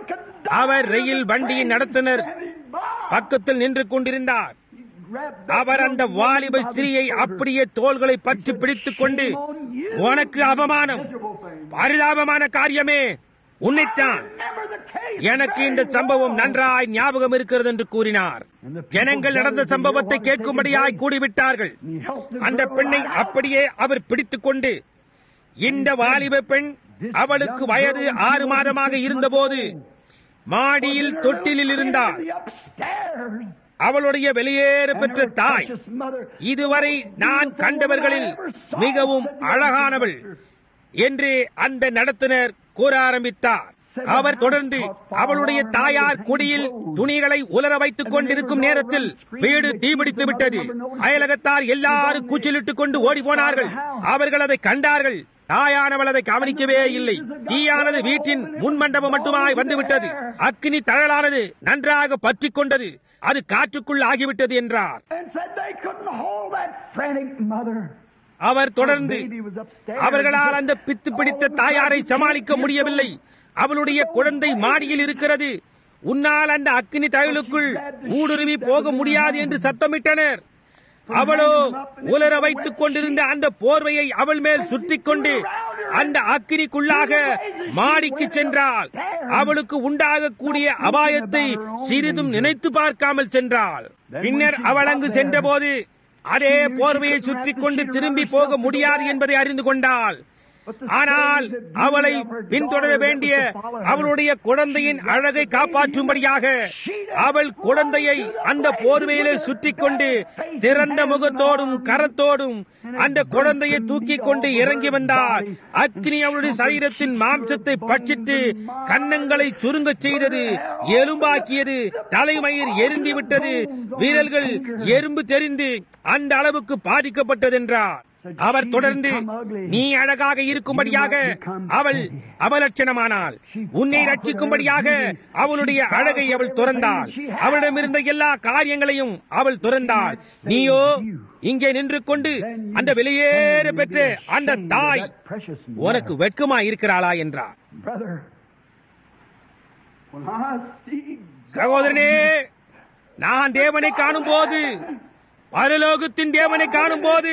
அவர் ரயில் வண்டியின் நடத்துனர் பக்கத்தில் நின்று கொண்டிருந்தார் அவர் அந்த வாலிப ஸ்திரீயை அப்படியே தோள்களை பற்றி பிடித்துக் கொண்டு உனக்கு அவமானம் பரிதாபமான காரியமே உன்னைத்தான் எனக்கு இந்த சம்பவம் நன்றாய் ஞாபகம் இருக்கிறது என்று கூறினார் ஜனங்கள் நடந்த சம்பவத்தை கேட்கும்படியாய் கூடிவிட்டார்கள் அந்த பெண்ணை அப்படியே அவர் பிடித்துக் கொண்டு இந்த வாலிப பெண் அவளுக்கு வயது ஆறு மாதமாக இருந்தபோது மாடியில் தொட்டிலில் இருந்தார் upstairs. அவளுடைய வெளியேற பெற்ற தாய் Precious mother. இதுவரை நான் கண்டவர்களில் மிகவும் அழகானவள் என்று அந்த நடத்துனர் கூற ஆரம்பித்தார் அவர் தொடர்ந்து அவளுடைய தாயார் குடியில் துணிகளை உலர வைத்துக் கொண்டிருக்கும் நேரத்தில் வீடு தீபிடித்து விட்டது அயலகத்தார் எல்லாரும் கூச்சலிட்டுக் கொண்டு ஓடி போனார்கள் அவர்கள் அதை கண்டார்கள் தாயானவள் அதை கவனிக்கவே இல்லை தீயானது வீட்டின் முன்மண்டபம் மட்டுமாய் வந்துவிட்டது அக்னி தழலானது நன்றாக பற்றிக் கொண்டது அது காற்றுக்குள் ஆகிவிட்டது என்றார் and said they couldn't hold that frantic mother. அவர் தொடர்ந்து Baby was upstairs. அவர்களால் அந்த பித்து பிடித்த தாயாரை சமாளிக்க முடியவில்லை அவளுடைய குழந்தை மாடியில் இருக்கிறது உன்னால் அந்த அக்னி தயலுக்குள் ஊடுருவி போக முடியாது என்று சத்தமிட்டனர் அவளோ உலர வைத்துக் கொண்டிருந்த அந்த போர்வையை அவள் மேல் சுற்றிக் கொண்டு அந்த அக்கினிக்குள்ளாக மாடிக்கு சென்றாள் அவளுக்கு உண்டாகக்கூடிய அபாயத்தை சிறிதும் நினைத்து பார்க்காமல் சென்றாள் பின்னர் அவள் அங்கு சென்றபோது அதே போர்வையை சுற்றிக் கொண்டு திரும்பி போக முடியாது என்பதை அறிந்து கொண்டாள் ஆனால் அவளை பின்தொடர வேண்டிய அவளுடைய குழந்தையின் அழகை காப்பாற்றும்படியாக அவள் குழந்தையை அந்த போர்வையிலே சுற்றிக் கொண்டு திறந்த முகத்தோடும் கரத்தோடும் அந்த குழந்தையை தூக்கிக் கொண்டு இறங்கி வந்தாள் அக்னி அவளுடைய சரீரத்தின் மாம்சத்தை பட்சித்து கன்னங்களை சுருங்கச் செய்தது எலும்பாக்கியது தலைமயிர் எரிந்து விட்டது வீரல்கள் எறும்பு தெரிந்து அந்த அளவுக்கு பாதிக்கப்பட்டது என்றார் அவர் தொடர்ந்து நீ அழகாக இருக்கும்படியாக அவள் அவலட்சணமானாள் உன்னை ரட்சிக்கும்படியாக அவளுடைய அழகை அவள் துறந்தாள் அவளிடமிருந்த எல்லா காரியங்களையும் அவள் துறந்தாள் நீயோ இங்கே நின்று கொண்டு அந்த வெளியேற பெற்ற அந்த தாய் Precious உனக்கு வெட்கமா இருக்கிறாளா என்றார் brother. When I see சகோதரனே நான் தேவனை காணும் போது பரலோகத்தின் தேவனை காணும் போது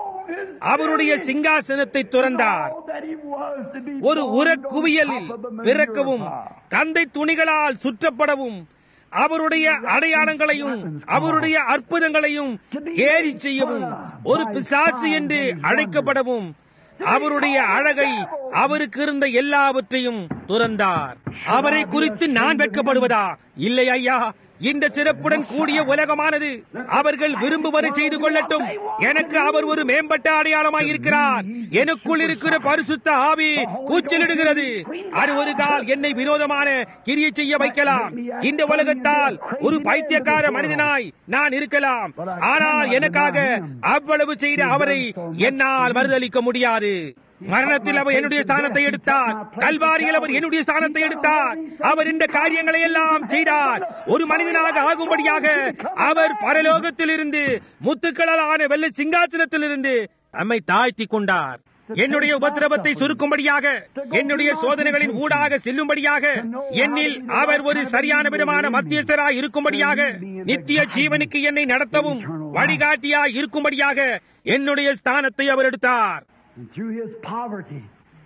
அவருடைய சிங்காசனத்தை துறந்தார் that he was to be ஒரு உரக் குவியலில் பிறக்கவும் கந்தை துணிகளால் சுற்றப்படவும் அவருடைய அடையாளங்களையும் அவருடைய அற்புதங்களையும் ஏறி செய்யவும் ஒரு பிசாசு என்று அழைக்கப்படவும் அவருடைய அழகை அவருக்கு இருந்த எல்லாவற்றையும் துறந்தார் அவரை குறித்து நான் வெட்கப்படுவதா இல்லை ஐயா இந்த சிறப்புடன் கூடிய உலகமானது அவர்கள் விரும்புவதை செய்து கொள்ளட்டும் எனக்கு அவர் ஒரு மேம்பட்ட அடையாளமாய் இருக்கிறார் எனக்குள் இருக்கிற பரிசுத்த ஆவி கூச்சலிடுகிறது அது ஒரு கால் என்னை வினோதமான கிரியை செய்ய வைக்கலாம் இந்த உலகத்தால் ஒரு பைத்தியக்கார மனிதனாய் நான் இருக்கலாம் ஆனால் எனக்காக அவ்வளவு செய்த அவரை என்னால் மறுதளிக்க முடியாது மரணத்தில் அவர் என்னுடைய ஸ்தானத்தை எடுத்தார் கல்வாரியில் அவர் என்னுடைய ஸ்தானத்தை எடுத்தார் அவர் இந்த காரியங்களை எல்லாம் செய்தார் ஒரு மனிதனாக ஆகும்படியாக அவர் பரலோகத்தில் இருந்து முத்துக்களான வெள்ளை சிங்காசனத்தில் இருந்து நம்மை தாழ்த்தி கொண்டார் என்னுடைய உபத்திரவத்தை சுருக்கும்படியாக என்னுடைய சோதனைகளின் ஊடாக செல்லும்படியாக என்னில் அவர் ஒரு சரியான விதமான மத்தியஸ்தராய் இருக்கும்படியாக நித்திய ஜீவனுக்கு என்னை நடத்தவும் வழிகாட்டியாய் இருக்கும்படியாக என்னுடைய ஸ்தானத்தை அவர் எடுத்தார் And through his poverty,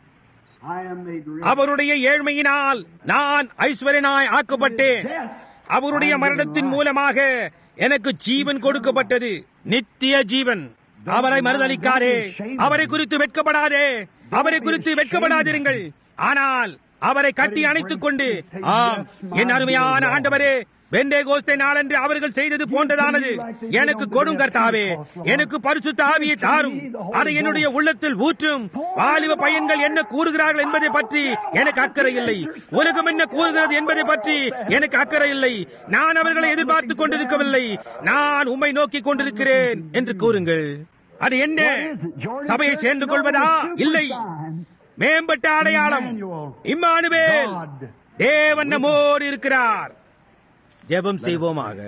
I am made rich. அவருடைய ஏழ்மையினால் நான் ஐஸ்வர்யனாய் ஆக்கப்பட்டேன் அவருடைய மரணத்தின் மூலமாக எனக்கு ஜீவன் கொடுக்கப்பட்டது நித்திய ஜீவன் அவரை மறுதளிக்காதே அவரை குறித்து வெட்கப்படாதே அவரை குறித்து வெட்கப்படாதிருங்கள் ஆனால் அவரை கட்டி அணைத்துக் கொண்டு ஆம் என் அருமையான ஆண்டவரே வெண்டே கோஸ்தை நாளன்று அவர்கள் செய்தது போன்றதானது எனக்கு கொடும் கர்த்தாவே எனக்கு பரிசுத்த ஆவியை தாரும் அதை என்னுடைய உள்ளத்தில் ஊற்றும் வாலிப பையன்கள் என்ன கூறுகிறார்கள் என்பதை பற்றி எனக்கு அக்கறை இல்லை உலகம் என்ன கூறுகிறது என்பதை பற்றி எனக்கு அக்கறை இல்லை நான் அவர்களை எதிர்பார்த்துக் கொண்டிருக்கவில்லை நான் உம்மை நோக்கி கொண்டிருக்கிறேன் என்று கூறுங்கள் அது என்ன சபையை சேர்ந்து கொள்வதா இல்லை மேம்பட்ட அடையாளம் இம்மானுவேல் தேவன் நம்மோடு இருக்கிறார் ஜெபம் செய்வோமாக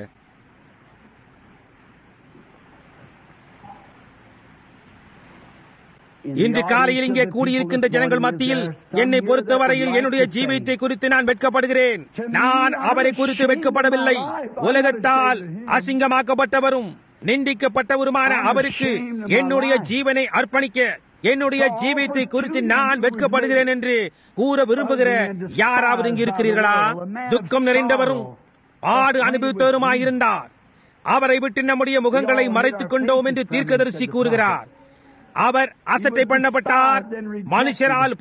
இன்று காலையில் இங்கே கூடியிருக்கின்ற ஜனங்கள் மத்தியில் என்னை பொறுத்தவரையில் என்னுடைய ஜீவியத்தை குறித்து நான் வெட்கப்படுகிறேன் நான் அவரை குறித்து வெட்கப்படவில்லை உலகத்தால் அசிங்கமாக்கப்பட்டவரும் நிந்திக்கப்பட்டவருமான அவருக்கு என்னுடைய ஜீவனை அர்ப்பணிக்க என்னுடைய ஜீவியத்தை குறித்து நான் வெட்கப்படுகிறேன் என்று கூற விரும்புகிற யாராவது இங்கு இருக்கிறீர்களா துக்கம் நிறைந்தவரும் பாடு அனுபவித்தவருமாயிருந்தார் அவரை விட்டு நம்முடைய முகங்களை மறைத்துக் கொண்டோம் என்று தீர்க்கதரிசி கூறுகிறார் அவர் அசட்டை பண்ணப்பட்டார் மனுஷரால்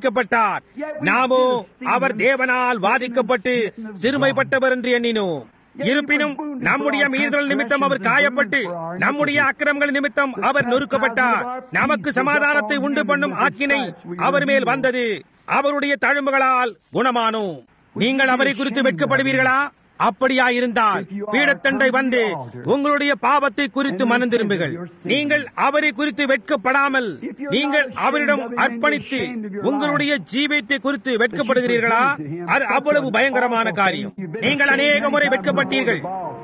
புறக்கணிக்கப்பட்டார் நாமோ அவர் தேவனால் வாதிக்கப்பட்டு சிறுமைப்பட்டவர் என்று எண்ணினோம் இருப்பினும் நம்முடைய மீறுதல் நிமித்தம் அவர் காயப்பட்டு நம்முடைய அக்கிரமங்கள் நிமித்தம் அவர் நொறுக்கப்பட்டார் நமக்கு சமாதானத்தை உண்டு பண்ணும் ஆக்கினை அவர் மேல் வந்தது அவருடைய தழும்புகளால் குணமானோம் நீங்கள் அவரை குறித்து வெட்கப்படுவீர்களா அப்படியாயிருந்தால் பீடத்தண்டை வந்து உங்களுடைய பாவத்தை குறித்து மனம் திரும்புகள் நீங்கள் அவரை குறித்து வெட்கப்படாமல் நீங்கள் அவரிடம் அர்ப்பணித்து உங்களுடைய ஜீவியத்தை குறித்து வெட்கப்படுகிறீர்களா அது அவ்வளவு பயங்கரமான காரியம் நீங்கள் அநேக முறை வெட்கப்பட்டீர்கள்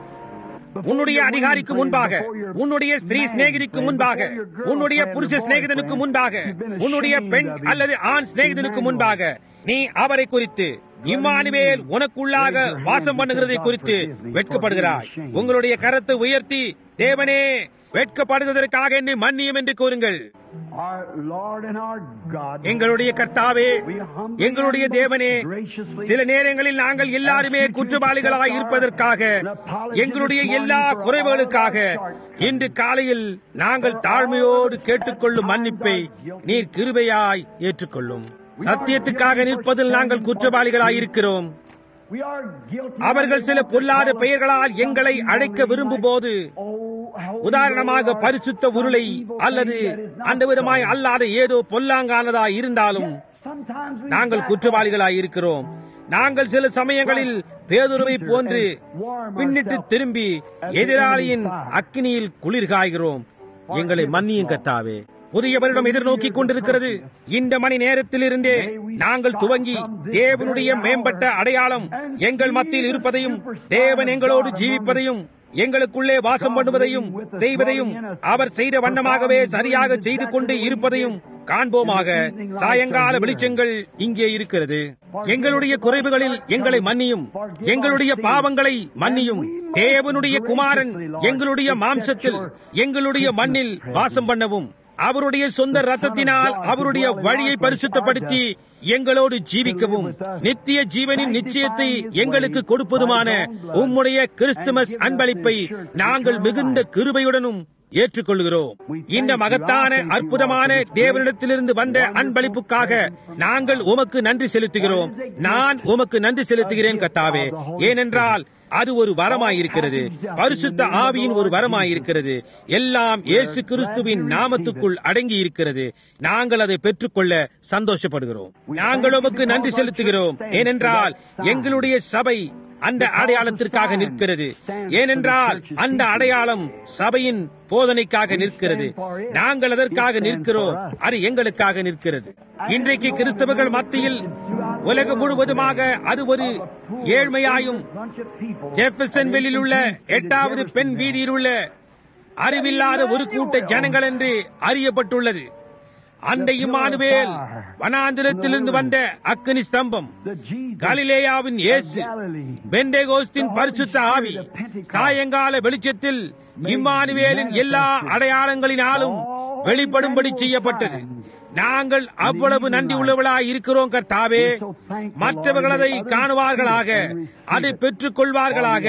உன்னுடைய அதிகாரிக்கு முன்பாக உன்னுடைய ஸ்திரீ சிநேகிதிக்கு முன்பாக உன்னுடைய புருஷ சிநேகிதனுக்கு முன்பாக உன்னுடைய பெண் அல்லது ஆண் சிநேகிதனுக்கு முன்பாக நீ அவரை குறித்து இம்மானுவேல் உனக்குள்ளாக வாசம் பண்ணுகிறதை குறித்து வெட்கப்படுகிறாய் உங்களுடைய கரத்தை உயர்த்தி தேவனே வெட்கப்படுவதற்காக என்னை மன்னியும் என்று கூறுங்கள் Our Lord and our God. எங்களுடைய கர்த்தாவே எங்களுடைய தேவனே சில நேரங்களில் நாங்கள் எல்லாருமே குற்றவாளிகளாய் இருப்பதற்காக எங்களுடைய எல்லா குறைவுகளுக்காக இன்று காலையில் நாங்கள் தாழ்மையோடு கேட்டுக்கொள்ளும் மன்னிப்பை நீர் கிருபையாய் ஏற்றுக்கொள்ளும் சத்தியத்துக்காக நிற்பதில் நாங்கள் குற்றவாளிகளாய் இருக்கிறோம் We are guilty. அவர்கள் சில பொல்லாத பெயர்களால் எங்களை அழைக்க விரும்பும் போது Oh, how உதாரணமாக பரிசுத்த உருளை அல்லது அந்த விதமாய் அல்லாத ஏதோ பொல்லாங்கானதாய் இருந்தாலும் Sometimes we நாங்கள் குற்றவாளிகளாய் இருக்கிறோம் நாங்கள் சில சமயங்களில் பேதுருவை போன்று பின்னிட்டு திரும்பி எதிராளியின் அக்கினியில் குளிர்காய்கிறோம் எங்களை மன்னியும் கத்தாவே புதிய வருடம் எதிர்நோக்கி கொண்டிருக்கிறது இந்த மணி நேரத்திலிருந்தே நாங்கள் துவங்கி தேவனுடைய மேம்பட்ட அடையாளம் எங்கள் மத்தியில் இருப்பதையும் தேவன் எங்களோடு ஜீவிப்பதையும் எங்களுக்குள்ளே வாசம் பண்ணுவதையும் செய்வதையும் அவர் செய்த வண்ணமாகவே சரியாக செய்து கொண்டு இருப்பதையும் காண்போமாக சாயங்கால வெளிச்சங்கள் இங்கே இருக்கிறது எங்களுடைய குறைவுகளில் எங்களை மன்னியும் எங்களுடைய பாவங்களை மன்னியும் தேவனுடைய குமாரன் எங்களுடைய மாம்சத்தில் எங்களுடைய மண்ணில் வாசம் பண்ணவும் அவருடைய சொந்த ரத்தத்தினால் அவருடைய வழியை பரிசுத்தப்படுத்தி எங்களோடு ஜீவிக்கவும் நித்திய ஜீவனின் நிச்சயத்தை எங்களுக்கு கொடுப்பதுமான உம்முடைய கிறிஸ்துமஸ் அன்பளிப்பை நாங்கள் மிகுந்த கிருபையுடனும் ஏற்றுக்கொள்கிறோம் இந்த மகத்தான அற்புதமான தேவனிடத்திலிருந்து வந்த அன்பளிப்புக்காக நாங்கள் உமக்கு நன்றி செலுத்துகிறோம் நான் உமக்கு நன்றி செலுத்துகிறேன் கத்தாவே ஏனென்றால் அது ஒரு வரமாயிருக்கிறது பரிசுத்த ஆவியின் ஒரு வரமாயிருக்கிறது எல்லாம் இயேசு கிறிஸ்துவின் நாமத்துக்குள் அடங்கி இருக்கிறது நாங்கள் அதை பெற்றுக்கொள்ள சந்தோஷப்படுகிறோம் நாங்கள் உமக்கு நன்றி செலுத்துகிறோம் ஏனென்றால் எங்களுடைய சபை அந்த அடையாளத்திற்காக நிற்கிறது ஏனென்றால் அந்த அடையாளம் சபையின் போதனைக்காக நிற்கிறது நாங்கள் அதற்காக நிற்கிறோம் அது எங்களுக்காக நிற்கிறது இன்றைக்கு கிறிஸ்தவர்கள் மத்தியில் உலகம் முழுவதுமாக அது ஒரு ஏழ்மையாயும் ஜெஃபர்சன்வெல்லில் உள்ள எட்டாவது பெண் வீதியில் உள்ள அறிவில்லாத ஒரு கூட்ட ஜனங்கள் என்று அறியப்பட்டுள்ளது அந்த இம்மானுவேல் வனாந்திரத்திலிருந்து வந்த அக்னி ஸ்தம்பம் கலிலேயாவின் இயேசு பெண்டேகோஸ்தின் பரிசுத்த ஆவி சாயங்கால வெளிச்சத்தில் இம்மானுவேலின் எல்லா அடையாளங்களினாலும் வெளிப்படும்படி செய்யப்பட்டது நாங்கள் அவ்வளவு நன்றி உள்ளவர்களாய் இருக்கிறோம் கர்த்தாவே மற்றவர்கள் அதை காணுவார்களாக அதை பெற்றுக் கொள்வார்களாக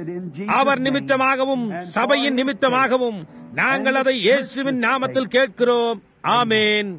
அவர் நிமித்தமாகவும் சபையின் நிமித்தமாகவும் நாங்கள் அதை இயேசுவின் நாமத்தில் கேட்கிறோம் ஆமேன்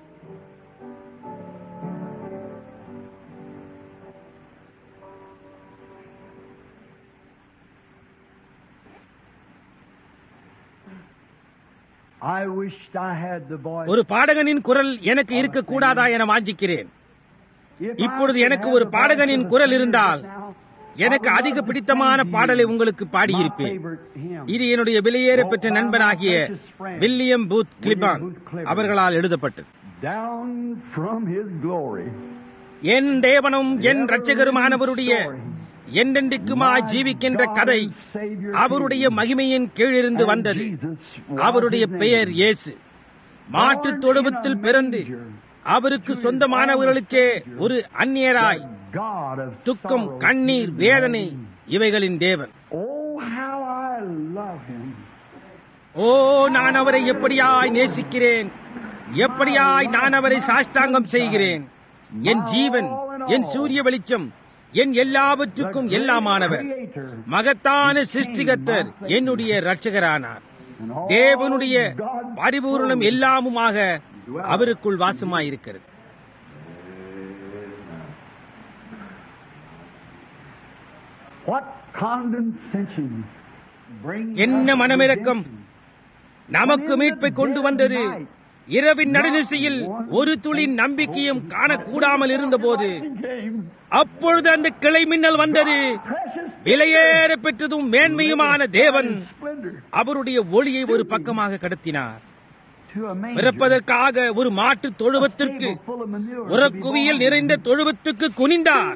I wished I had the voice. ஒரு பாடகனின் குரல் எனக்கு இருக்கக்கூடாதா என வாஞ்சிக்கிறேன் இப்பொழுது எனக்கு ஒரு பாடகனின் குரல் இருந்தால் எனக்கு அதிக பிடித்தமான பாடலை உங்களுக்கு பாடியிருப்பேன் இது என்னுடைய வெளியேற பெற்ற நண்பனாகிய வில்லியம் பூத் கிளிபான் அவர்களால் எழுதப்பட்டது Down from his glory. என் தேவனும் என் இரட்சகருமானவருடைய என்றென்றைக்குமாய் ஜீவிக்கின்ற கதை அவருடைய மகிமையின் கீழிருந்து வந்தது அவருடைய பெயர் இயேசு மாட்டுத் தொழுவத்தில் பிறந்து அவருக்கு சொந்தமானவர்களுக்கே ஒரு அந்நியராய் God of துக்கம் sorrow. கண்ணீர் வேதனை இவைகளின் தேவன் Oh, how I love him. ஓ நான் அவரை எப்படியாய் நேசிக்கிறேன் எப்படியாய் நான் அவரை சாஷ்டாங்கம் செய்கிறேன் என் ஜீவன் என் சூரிய வெளிச்சம் என் எல்லாவற்றுக்கும் எல்லாமானவர் மகத்தான சிருஷ்டிகத்தர் என்னுடைய இரட்சகரானார் தேவனுடைய பரிபூரணம் எல்லாமுமாக அவருக்குள் வாசமாயிருக்கிறது What condescension brings என்ன us மனமிரக்கம் redemption. நமக்கு மீட்பை கொண்டு வந்தது இரவின் நடுநிசையில் ஒரு துளி நம்பிக்கையும் காணக்கூடாமல் இருந்தபோது அப்பொழுது அந்த கிளை மின்னல் வந்தது Precious விலையேற பெற்றதும் மேன்மையுமான தேவன் splendor அவருடைய ஒளியை ஒரு பக்கமாக கடத்தினார் to a manger. பிறப்பதற்காக ஒரு மாட்டு தொழுவத்திற்கு Table full of manure to be உரக்குவியல் born. நிறைந்த தொழுவத்துக்கு குனிந்தார்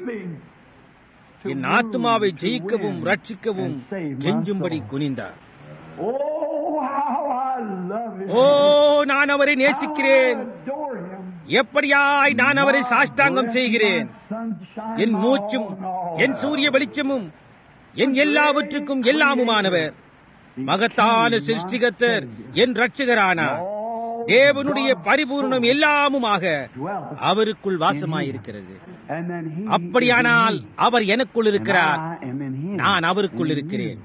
To என் wound, ஆத்மாவை to ஜெயிக்கவும் win, ரட்சிக்கவும் and save my கெஞ்சும்படி soul. குனிந்தார் Oh, how I love him. ஓ நான் அவரை நேசிக்கிறேன் I adore him. எப்படியாய் நான் அவரை சாஷ்டாங்கம் செய்கிறேன் Sunshine, என் my மூச்சும் all in all. என் சூரிய வெளிச்சமும் என் எல்லாவற்றுக்கும் எல்லாமுமானவர் மகத்தான சிருஷ்டிகத்தர் என் ரட்சகரானார் தேவனுடைய பரிபூர்ணம் எல்லாமுமாக அவருக்குள் வாசமாயிருக்கிறது And then he அப்படியானால் அவர் எனக்குள் இருக்கிறார் I am in him. நான் அவருக்குள் இருக்கிறேன்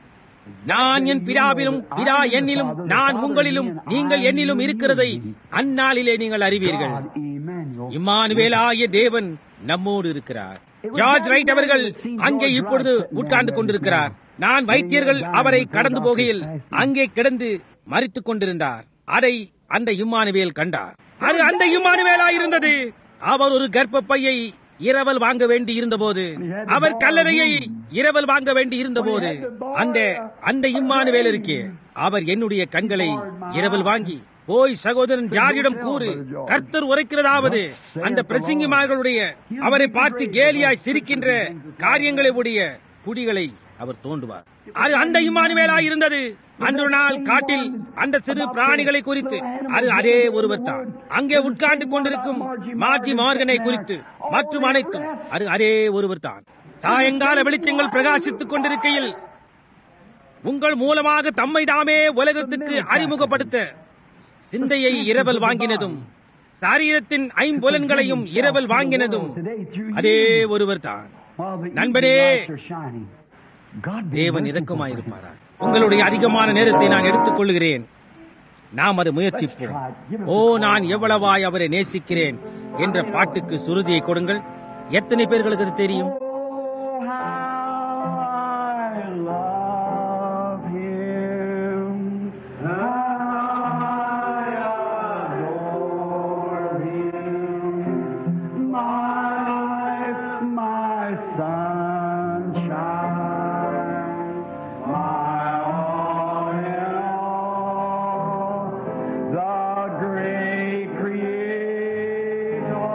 நான் என் பிதாவிலும் பிதா என்னிலும் நான் உங்களிலும் நீங்கள் என்னிலும் இருக்கிறதை அந்நாளிலே நீங்கள் அறிவீர்கள் God, Emmanuel. இம்மானுவேலாகிய தேவன் நம்மோடு இருக்கிறார் ஜார்ஜ் ரைட் அவர்கள் அங்கே இப்பொழுது உட்கார்ந்து கொண்டிருக்கிறார் நான் வைத்தியர்கள் அவரை கடந்து போகையில் அங்கே கிடந்து மறித்துக் கொண்டிருந்தார் அதை அந்த இம்மானுவேல் கண்டார் அது அந்த இம்மானுவேலா இருந்தது அவர் ஒரு கர்ப்பப்பையை இரவல் வாங்க வேண்டி இருந்தபோது அவர் கல்லறையை இரவல் வாங்க வேண்டி இருந்தபோது அந்த அந்த இம்மானுவேல் இருக்கே அவர் என்னுடைய கண்களை இரவல் வாங்கி போய் சகோதரன் ஜார்ஜிடம் கூறு கர்த்தர் உரைக்கிறதாவது அந்த பிரசங்கிமார்களுடைய அவரை பார்த்து கேலியாய் சிரிக்கின்ற காரியங்களை உடைய குடிகளை அவர் தோண்டுவார் அது அந்த இம்மானுவேலா இருந்தது அன்று நாள் காட்டில் அந்த சிறு பிராணிகளை குறித்து அது அதே ஒருவர் தான் அங்கே உட்கார்ந்து கொண்டிருக்கும் மார்ஜி மார்கனை குறித்து மற்றும் அனைத்தும் அது அதே ஒருவர் தான் சாயங்கால வெளிச்சங்கள் பிரகாசித்துக் கொண்டிருக்கையில் உங்கள் மூலமாக தம்மை தாமே உலகத்துக்கு அறிமுகப்படுத்த சிந்தையை இரவல் வாங்கினதும் சாரீரத்தின் ஐம்புலன்களையும் இரவல் வாங்கினதும் அதே ஒருவர் தான் While the நண்பனே, evening lights are shining, God be தேவன் merciful இரக்கமாயிருப்பாரா உங்களுடைய அதிகமான நேரத்தை நான் எடுத்துக் கொள்கிறேன் நாம் அதை முயற்சிப்போம் ஓ நான் எவ்வளவாய் அவரை நேசிக்கிறேன் என்ற பாட்டுக்கு சுருதியை கொடுங்கள் எத்தனை பேர்களுக்கு அது தெரியும் Oh, how I love him. I adore him. My life, my sunshine, my all in all. The great Creator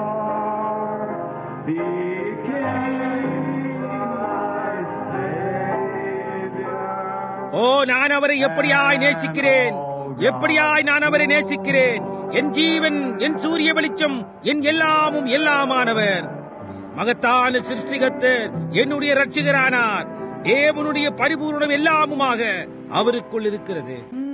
became my Savior. ஓ நான் அவரை எப்படியாய் நேசிக்கிறேன் எப்படியாய் நான் அவரை நேசிக்கிறேன் என் ஜீவன் என் சூரிய வெளிச்சம் என் எல்லாமும் எல்லாமானவர் மகத்தான சிருஷ்டிகத்தர் என்னுடைய ரட்சிகரானார் தேவனுடைய பரிபூர்ணம் எல்லாமுமாக அவருக்குள் இருக்கிறது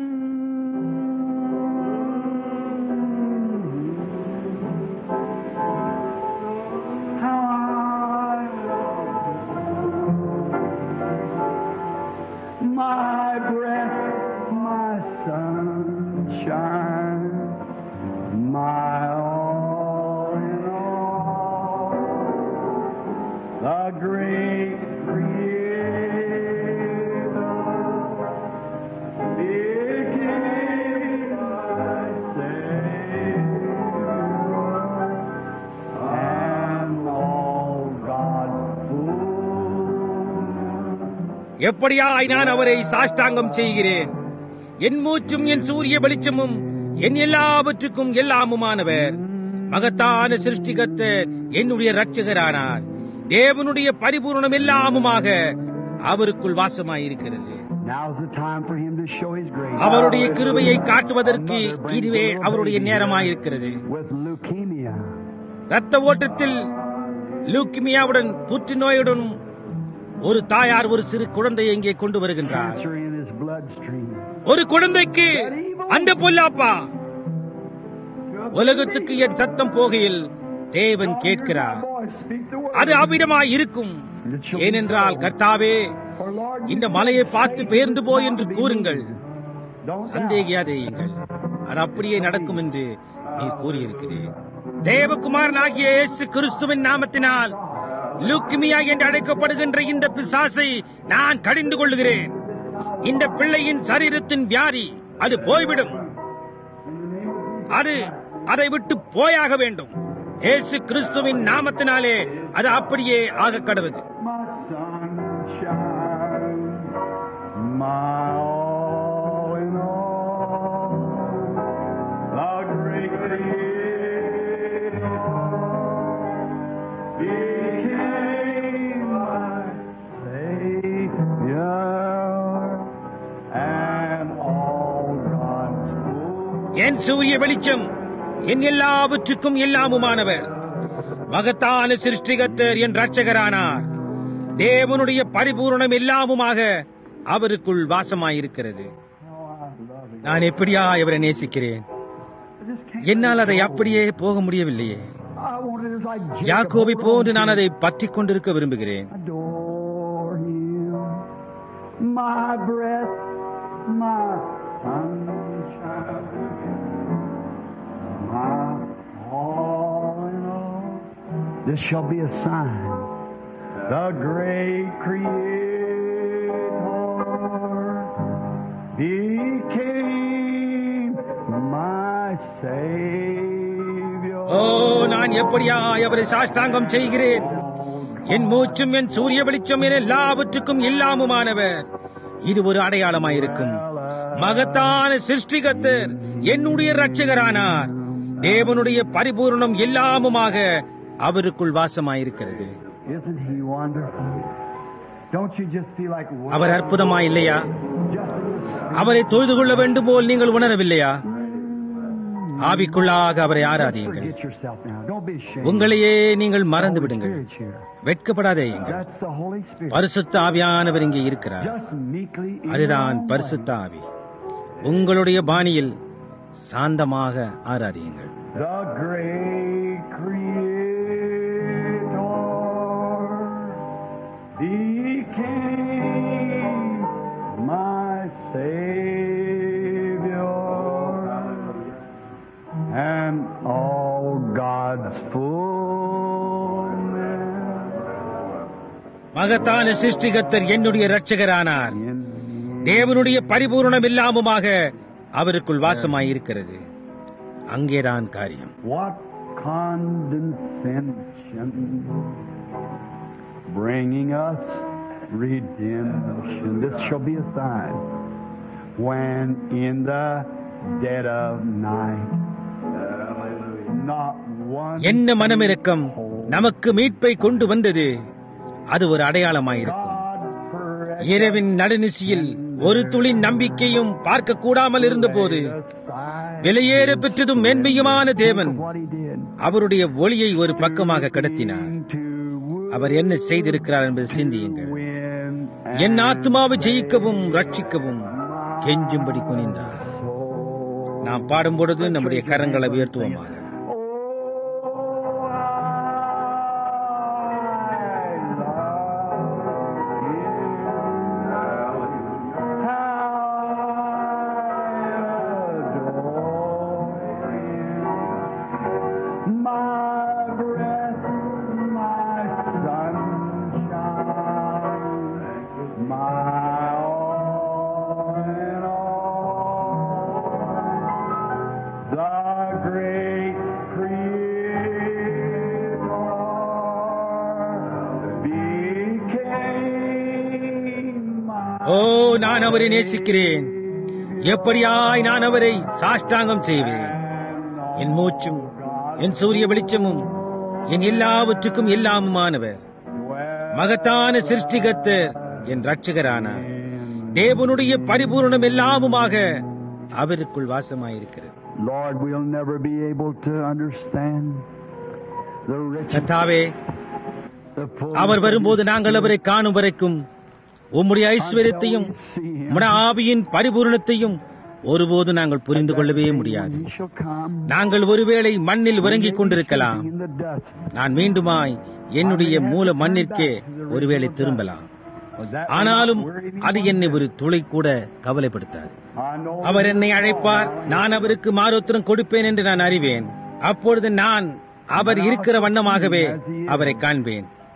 My breath, my sunshine, my all in all, the great Creator became my Savior, and all God's full. எப்படியாய் நான் அவரை சாஷ்டாங்கம் செய்கிறேன் என் மூச்சும் என் சூரிய வெளிச்சமும் என் எல்லாவற்றுக்கும் எல்லாமுமானவர் மகத்தான சிருஷ்டிகத்தர் என்னுடைய ரட்சகரானார் தேவனுடைய பரிபூர்ணம் எல்லாமுமாக அவருக்குள் வாசமாயிருக்கிறது Now's the time for him to show his grace. அவருடைய கிருபையை காட்டுவதற்கு இதுவே அவருடைய நேரமாயிருக்கிறது With leukemia. ரத்த ஓட்டத்தில் லூக்கிமியாவுடன் புற்றுநோயுடன் ஒரு தாயார் ஒரு சிறு குழந்தையை இங்கே கொண்டு வருகின்றார் Cancer in his bloodstream. ஒரு குழந்தைக்கு அந்த பொல்லாப்பா உலகத்துக்கு என் சத்தம் போகையில் தேவன் கேட்கிறார் Boy, speak the word. அது அவ்விடமாய் இருக்கும் ஏனென்றால் கர்த்தாவே For Lord, இந்த மலையை பார்த்து பெயர்ந்து போய் என்று கூறுங்கள் don't doubt. சந்தேகியாதேயுங்கள் அது அப்படியே நடக்கும் என்று நீ கூறியிருக்கிறேன் தேவகுமாரனாகிய இயேசு கிறிஸ்துவின் நாமத்தினால் லுக்கிமியா என்று அழைக்கப்படுகின்ற இந்த பிசாசை நான் கடிந்து கொள்ளுகிறேன் இந்த பிள்ளையின் சரீரத்தின் வியாதி அது போய்விடும் அது அதை விட்டு போயாக வேண்டும் இயேசு கிறிஸ்துவின் நாமத்தினாலே அது அப்படியே ஆக கடவுது my sunshine, my all in all, the great Creator became my Savior, and all God's full என் சூரிய வெளிச்சம் என் எல்லாவற்றுக்கும் எல்லாமுமானவர் மகத்தான சிருஷ்டிகத்தர் என் ரட்சகரானார் தேவனுடைய பரிபூரணம் எல்லாமுமாக அவருக்குள் வாசமாயிருக்கிறது நான் எப்படியா இவரை நேசிக்கிறேன் I just can't. என்னால் அதை அப்படியே போக முடியவில்லையே I wanted it like Jacob. யாக்கோபை போன்று நான் அதை பற்றிக் கொண்டிருக்க விரும்புகிறேன் adore him. My breath, my sunshine, my all in all. This shall be a sign. The great Creator became my Savior. ஓ நான் எப்படியா அவரை சாஷ்டாங்கம் செய்கிறேன் என் மூச்சும் என் சூரிய வெளிச்சம் என எல்லாவற்றுக்கும் எல்லாமுமானவர் இது ஒரு அடையாளமாயிருக்கும் மகத்தான சிருஷ்டிகத்தர் என்னுடைய ரட்சகரானார் தேவனுடைய பரிபூரணம் எல்லாமுமாக அவருக்குள் வாசமாயிருக்கிறது Isn't he wonderful? Don't you just feel like அவர் அற்புதமா இல்லையா just அவரை தொழுது கொள்ள வேண்டும் போல் நீங்கள் உணரவில்லையா ஆவிக்குள்ளாக அவரை ஆராதியுங்கள் forget yourself now. Don't be ashamed. உங்களையே நீங்கள் மறந்து விடுங்கள் Spirit's here. வெட்கப்படாதேயுங்கள் That's the Holy Spirit. பரிசுத்த ஆவியானவர் இங்கே இருக்கிறார் Just meekly in அதுதான் your own பரிசுத்த ஆவி உங்களுடைய பாணியில் சாந்தமாக ஆராதியுங்கள் way. The great Creator became my Savior and all God's fullness மகத்தான சிருஷ்டிகத்தர் என்னுடைய இரட்சகரானார் in தேவனுடைய பரிபூரணம் எல்லாமுமாக அவருக்குள் வாசமாயிருக்கிறது அங்கேதான் காரியம் What condescension bringing us redemption. This shall be a sign when in the dead of night not one என்ன மனமிரக்கம் நமக்கு மீட்பை கொண்டு வந்தது அது ஒரு அடையாளமாயிருக்கும் God forever இரவின் நடுநிசியில் ஒரு துளி நம்பிக்கையும் பார்க்க கூடாமல் இருந்தபோது விலையேற பெற்றதும் மேன்மையுமான தேவன் what he did அவருடைய ஒளியை ஒரு பக்கமாக கடத்தினார் to அவர் என்ன செய்திருக்கிறார் என்பது சிந்தியுங்கள் win என் ஆத்மாவை ஜெயிக்கவும் ரட்சிக்கவும் கெஞ்சும்படி குனிந்தார் நாம் பாடும் பொழுது நம்முடைய கரங்களை உயர்த்துவோமாக My breath, my sunshine, my all in all. The great Creator became my ஓ நான் அவரை நேசிக்கிறேன் எப்படியாய் நான் அவரை சாஷ்டாங்கம் செய்வேன் என் மூச்சும் என் சூரிய வெளிச்சமும் என் எல்லாவற்றுக்கும் எல்லாமுமானவர் மகத்தான சிருஷ்டிகத்தர் என் ரட்சகரானார் தேவனுடைய பரிபூரணம் எல்லாமுமாக அவருக்குள் வாசமாயிருக்கிறது Lord, we'll never be able to understand the riches, கர்த்தாவே the full அவர் வரும்போது நாங்கள் அவரை காணும் வரைக்கும் உம்முடைய ஐஸ்வர்யத்தையும் உம்முடைய ஆவியின் பரிபூரணத்தையும் ஒருபோது நாங்கள் புரிந்து கொள்ளவே முடியாது He shall come நாங்கள் ஒருவேளை மண்ணில் உறங்கிக் கொண்டிருக்கலாம் in the dust. நான் மீண்டுமாய் என்னுடைய மூல மண்ணிற்கே ஒருவேளை திரும்பலாம் But that ஆனாலும் will not worry me அது one என்னை bit. ஒரு துளை கூட கவலைப்படுத்தாது I know அவர் that என்னை you அழைப்பார் are நான் அவருக்கு மாரோத்திரம் கொடுப்பேன் என்று நான் அறிவேன் அப்பொழுது நான் அவர் இருக்கிற வண்ணமாகவே அவரை காண்பேன்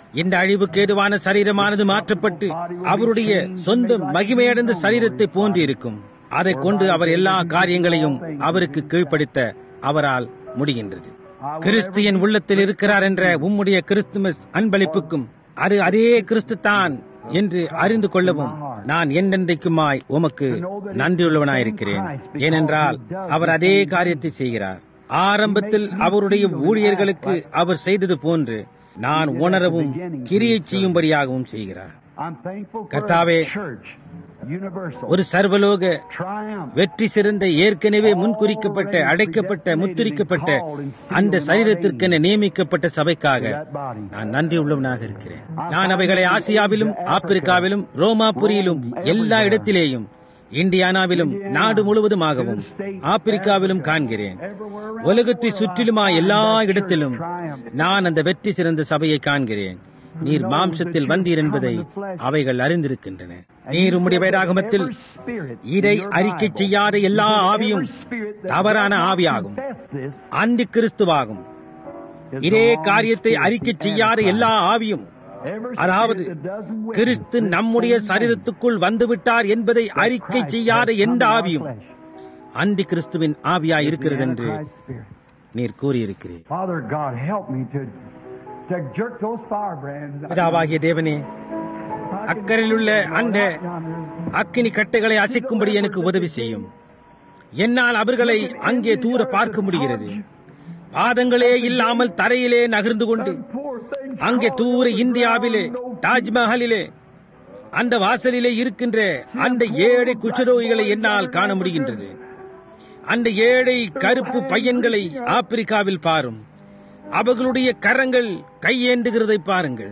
இந்த அழிவுக்கு ஏதுவான சரீரமானது மாற்றப்பட்டு அவருடைய சொந்த மகிமையடைந்த சரீரத்தை போன்று இருக்கும் அதை கொண்டு அவர் எல்லா காரியங்களையும் அவருக்கு கீழ்ப்படுத்த அவரால் முடிகின்றது கிறிஸ்து என் உள்ளத்தில் இருக்கிறார் என்ற உம்முடைய கிறிஸ்துமஸ் அன்பளிப்புக்கும் அது அதே கிறிஸ்து தான் என்று அறிந்து கொள்ளவும் நான் என்னென்றைக்குமாய் உமக்கு நன்றியுள்ளவனாயிருக்கிறேன் ஏனென்றால் அவர் அதே காரியத்தை செய்கிறார் ஆரம்பத்தில் அவருடைய ஊழியர்களுக்கு அவர் செய்தது போன்று நான் உணரவும் கிரியை செய்யும்படியாகவும் செய்கிறார் I'm thankful for கர்த்தாவே, a church, universal, ஒரு சர்வலோக triumph. வெற்றி சிறந்த ஏற்கனவே முன்குறிக்கப்பட்ட அடைக்கப்பட்ட முத்திரிக்கப்பட்ட அந்த சரீரத்திற்கென நியமிக்கப்பட்ட சபைக்காக நான் நன்றி உள்ளவனாக இருக்கிறேன் நான் அவைகளை ஆசியாவிலும் ஆப்பிரிக்காவிலும் ரோமாபுரியிலும் எல்லா இடத்திலேயும் இந்தியானாவிலும் நாடு முழுவதுமாகவும் ஆப்பிரிக்காவிலும் காண்கிறேன் உலகத்தை சுற்றிலுமா எல்லா இடத்திலும் நான் அந்த வெற்றி சிறந்த சபையை காண்கிறேன் நீர் மாம்சத்தில் வந்தீர் என்பதை அவைகள் அறிந்திருக்கின்றன நீர் உம்முடைய வேதாகமத்தில் இதை அறிக்கை செய்யாத எல்லா ஆவியும் தவறான ஆவியாகும் அந்தி கிறிஸ்துவாகும் இதே காரியத்தை அறிக்கை செய்யாத எல்லா ஆவியும் அதாவது கிறிஸ்து நம்முடைய சரீரத்துக்குள் வந்துவிட்டார் என்பதை அறிக்கை செய்யாத எந்த ஆவியும் அந்தி கிறிஸ்துவின் ஆவியா இருக்கிறது என்று நீர் கூறியிருக்கிறீர் Father God, help me to, to jerk those firebrands. பிதாவாகிய தேவனே அக்கறையில் உள்ள அந்த அக்கினி கட்டைகளை அசைக்கும்படி எனக்கு உதவி செய்யும் என்னால் அவர்களை அங்கே தூர பார்க்க முடிகிறது பாதங்களே இல்லாமல் தரையிலே நகர்ந்து கொண்டு அங்கே தூர இந்தியாவிலே தாஜ்மஹாலிலே அந்த வாசலிலே இருக்கின்ற அந்த ஏழை குஷ்டரோகிகளை என்னால் காண முடிகின்றது அந்த ஏழை கருப்பு பையன்களை ஆப்பிரிக்காவில் பாரும் அவர்களுடைய கரங்கள் கையேந்துகிறதை பாருங்கள்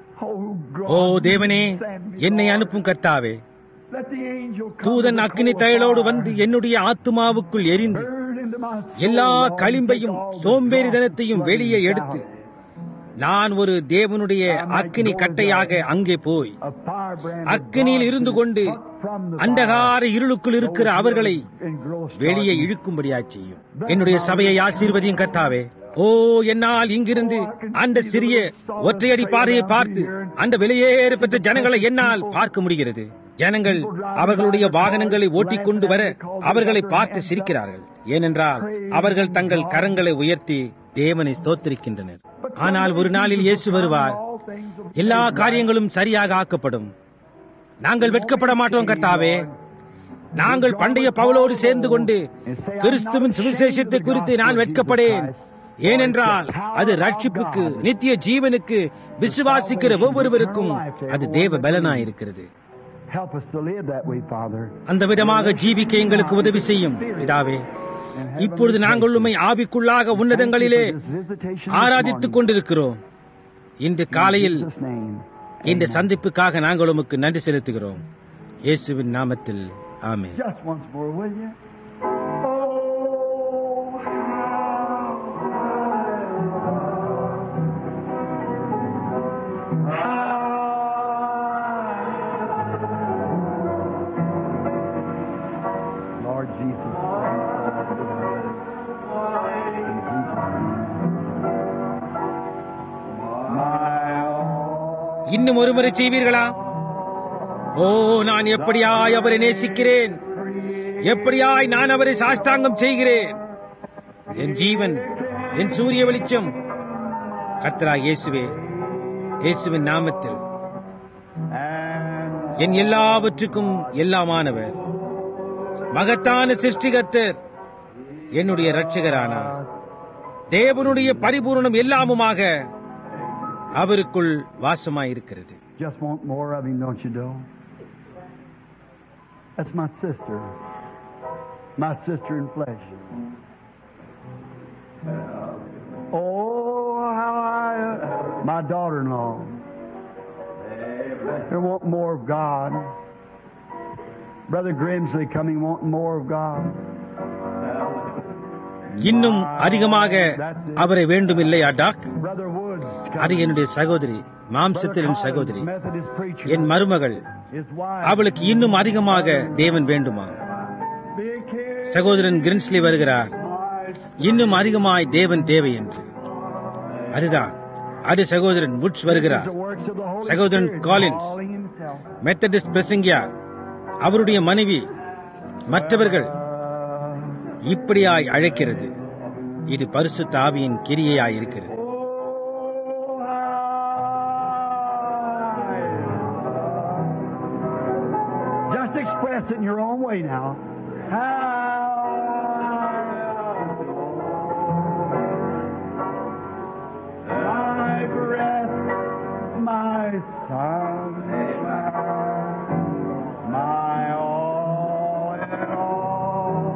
ஓ தேவனே என்னை அனுப்பும் கர்த்தாவே தூதன் அக்கினி தயலோடு வந்து என்னுடைய ஆத்துமாவுக்குள் எரிந்து எல்லா களிம்பையும் சோம்பேறிதனத்தையும் வெளியே எடுத்து நான் ஒரு தேவனுடைய அக்கினி கட்டையாக அங்கே போய் அக்கினியில் இருந்து கொண்டு அந்தகார இருளுக்குள் இருக்கிற அவர்களை வெளியே இழுக்கும்படியா செய்யும் என்னுடைய சபையை ஆசீர்வதியும் கர்த்தாவே ஓ என்னால் இங்கிருந்து அந்த சிறிய ஒற்றையடி பாதையை பார்த்து அந்த வெளியேற பெற்ற ஜனங்களை என்னால் பார்க்க முடிகிறது ஜனங்கள் அவர்களுடைய வாகனங்களை ஓட்டிக் கொண்டு வர அவர்களை பார்த்து சிரிக்கிறார்கள் ஏனென்றால் அவர்கள் தங்கள் கரங்களை உயர்த்தி தேவனை ஸ்தோத்திரிக்கின்றனர் ஆனால் ஒரு நாளில் இயேசு வருவார் எல்லா காரியங்களும் சரியாக ஆக்கப்படும் நாங்கள் வெட்கப்பட மாட்டோம் கர்த்தாவே நாங்கள் பண்டைய பவுலோடு சேர்ந்து கொண்டு கிறிஸ்துவின் சுவிசேஷத்தை குறித்து நான் வெட்கப்படேன் ஏனென்றால் அது ரட்சிப்புக்கு நித்திய ஜீவனுக்கு விசுவாசிக்கிற ஒவ்வொருவருக்கும் அது தேவ பலனாயிருக்கிறது Help us to live that way, Father. அந்த விதமாக ஜீவிக்க எங்களுக்கு உதவி செய்யும் பிதாவே இப்பொழுது நாங்கள் உண்மை ஆவிக்குள்ளாக உன்னதங்களிலே ஆராதித்துக் கொண்டிருக்கிறோம் இன்று காலையில் Jesus' name. இந்த சந்திப்புக்காக நாங்கள் உமக்கு நன்றி செலுத்துகிறோம் இயேசுவின் நாமத்தில் ஆமென் Just once more, will you? Lord Jesus. இன்னும் ஒருமுறை செய்வீர்களா ஓ நான் எப்படியாய் அவரை நேசிக்கிறேன் எப்படியாய் நான் அவரை சாஷ்டாங்கம் செய்கிறேன் என் ஜீவன் என் சூரிய வெளிச்சம் கர்த்தரா இயேசுவே இயேசுவின் நாமத்தில் என் எல்லாவற்றுக்கும் எல்லாமானவர் மகத்தான சிருஷ்டிகர்த்தர் என்னுடைய இரட்சகரானார் தேவனுடைய பரிபூரணம் எல்லாமுமாக அவருக்குள் வாசமாயிருக்கிறது Just want more of him, don't you, Bill? That's my sister. My sister in flesh. Oh, how I, my daughter-in-law. They want more of God. Brother Grimsley coming wanting more of God. இன்னும் அதிகமாக அவரை வேண்டுமில்லையா டாக் Brother Woods. அது என்னுடைய சகோதரி மாம்சத்தில் என் சகோதரி Methodist preacher. என் மருமகள் His wife. அவளுக்கு இன்னும் அதிகமாக தேவன் வேண்டுமா Big kid. சகோதரன் கிரின்ஸ்லி வருகிறார் இன்னும் அதிகமாய் தேவன் தேவை என்று அதுதான் அது சகோதரன் புட்ஸ் வருகிறார் The works of the Holy சகோதரன் Spirit Collins. calling himself. Methodist பிரசங்கியார் அவருடைய மனைவி மற்றவர்கள் இப்படியாய் அழைக்கிறது இது பரிசுத்த ஆவியின் கிரியையாய் இருக்கிறது Just express it in your own way now. My breath, my sunshine, my all in all,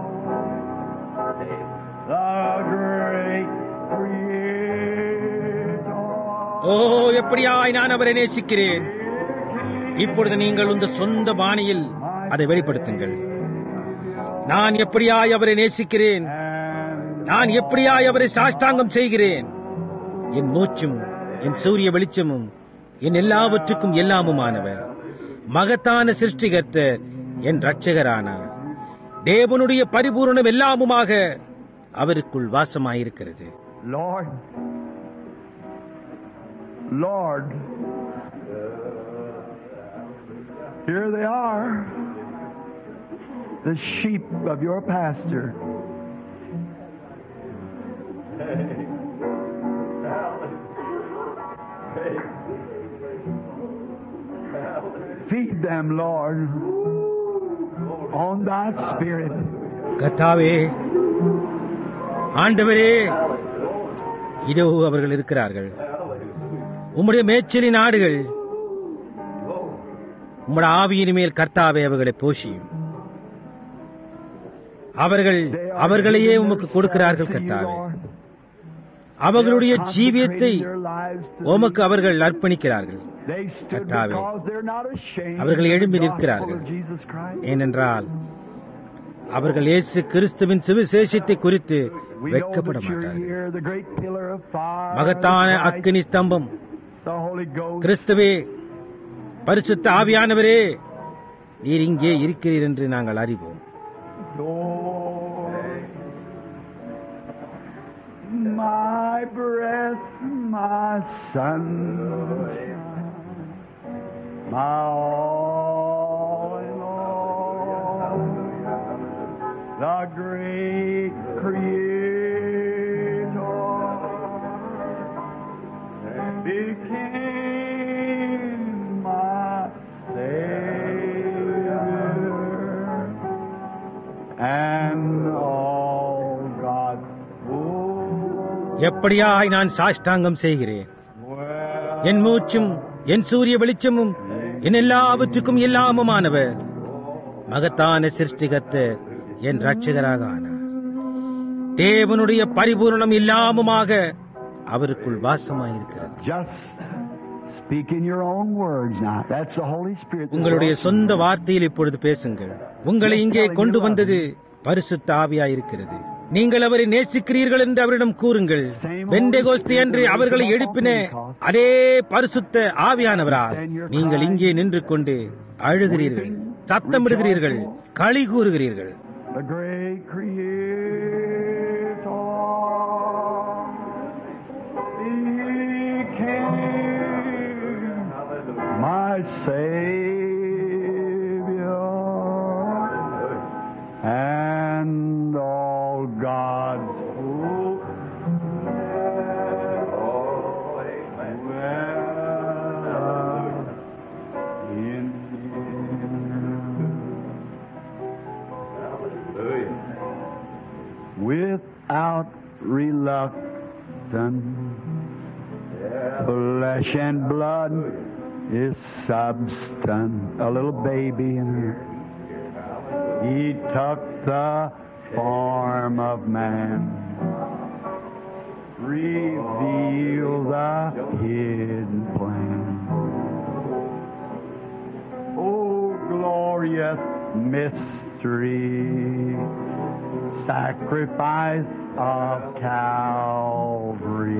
the great Creator. ஓ எப்படியாய் நான் அவரை நேசிக்கிறேன் இப்பொழுது நீங்கள் உந்த சொந்த பாணியில் அதை வெளிப்படுத்துங்கள் நான் எப்படியாய் அவரை நேசிக்கிறேன் நான் எப்படியாய் அவரை சாஷ்டாங்கம் செய்கிறேன் என் மூச்சும் என் சூரிய வெளிச்சமும் என் எல்லாவற்றுக்கும் எல்லாமுமானவர் மகத்தான சிருஷ்டிகர்த்தர் என் ரட்சகரானார் தேவனுடைய பரிபூரணம் எல்லாமுமாக அவருக்குள் வாசமாயிருக்கிறது Lord, Lord, here they are, the sheep of your pasture. Feed them, Lord, on thy spirit. கர்த்தாவே ஆண்டவரே இதோ அவர்கள் இருக்கிறார்கள் உம்முடைய மேய்ச்சலின் ஆடுகள் உம்முடைய ஆவியின் மேல் கர்த்தாவே அவர்களை போஷியும் அவர்கள் அவர்களையே உமக்கு கொடுக்கிறார்கள் கர்த்தாவே அவர்களுடைய ஜீவியத்தை உமக்கு அவர்கள் அர்ப்பணிக்கிறார்கள் கர்த்தாவே, அவர்கள் எழும்பி நிற்கிறார்கள். ஏனென்றால் அவர்கள் இயேசு கிறிஸ்துவின் சுவிசேஷத்தை குறித்து வெட்கப்பட மாட்டார்கள் மகத்தான அக்கினி ஸ்தம்பம் கிறிஸ்துவே பரிசுத்த ஆவியானவரே நீர் இங்கே இருக்கிறீர் என்று நாங்கள் அறிவோம் My breath, my sunshine, my all in all, the great Creator became my Savior and all God's full எப்படியாய் நான் சாஷ்டாங்கம் செய்கிறேன் என் மூச்சும் என் சூரிய வெளிச்சமும் என் எல்லாவற்றுக்கும் எல்லாமுமானவர் மகத்தான சிருஷ்டிகத்தர் என் ரட்சகராக ஆனார் தேவனுடைய பரிபூரணம் இல்லாமுமாக அவருக்குள் வாசமாயிருக்கிறது Just speak in your own words now. That's the Holy Spirit. that உங்களுடைய works in சொந்த you. வார்த்தையில் இப்பொழுது பேசுங்கள் உங்களை இங்கே கொண்டு வந்தது பரிசுத்த ஆவியாயிருக்கிறது நீங்கள் அவரை நேசிக்கிறீர்கள் என்று அவரிடம் கூறுங்கள் பெண்டெகோஸ்தி என்று அவர்களை எழுப்பின அதே பரிசுத்த ஆவியானவரால் நீங்கள் இங்கே நின்று கொண்டு அழுகிறீர்கள் சத்தமிடுகிறீர்கள் களி கூறுகிறீர்கள் The great Creator became my Savior and all God's full in Him. without reluctance. Flesh and blood is substance. A little baby in her. He took the form of man, revealed the hidden plan. Oh, glorious mystery, sacrifice of Calvary.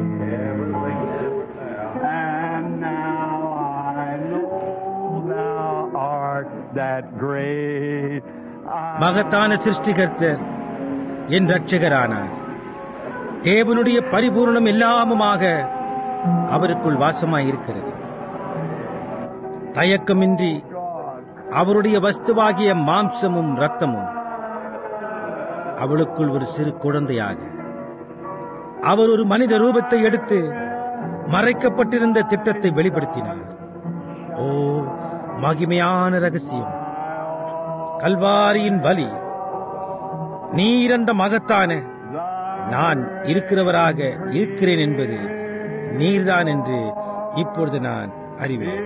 And now I know thou art that great. மகத்தான சிருஷ்டிகர்த்தர் என் ரட்சகரானார் தேவனுடைய பரிபூரணம் எல்லாமுமாக அவருக்குள் வாசமாய் இருக்கிறது தயக்கமின்றி அவருடைய வஸ்துவாகிய மாம்சமும் இரத்தமும் அவளுக்குள் ஒரு சிறு குழந்தையாக அவர் ஒரு மனித ரூபத்தை எடுத்து மறைக்கப்பட்டிருந்த திட்டத்தை வெளிப்படுத்தினார் ஓ மகிமையான ரகசியம் கல்வாரியின் பலி நீர் அந்த மகத்தான நான் இருக்கிறவராக இருக்கிறேன் என்பது நீர்தான் என்று இப்பொழுது நான் அறிவேன்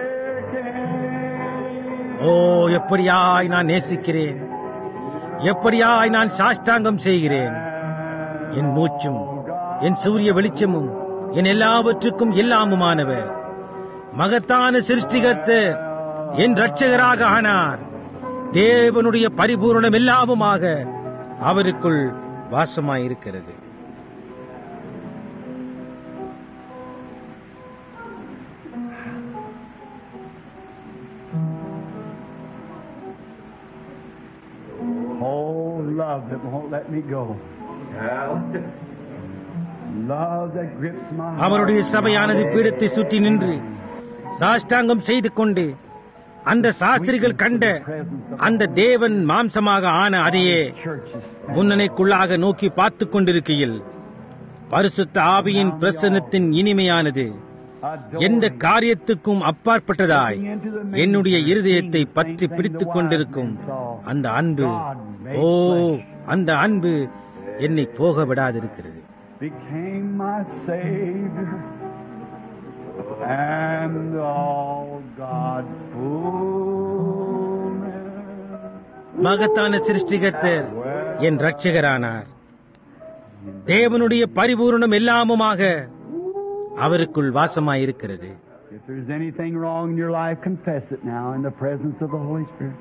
ஓ எப்படியாய் நான் நேசிக்கிறேன் எப்படியாய் நான் சாஷ்டாங்கம் செய்கிறேன் என் மூச்சும் என் சூரிய வெளிச்சமும் என் எல்லாவற்றுக்கும் எல்லாமுமானவர் மகத்தான சிருஷ்டிகர்த்தர் என் ரட்சகராக ஆனார் தேவனுடைய பரிபூரணம் எல்லாமுமாக அவருக்குள் வாசமாயிருக்கிறது Oh, love that won't let me go. Love that grips my heart. அவருடைய சபையானது பீடத்தை சுற்றி நின்று சாஷ்டாங்கம் செய்து கொண்டு அந்த சாஸ்திரிகள் கண்ட அந்த தேவன் மாம்சமாக ஆன அதையே Churches. முன்னணிக்குள்ளாக நோக்கி பார்த்துக் கொண்டிருக்கையில் பரிசுத்த ஆவியின் பிரசன்னத்தின் இனிமையானது எந்த காரியத்துக்கும் அப்பாற்பட்டதாய் என்னுடைய இருதயத்தை பற்றி பிடித்துக் கொண்டிருக்கும் அந்த அன்பு ஓ அந்த அன்பு என்னை போக விடாதிருக்கிறது became my Savior and all God's fullness. மகத்தான சிருஷ்டிகர்த்தர் என் ரட்சகரானார் தேவனுடைய பரிபூரணம் எல்லாமுமாக அவருக்குள் வாசமாயிருக்கிறது If there's anything wrong in your life, confess it now in the presence of the Holy Spirit.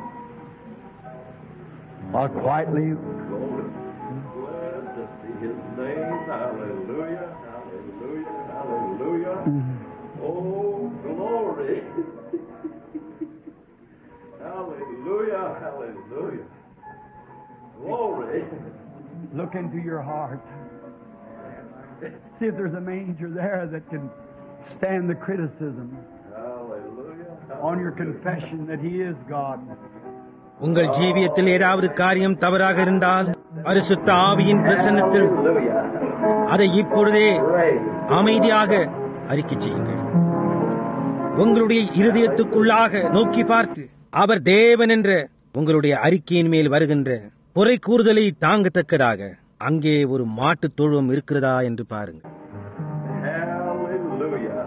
Or quietly, Blessed be his name. Hallelujah. Hallelujah. Hallelujah. Oh, glory. hallelujah. Hallelujah. Glory. look into your heart. See if there's a manger there that can stand the criticism Hallelujah. on your confession that He is God. உங்கள் ஜீவியத்தில் ஏதாவது காரியம் தவறாக இருந்தால் பரிசுத்த ஆவியின் பிரசன்னத்தில் அதை இப்பொழுதே அமைதியாக அறிக்கை செய்யுங்கள் உங்களுடைய இருதயத்துக்குள்ளாக நோக்கி பார்த்து அவர் தேவன் என்ற உங்களுடைய அறிக்கையின் மேல் வருகின்ற குறை கூறுதலை தாங்கத்தக்கதாக அங்கே ஒரு மாட்டுத் தொழுவம் இருக்கிறதா என்று பாருங்கள் Hallelujah.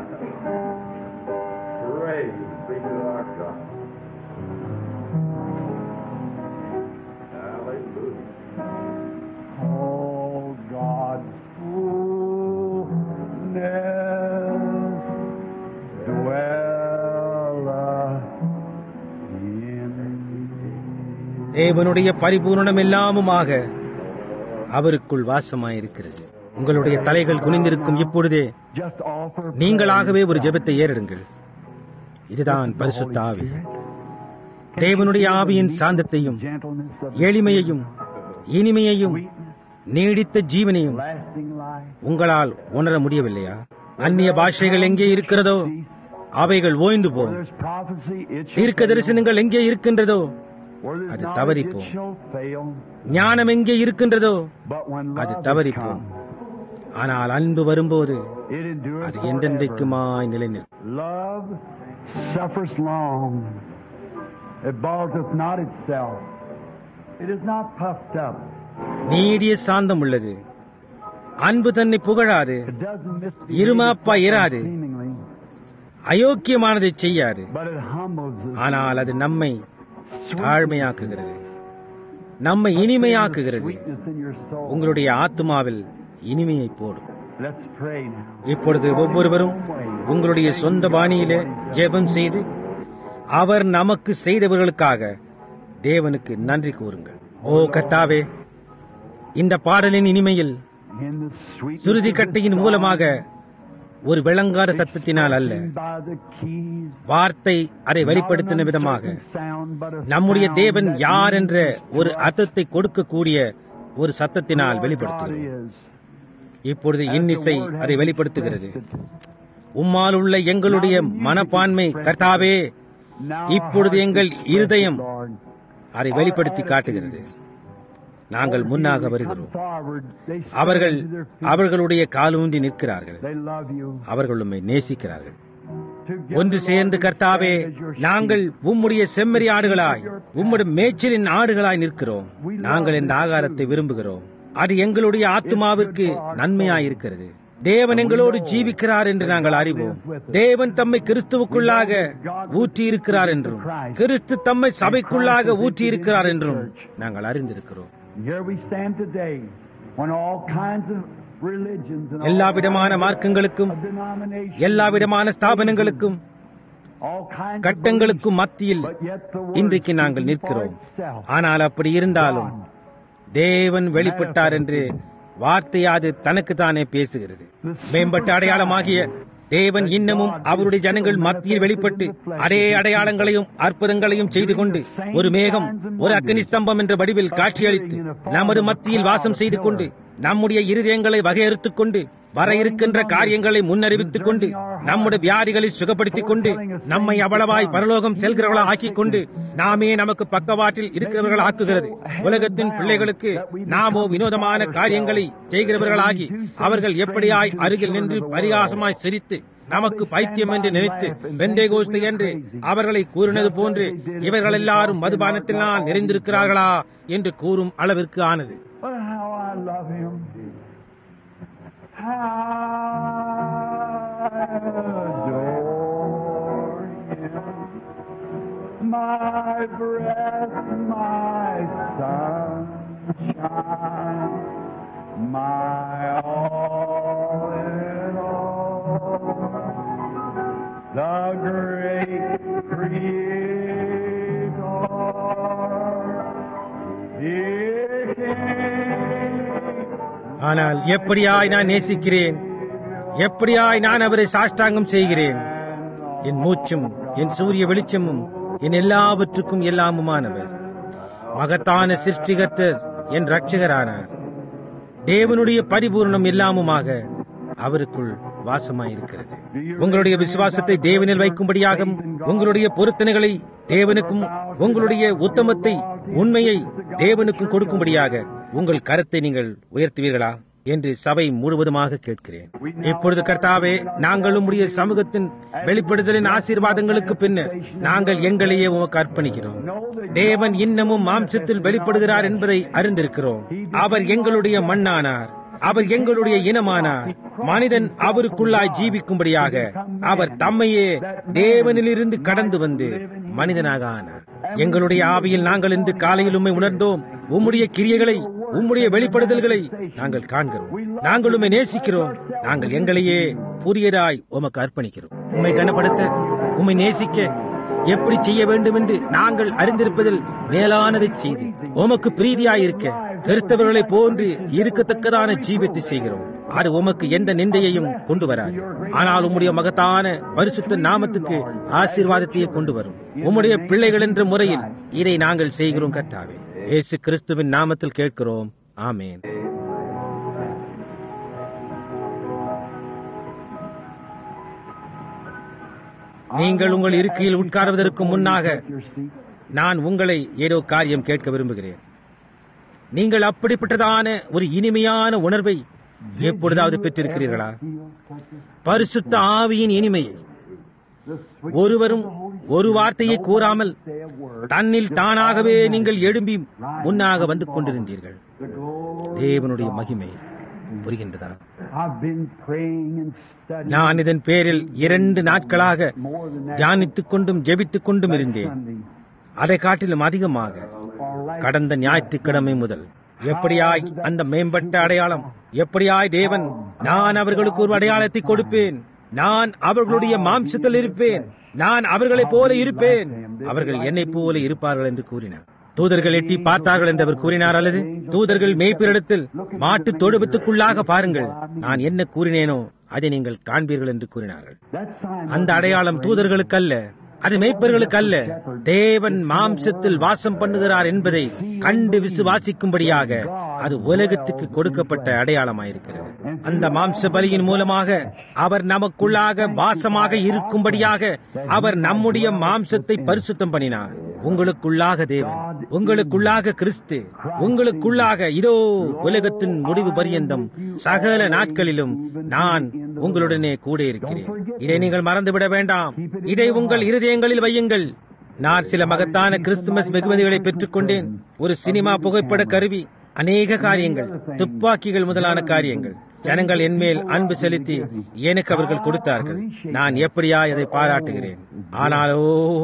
Praise be to our God. Hallelujah. Oh, God's fullness dwelleth in me. தேவனுடைய பரிபூர்ணம் எல்லாமுமாக அவருக்குள் வாசமாயிருக்கிறது உங்களுடைய தலைகள் குனிந்திருக்கும் இப்பொழுதே Just offer நீங்களாகவே ஒரு ஜெபத்தை ஏறெடுங்கள் இதுதான் பரிசுத்த ஆவி தேவனுடைய ஆவியின் சாந்தத்தையும் gentleness of எளிமையையும் இனிமையையும் நீடித்த ஜீவனையும் lasting life. உங்களால் உணர முடியவில்லையா அந்நிய பாஷைகள் எங்கே இருக்கிறதோ அவைகள் ஓய்ந்து Where போம் there's prophecy, it shall தீர்க்க fail. தரிசனங்கள் எங்கே இருக்கின்றதோ Where there's அது knowledge, தவறிப்போம். it shall fail. ஞானம் எங்கே இருக்கின்றதோ But when அது love has தவறிப்போம் come, ஆனால் அன்பு வரும்போது it endureth அது forever. என்றென்றைக்குமாய் நிலைநிற்கும் Love suffers long. It balleth not itself. It is not puffed up. நீடிய சாந்தம் உள்ளது அன்பு தன்னை புகழாது It doesn't misbehave இருமாப்பா itself இராது. seemingly, அயோக்கியமானதை செய்யாது but it humbles us. ஆனால் அது நம்மை தாழ்மையாக்குகிறது நம்மை இனிமையாக்குகிறது Sweetness in your soul. உங்களுடைய ஆத்மாவில் இனிமையை போடும் Let's pray now. இப்பொழுது ஒவ்வொருவரும் உங்களுடைய சொந்த பாணியிலே ஜெபம் செய்து அவர் நமக்கு செய்தவர்களுக்காக தேவனுக்கு நன்றி கூறுங்கள் ஓ கர்த்தாவே இந்த பாடலின் இனிமையில் In the sweetness Shruti of கட்டையின் this மூலமாக song, ஒரு விளங்காத சத்தத்தினால் அல்ல by the keys, வார்த்தை அதை not வெளிப்படுத்தின an விதமாக uncertain sound, but a நம்முடைய sound தேவன் that யார் என்ற means ஒரு to us அர்த்தத்தை கொடுக்கக்கூடிய ஒரு சத்தத்தினால் who our God வெளிப்படுத்துகிறோம் is. இப்பொழுது இன்னிசை அதை வெளிப்படுத்துகிறது உம்மால் உள்ள எங்களுடைய மனப்பான்மை கர்த்தாவே இப்பொழுது எங்கள் இருதயம் அதை வெளிப்படுத்தி காட்டுகிறது நாங்கள் முன்னாக வருகிறோம் அவர்கள் அவர்களுடைய காலூன்றி நிற்கிறார்கள் அவர்கள் உம்மை நேசிக்கிறார்கள் ஒன்று சேர்ந்து கர்த்தாவே நாங்கள் உம்முடைய செம்மறி ஆடுகளாய் உம்முடைய மேய்ச்சலின் ஆடுகளாய் நிற்கிறோம் நாங்கள் இந்த ஆகாரத்தை விரும்புகிறோம் அது எங்களுடைய ஆத்மாவிற்கு நன்மையாயிருக்கிறது தேவன் எங்களோடு ஜீவிக்கிறார் என்று நாங்கள் அறிவோம் தேவன் தம்மை கிறிஸ்துவுக்குள்ளாக ஊற்றி இருக்கிறார் என்றும் கிறிஸ்து தம்மை சபைக்குள்ளாக ஊற்றி இருக்கிறார் என்றும் நாங்கள் அறிந்திருக்கிறோம் எல்லா விதமான மார்க்கங்களுக்கும் எல்லா விதமான ஸ்தாபனங்களுக்கும் கட்டங்களுக்கும் மத்தியில் இன்றைக்கு நாங்கள் நிற்கிறோம் ஆனால் அப்படி இருந்தாலும் தேவன் வெளிப்பட்டார் என்று வார்த்தை அது தனக்கு தானே பேசுகிறது மேம்பட்ட அடையாளமாகிய தேவன் இன்னமும் அவருடைய ஜனங்கள் மத்தியில் வெளிப்பட்டு அதே அடையாளங்களையும் அற்புதங்களையும் செய்து கொண்டு ஒரு மேகம் ஒரு அக்னி ஸ்தம்பம் என்ற வடிவில் காட்சியளித்து நமது மத்தியில் வாசம் செய்து கொண்டு நம்முடைய இருதயங்களை வகையறுத்துக் கொண்டு வர இருக்கின்ற காரியங்களை முன்னறிவித்துக் கொண்டு நம்முடைய வியாதிகளை சுகப்படுத்திக் கொண்டு நம்மை அவ்வளவாய் பரலோகம் செல்கிறவர்களா ஆக்கிக் கொண்டு நாமே நமக்கு பக்கவாட்டில் இருக்கிறவர்கள் ஆக்குகிறது உலகத்தின் பிள்ளைகளுக்கு நாமோ வினோதமான காரியங்களை செய்கிறவர்களாகி அவர்கள் எப்படியாய் அருகில் நின்று பரிகாசமாய் சிரித்து நமக்கு பைத்தியம் என்று நினைத்து பெண்டேகோஸ்து என்று அவர்களை கூறினது போன்று இவர்கள் எல்லாரும் மதுபானத்தினால் நிறைந்திருக்கிறார்களா என்று கூறும் அளவிற்கு ஆனது My breath, my sunshine, my all in all, the great Creator, dear King. ஆனால் எப்படியாய் நான் நேசிக்கிறேன் எப்படியாய் நான் அவரை சாஷ்டாங்கம் செய்கிறேன் என் மூச்சும் என் சூரிய வெளிச்சமும் என் எல்லாவற்றுக்கும் எல்லாமுமானவர் மகத்தான சிருஷ்டிகர்த்தர் என் ரட்சகரானார் தேவனுடைய பரிபூர்ணம் எல்லாமுமாக அவருக்குள் வாசமாயிருக்கிறது உங்களுடைய விசுவாசத்தை தேவனில் வைக்கும்படியாகவும் உங்களுடைய பொருத்தனைகளை தேவனுக்கும் உங்களுடைய உத்தமத்தை உண்மையை தேவனுக்கும் கொடுக்கும்படியாக உங்கள் கருத்தை நீங்கள் உயர்த்துவீர்களா என்று சபை முழுவதுமாக கேட்கிறேன் இப்பொழுது கர்த்தாவே நாங்கள் உம்முடைய சமூகத்தின் வெளிப்படுதலின் ஆசீர்வாதங்களுக்கு பின்னர் நாங்கள் எங்களையே உமக்கு அர்ப்பணிக்கிறோம் தேவன் இன்னமும் மாம்சத்தில் வெளிப்படுகிறார் என்பதை அறிந்திருக்கிறோம் அவர் எங்களுடைய மண்ணானார் அவர் எங்களுடைய இனமானார் மனிதன் அவருக்குள்ளாய் ஜீவிக்கும்படியாக அவர் தம்மையே தேவனிலிருந்து கடந்து வந்து மனிதனாக ஆனார் எங்களுடைய ஆவியில் நாங்கள் இன்று காலையில் உண்மை உணர்ந்தோம் உம்முடைய கிரியைகளை உம்முடைய வெளிப்படுதல்களை நாங்கள் காண்கிறோம் நாங்கள் உண்மை நேசிக்கிறோம் நாங்கள் எங்களையே புதியதாய் உமக்கு அர்ப்பணிக்கிறோம் உண்மை கனப்படுத்த உம்மை நேசிக்க எப்படி செய்ய வேண்டும் என்று நாங்கள் அறிந்திருப்பதில் மேலானதை செய்து உமக்கு பிரீதியாயிருக்க கருத்தவர்களை போன்று இருக்கத்தக்கதான ஜீவித்தை செய்கிறோம் அது உமக்கு எந்த நிந்தையையும் கொண்டு வராது ஆனால் உம்முடைய மகத்தான பரிசுத்த நாமத்துக்கு ஆசீர்வாதத்தையே கொண்டு வரும் உம்முடைய பிள்ளைகள் என்ற முறையில் இதை நாங்கள் செய்கிறோம் கர்த்தாவே இயேசு கிறிஸ்துவின் நாமத்தில் கேட்கிறோம் ஆமேன் நீங்கள் உங்கள் இருக்கையில் உட்கார்வதற்கு முன்னாக நான் உங்களை ஏதோ காரியம் கேட்க விரும்புகிறேன் நீங்கள் அப்படிப்பட்டதான ஒரு இனிமையான உணர்வை எப்பொழுதாவது பெற்றிருக்கிறீர்களா பரிசுத்த ஆவியின் இனிமையை ஒருவரும் ஒரு வார்த்தையை கூறாமல் தன்னில் தானாகவே நீங்கள் எழும்பி முன்னாக வந்து கொண்டிருந்தீர்கள் தேவனுடைய மகிமை புரிகின்றதா I've been praying and studying நான் இதன் பேரில் இரண்டு நாட்களாக more than that தியானித்துக் கொண்டும் ஜெபித்துக் கொண்டும் இருந்தேன் Sunday அதை காட்டிலும் அதிகமாக or last கடந்த ஞாயிற்றுக்கிழமை முதல் எப்படியாய் அந்த மேம்பட்ட அடையாளம் எப்படியாய் தேவன் நான் அவர்களுக்கு ஒரு அடையாளத்தை கொடுப்பேன் நான் அவர்களுடைய மாம்சத்தில் இருப்பேன் நான் அவர்களைப் போல இருப்பேன் அவர்கள் என்னைப் போல இருப்பார்கள் என்று கூறினார் தூதர்கள் எட்டி பார்த்தார்கள் என்று அவர் கூறினார் அல்லது தூதர்கள் மேய்ப்பிரிடத்தில் மாட்டு தொழுவத்துக்குள்ளாக பாருங்கள் நான் என்ன கூறினேனோ அதை நீங்கள் காண்பீர்கள் என்று கூறினார்கள் that sign அந்த அடையாளம் தூதர்களுக்கு அல்ல அது மேய்ப்பர்களுக்கு அல்ல தேவன் மாம்சத்தில் வாசம் பண்ணுகிறார் என்பதை கண்டு விசுவாசிக்கும்படியாக அது உலகத்துக்கு கொடுக்கப்பட்ட அடையாளமாயிருக்கிறது அந்த மாம்ச பலியின் மூலமாக அவர் நமக்குள்ளாக வாசமாக இருக்கும்படியாக அவர் நம்முடைய மாம்சத்தை பரிசுத்தம் பண்ணினார் உங்களுக்குள்ளாக தேவன் உங்களுக்குள்ளாக கிறிஸ்து உங்களுக்குள்ளாக இதோ உலகத்தின் முடிவு பரியந்தம் சகல நாட்களிலும் நான் உங்களுடனே கூட இருக்கிறேன் இதை நீங்கள் மறந்துவிட வேண்டாம் இதை உங்கள் இருதயங்களில் வையுங்கள் நான் சில மகத்தான கிறிஸ்துமஸ் வெகுமதிகளை பெற்றுக்கொண்டேன் ஒரு சினிமா புகைப்பட கருவி அநேக காரியங்கள் துப்பாக்கிகள் முதலான காரியங்கள் ஜனங்கள் என்மேல் அன்பு செலுத்தி எனக்கு அவர்கள் கொடுத்தார்கள் நான் எப்படியா இதை பாராட்டுகிறேன் ஆனாலோ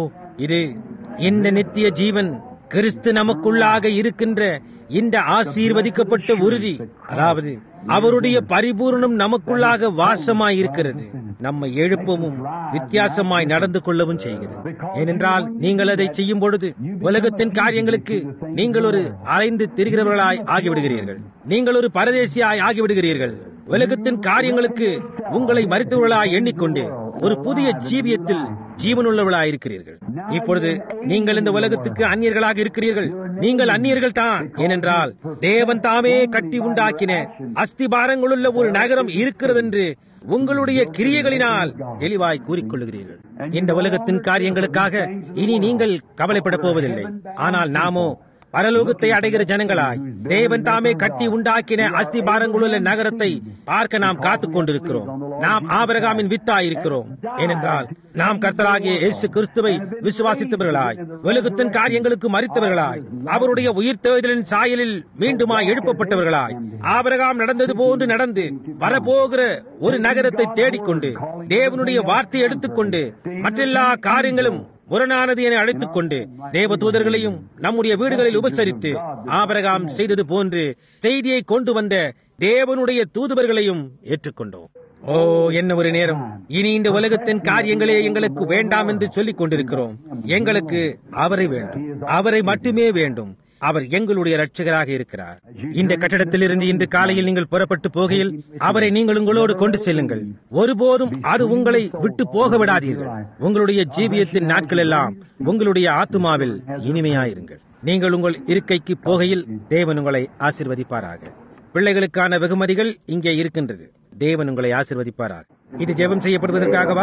இது இந்த நித்திய ஜீவன் கிறிஸ்து நமக்குள்ளாக இருக்கின்ற இந்த ஆசீர்வதிக்கப்பட்ட உறுதி அதாவது அவருடைய பரிபூர்ணம் நமக்குள்ளாக வாசமாய் இருக்கிறது நம்மை எழுப்பவும் வித்தியாசமாய் நடந்து கொள்ளவும் செய்கிறது ஏனென்றால் நீங்கள் அதை செய்யும் பொழுது உலகத்தின் காரியங்களுக்கு நீங்கள் ஒரு அலைந்து திரிகிறவர்களாய் ஆகிவிடுகிறீர்கள் நீங்கள் ஒரு பரதேசியாய் ஆகிவிடுகிறீர்கள் உலகத்தின் காரியங்களுக்கு உங்களை மறித்தவர்களாய் எண்ணிக்கொண்டு ஒரு புதிய ஜீவியத்தில் ஜீவனுள்ளவர்களாய் இருக்கிறீர்கள் இப்பொழுது நீங்கள் இந்த உலகத்துக்கு அந்நியர்களாக இருக்கிறீர்கள் நீங்கள் அந்நியர்கள் தான் ஏனென்றால் தேவன் தாமே கட்டி உண்டாக்கின அஸ்திபாரங்களுள்ள ஒரு நகரம் இருக்கிறது என்று உங்களுடைய கிரியைகளினால் தெளிவாய் கூறிக்கொள்ளுகிறீர்கள் இந்த உலகத்தின் காரியங்களுக்காக இனி நீங்கள் கவலைப்பட போவதில்லை ஆனால் நாமோ பரலோகத்தை அடைகிற ஜனங்களாய் தேவன் தாமே கட்டி உண்டாக்கின அஸ்திபாரங்களுள்ள நகரத்தை பார்க்க நாம் காத்துக் கொண்டிருக்கிறோம் நாம் ஆபரகாமின் வித்தாய் இருக்கிறோம் ஏனென்றால் நாம் கர்த்தராகிய இயேசு கிறிஸ்துவை விசுவாசித்தவர்களாய் உலகத்தின் காரியங்களுக்கு மறித்தவர்களாய் அவருடைய உயிர் தேர்தலின் சாயலில் மீண்டுமாய் எழுப்பப்பட்டவர்களாய் ஆபரகாம் நடந்தது போன்று நடந்து வரப்போகிற ஒரு நகரத்தை தேடிக்கொண்டு தேவனுடைய வார்த்தை எடுத்துக்கொண்டு மற்றெல்லா காரியங்களும் முரணானது என அழைத்துக் கொண்டு தேவ தூதர்களையும் நம்முடைய வீடுகளில் உபசரித்து ஆபரகாம் செய்தது போன்று செய்தியை கொண்டு வந்த தேவனுடைய தூதுவர்களையும் ஏற்றுக்கொண்டோம் ஓ என்ன ஒரு நேரம் இனி இந்த உலகத்தின் காரியங்களே எங்களுக்கு வேண்டாம் என்று சொல்லிக் கொண்டிருக்கிறோம் எங்களுக்கு அவரை வேண்டும் அவரை மட்டுமே வேண்டும் அவர் எங்களுடைய ரட்சகராக இருக்கிறார் இந்த கட்டடத்திலிருந்து இன்று காலையில் நீங்கள் புறப்பட்டு போகையில் அவரை நீங்கள் உங்களோடு கொண்டு செல்லுங்கள் ஒருபோதும் அது உங்களை விட்டு போக விடாதீர்கள் உங்களுடைய ஜீவியத்தின் நாட்கள் எல்லாம் உங்களுடைய ஆத்துமாவில் இனிமையாயிருங்கள் நீங்கள் உங்கள் இருக்கைக்கு போகையில் தேவன் உங்களை ஆசிர்வதிப்பாராக பிள்ளைகளுக்கான வெகுமதிகள் இங்கே இருக்கின்றது தேவன் உங்களை ஆசிர்வதிப்பாராக இது ஜெபம் செய்யப்படுவதற்காகவா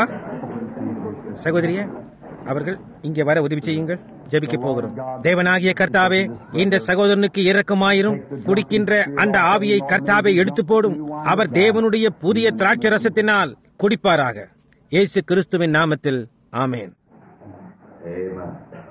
சகோதரியே அவர்கள் இங்கே வர உதவி செய்யுங்கள் ஜெபிக்க போகிறோம் தேவனாகிய கர்த்தாவே இந்த சகோதரனுக்கு இரக்கமாயிரும் குடிக்கின்ற அந்த ஆவியை கர்த்தாவே எடுத்து போடும் அவர் தேவனுடைய புதிய திராட்சை ரசத்தினால் குடிப்பாராக இயேசு கிறிஸ்துவின் நாமத்தில் ஆமேன் Amen.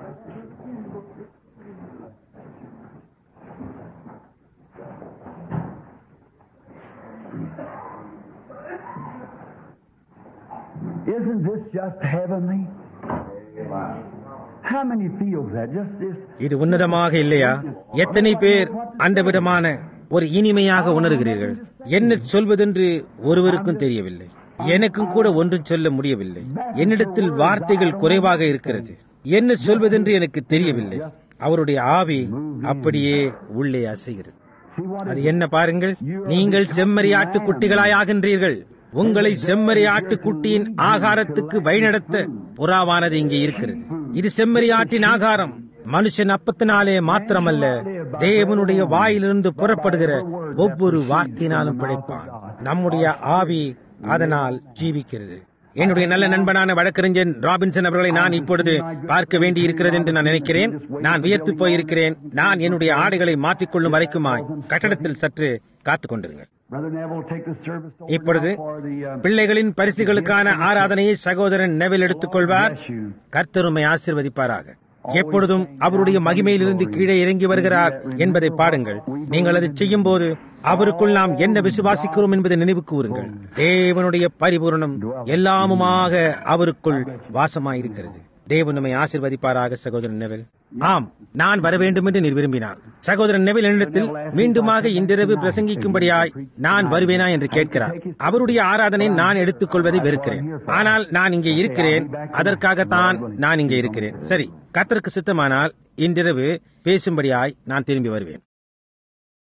Isn't this just heavenly? Amen. How many feels that? Just this. இது உன்னதமாக இல்லையா எத்தனை பேர் அந்த விதமான ஒரு இனிமையாக உணர்கிறீர்கள் என்ன சொல்வதென்று ஒருவருக்கும் தெரியவில்லை எனக்கும் கூட ஒன்றும் சொல்ல முடியவில்லை என்னிடத்தில் வார்த்தைகள் குறைவாக இருக்கிறது என்ன சொல்வதென்று எனக்கு தெரியவில்லை அவருடைய ஆவி அப்படியே உள்ளே அசைகிறது See what அது என்ன பாருங்கள் நீங்கள் செம்மறி ஆட்டுக்குட்டிகளாய் ஆகின்றீர்கள் உங்களை செம்மறி ஆட்டுக்குட்டியின் ஆகாரத்துக்கு வழிநடத்த புறாவானது இங்கே இருக்கிறது இது செம்மறி ஆட்டின் ஆகாரம் மனுஷன் அப்பத்தினாலே மாத்திரமல்ல தேவனுடைய வாயிலிருந்து புறப்படுகிற ஒவ்வொரு வார்த்தையினாலும் பிழைப்பான் நம்முடைய ஆவி அதனால் ஜீவிக்கிறது என்னுடைய நல்ல நண்பனான வழக்கறிஞன் ராபின்சன் அவர்களை நான் இப்பொழுது பார்க்க வேண்டி இருக்கிறது என்று நான் நினைக்கிறேன் நான் வியர்த்து போயிருக்கிறேன் நான் என்னுடைய ஆடைகளை மாற்றிக்கொள்ளும் வரைக்குமாய் கட்டடத்தில் சற்று காத்துக் கொண்டிருங்கள் Brother Neville take the service over இப்பொழுது now for the uh, பிள்ளைகளின் பரிசுகளுக்கான ஆராதனையை சகோதரன் நெவில் எடுத்துக்கொள்வார் bless you. கர்த்தருமை ஆசிர்வதிப்பாராக எப்பொழுதும் அவருடைய மகிமையிலிருந்து கீழே இறங்கி வருகிறார் என்பதை பாடுங்கள் நீங்கள் அதை செய்யும் போது அவருக்குள் நாம் என்ன விசுவாசிக்கிறோம் என்பதை நினைவு கூறுங்கள் தேவனுடைய பரிபூரணம் எல்லாமுமாக அவருக்குள் வாசமாயிருக்கிறது தேவன் நம்மை ஆசிர்வதிப்பாராக சகோதரன் நெவில் ஆம் நான் வர வேண்டும் என்று நீர் விரும்பினான் சகோதரன் நெவில் என்னிடத்தில் மீண்டுமாக இன்றிரவு பிரசங்கிக்கும்படியாய் நான் வருவேனா என்று கேட்கிறார் அவருடைய ஆராதனை நான் எடுத்துக்கொள்வதை வெறுக்கிறேன் ஆனால் நான் இங்கே இருக்கிறேன் அதற்காகத்தான் நான் இங்கே இருக்கிறேன் சரி கத்தருக்கு சித்தமானால் இன்றிரவு பேசும்படியாய் நான் திரும்பி வருவேன்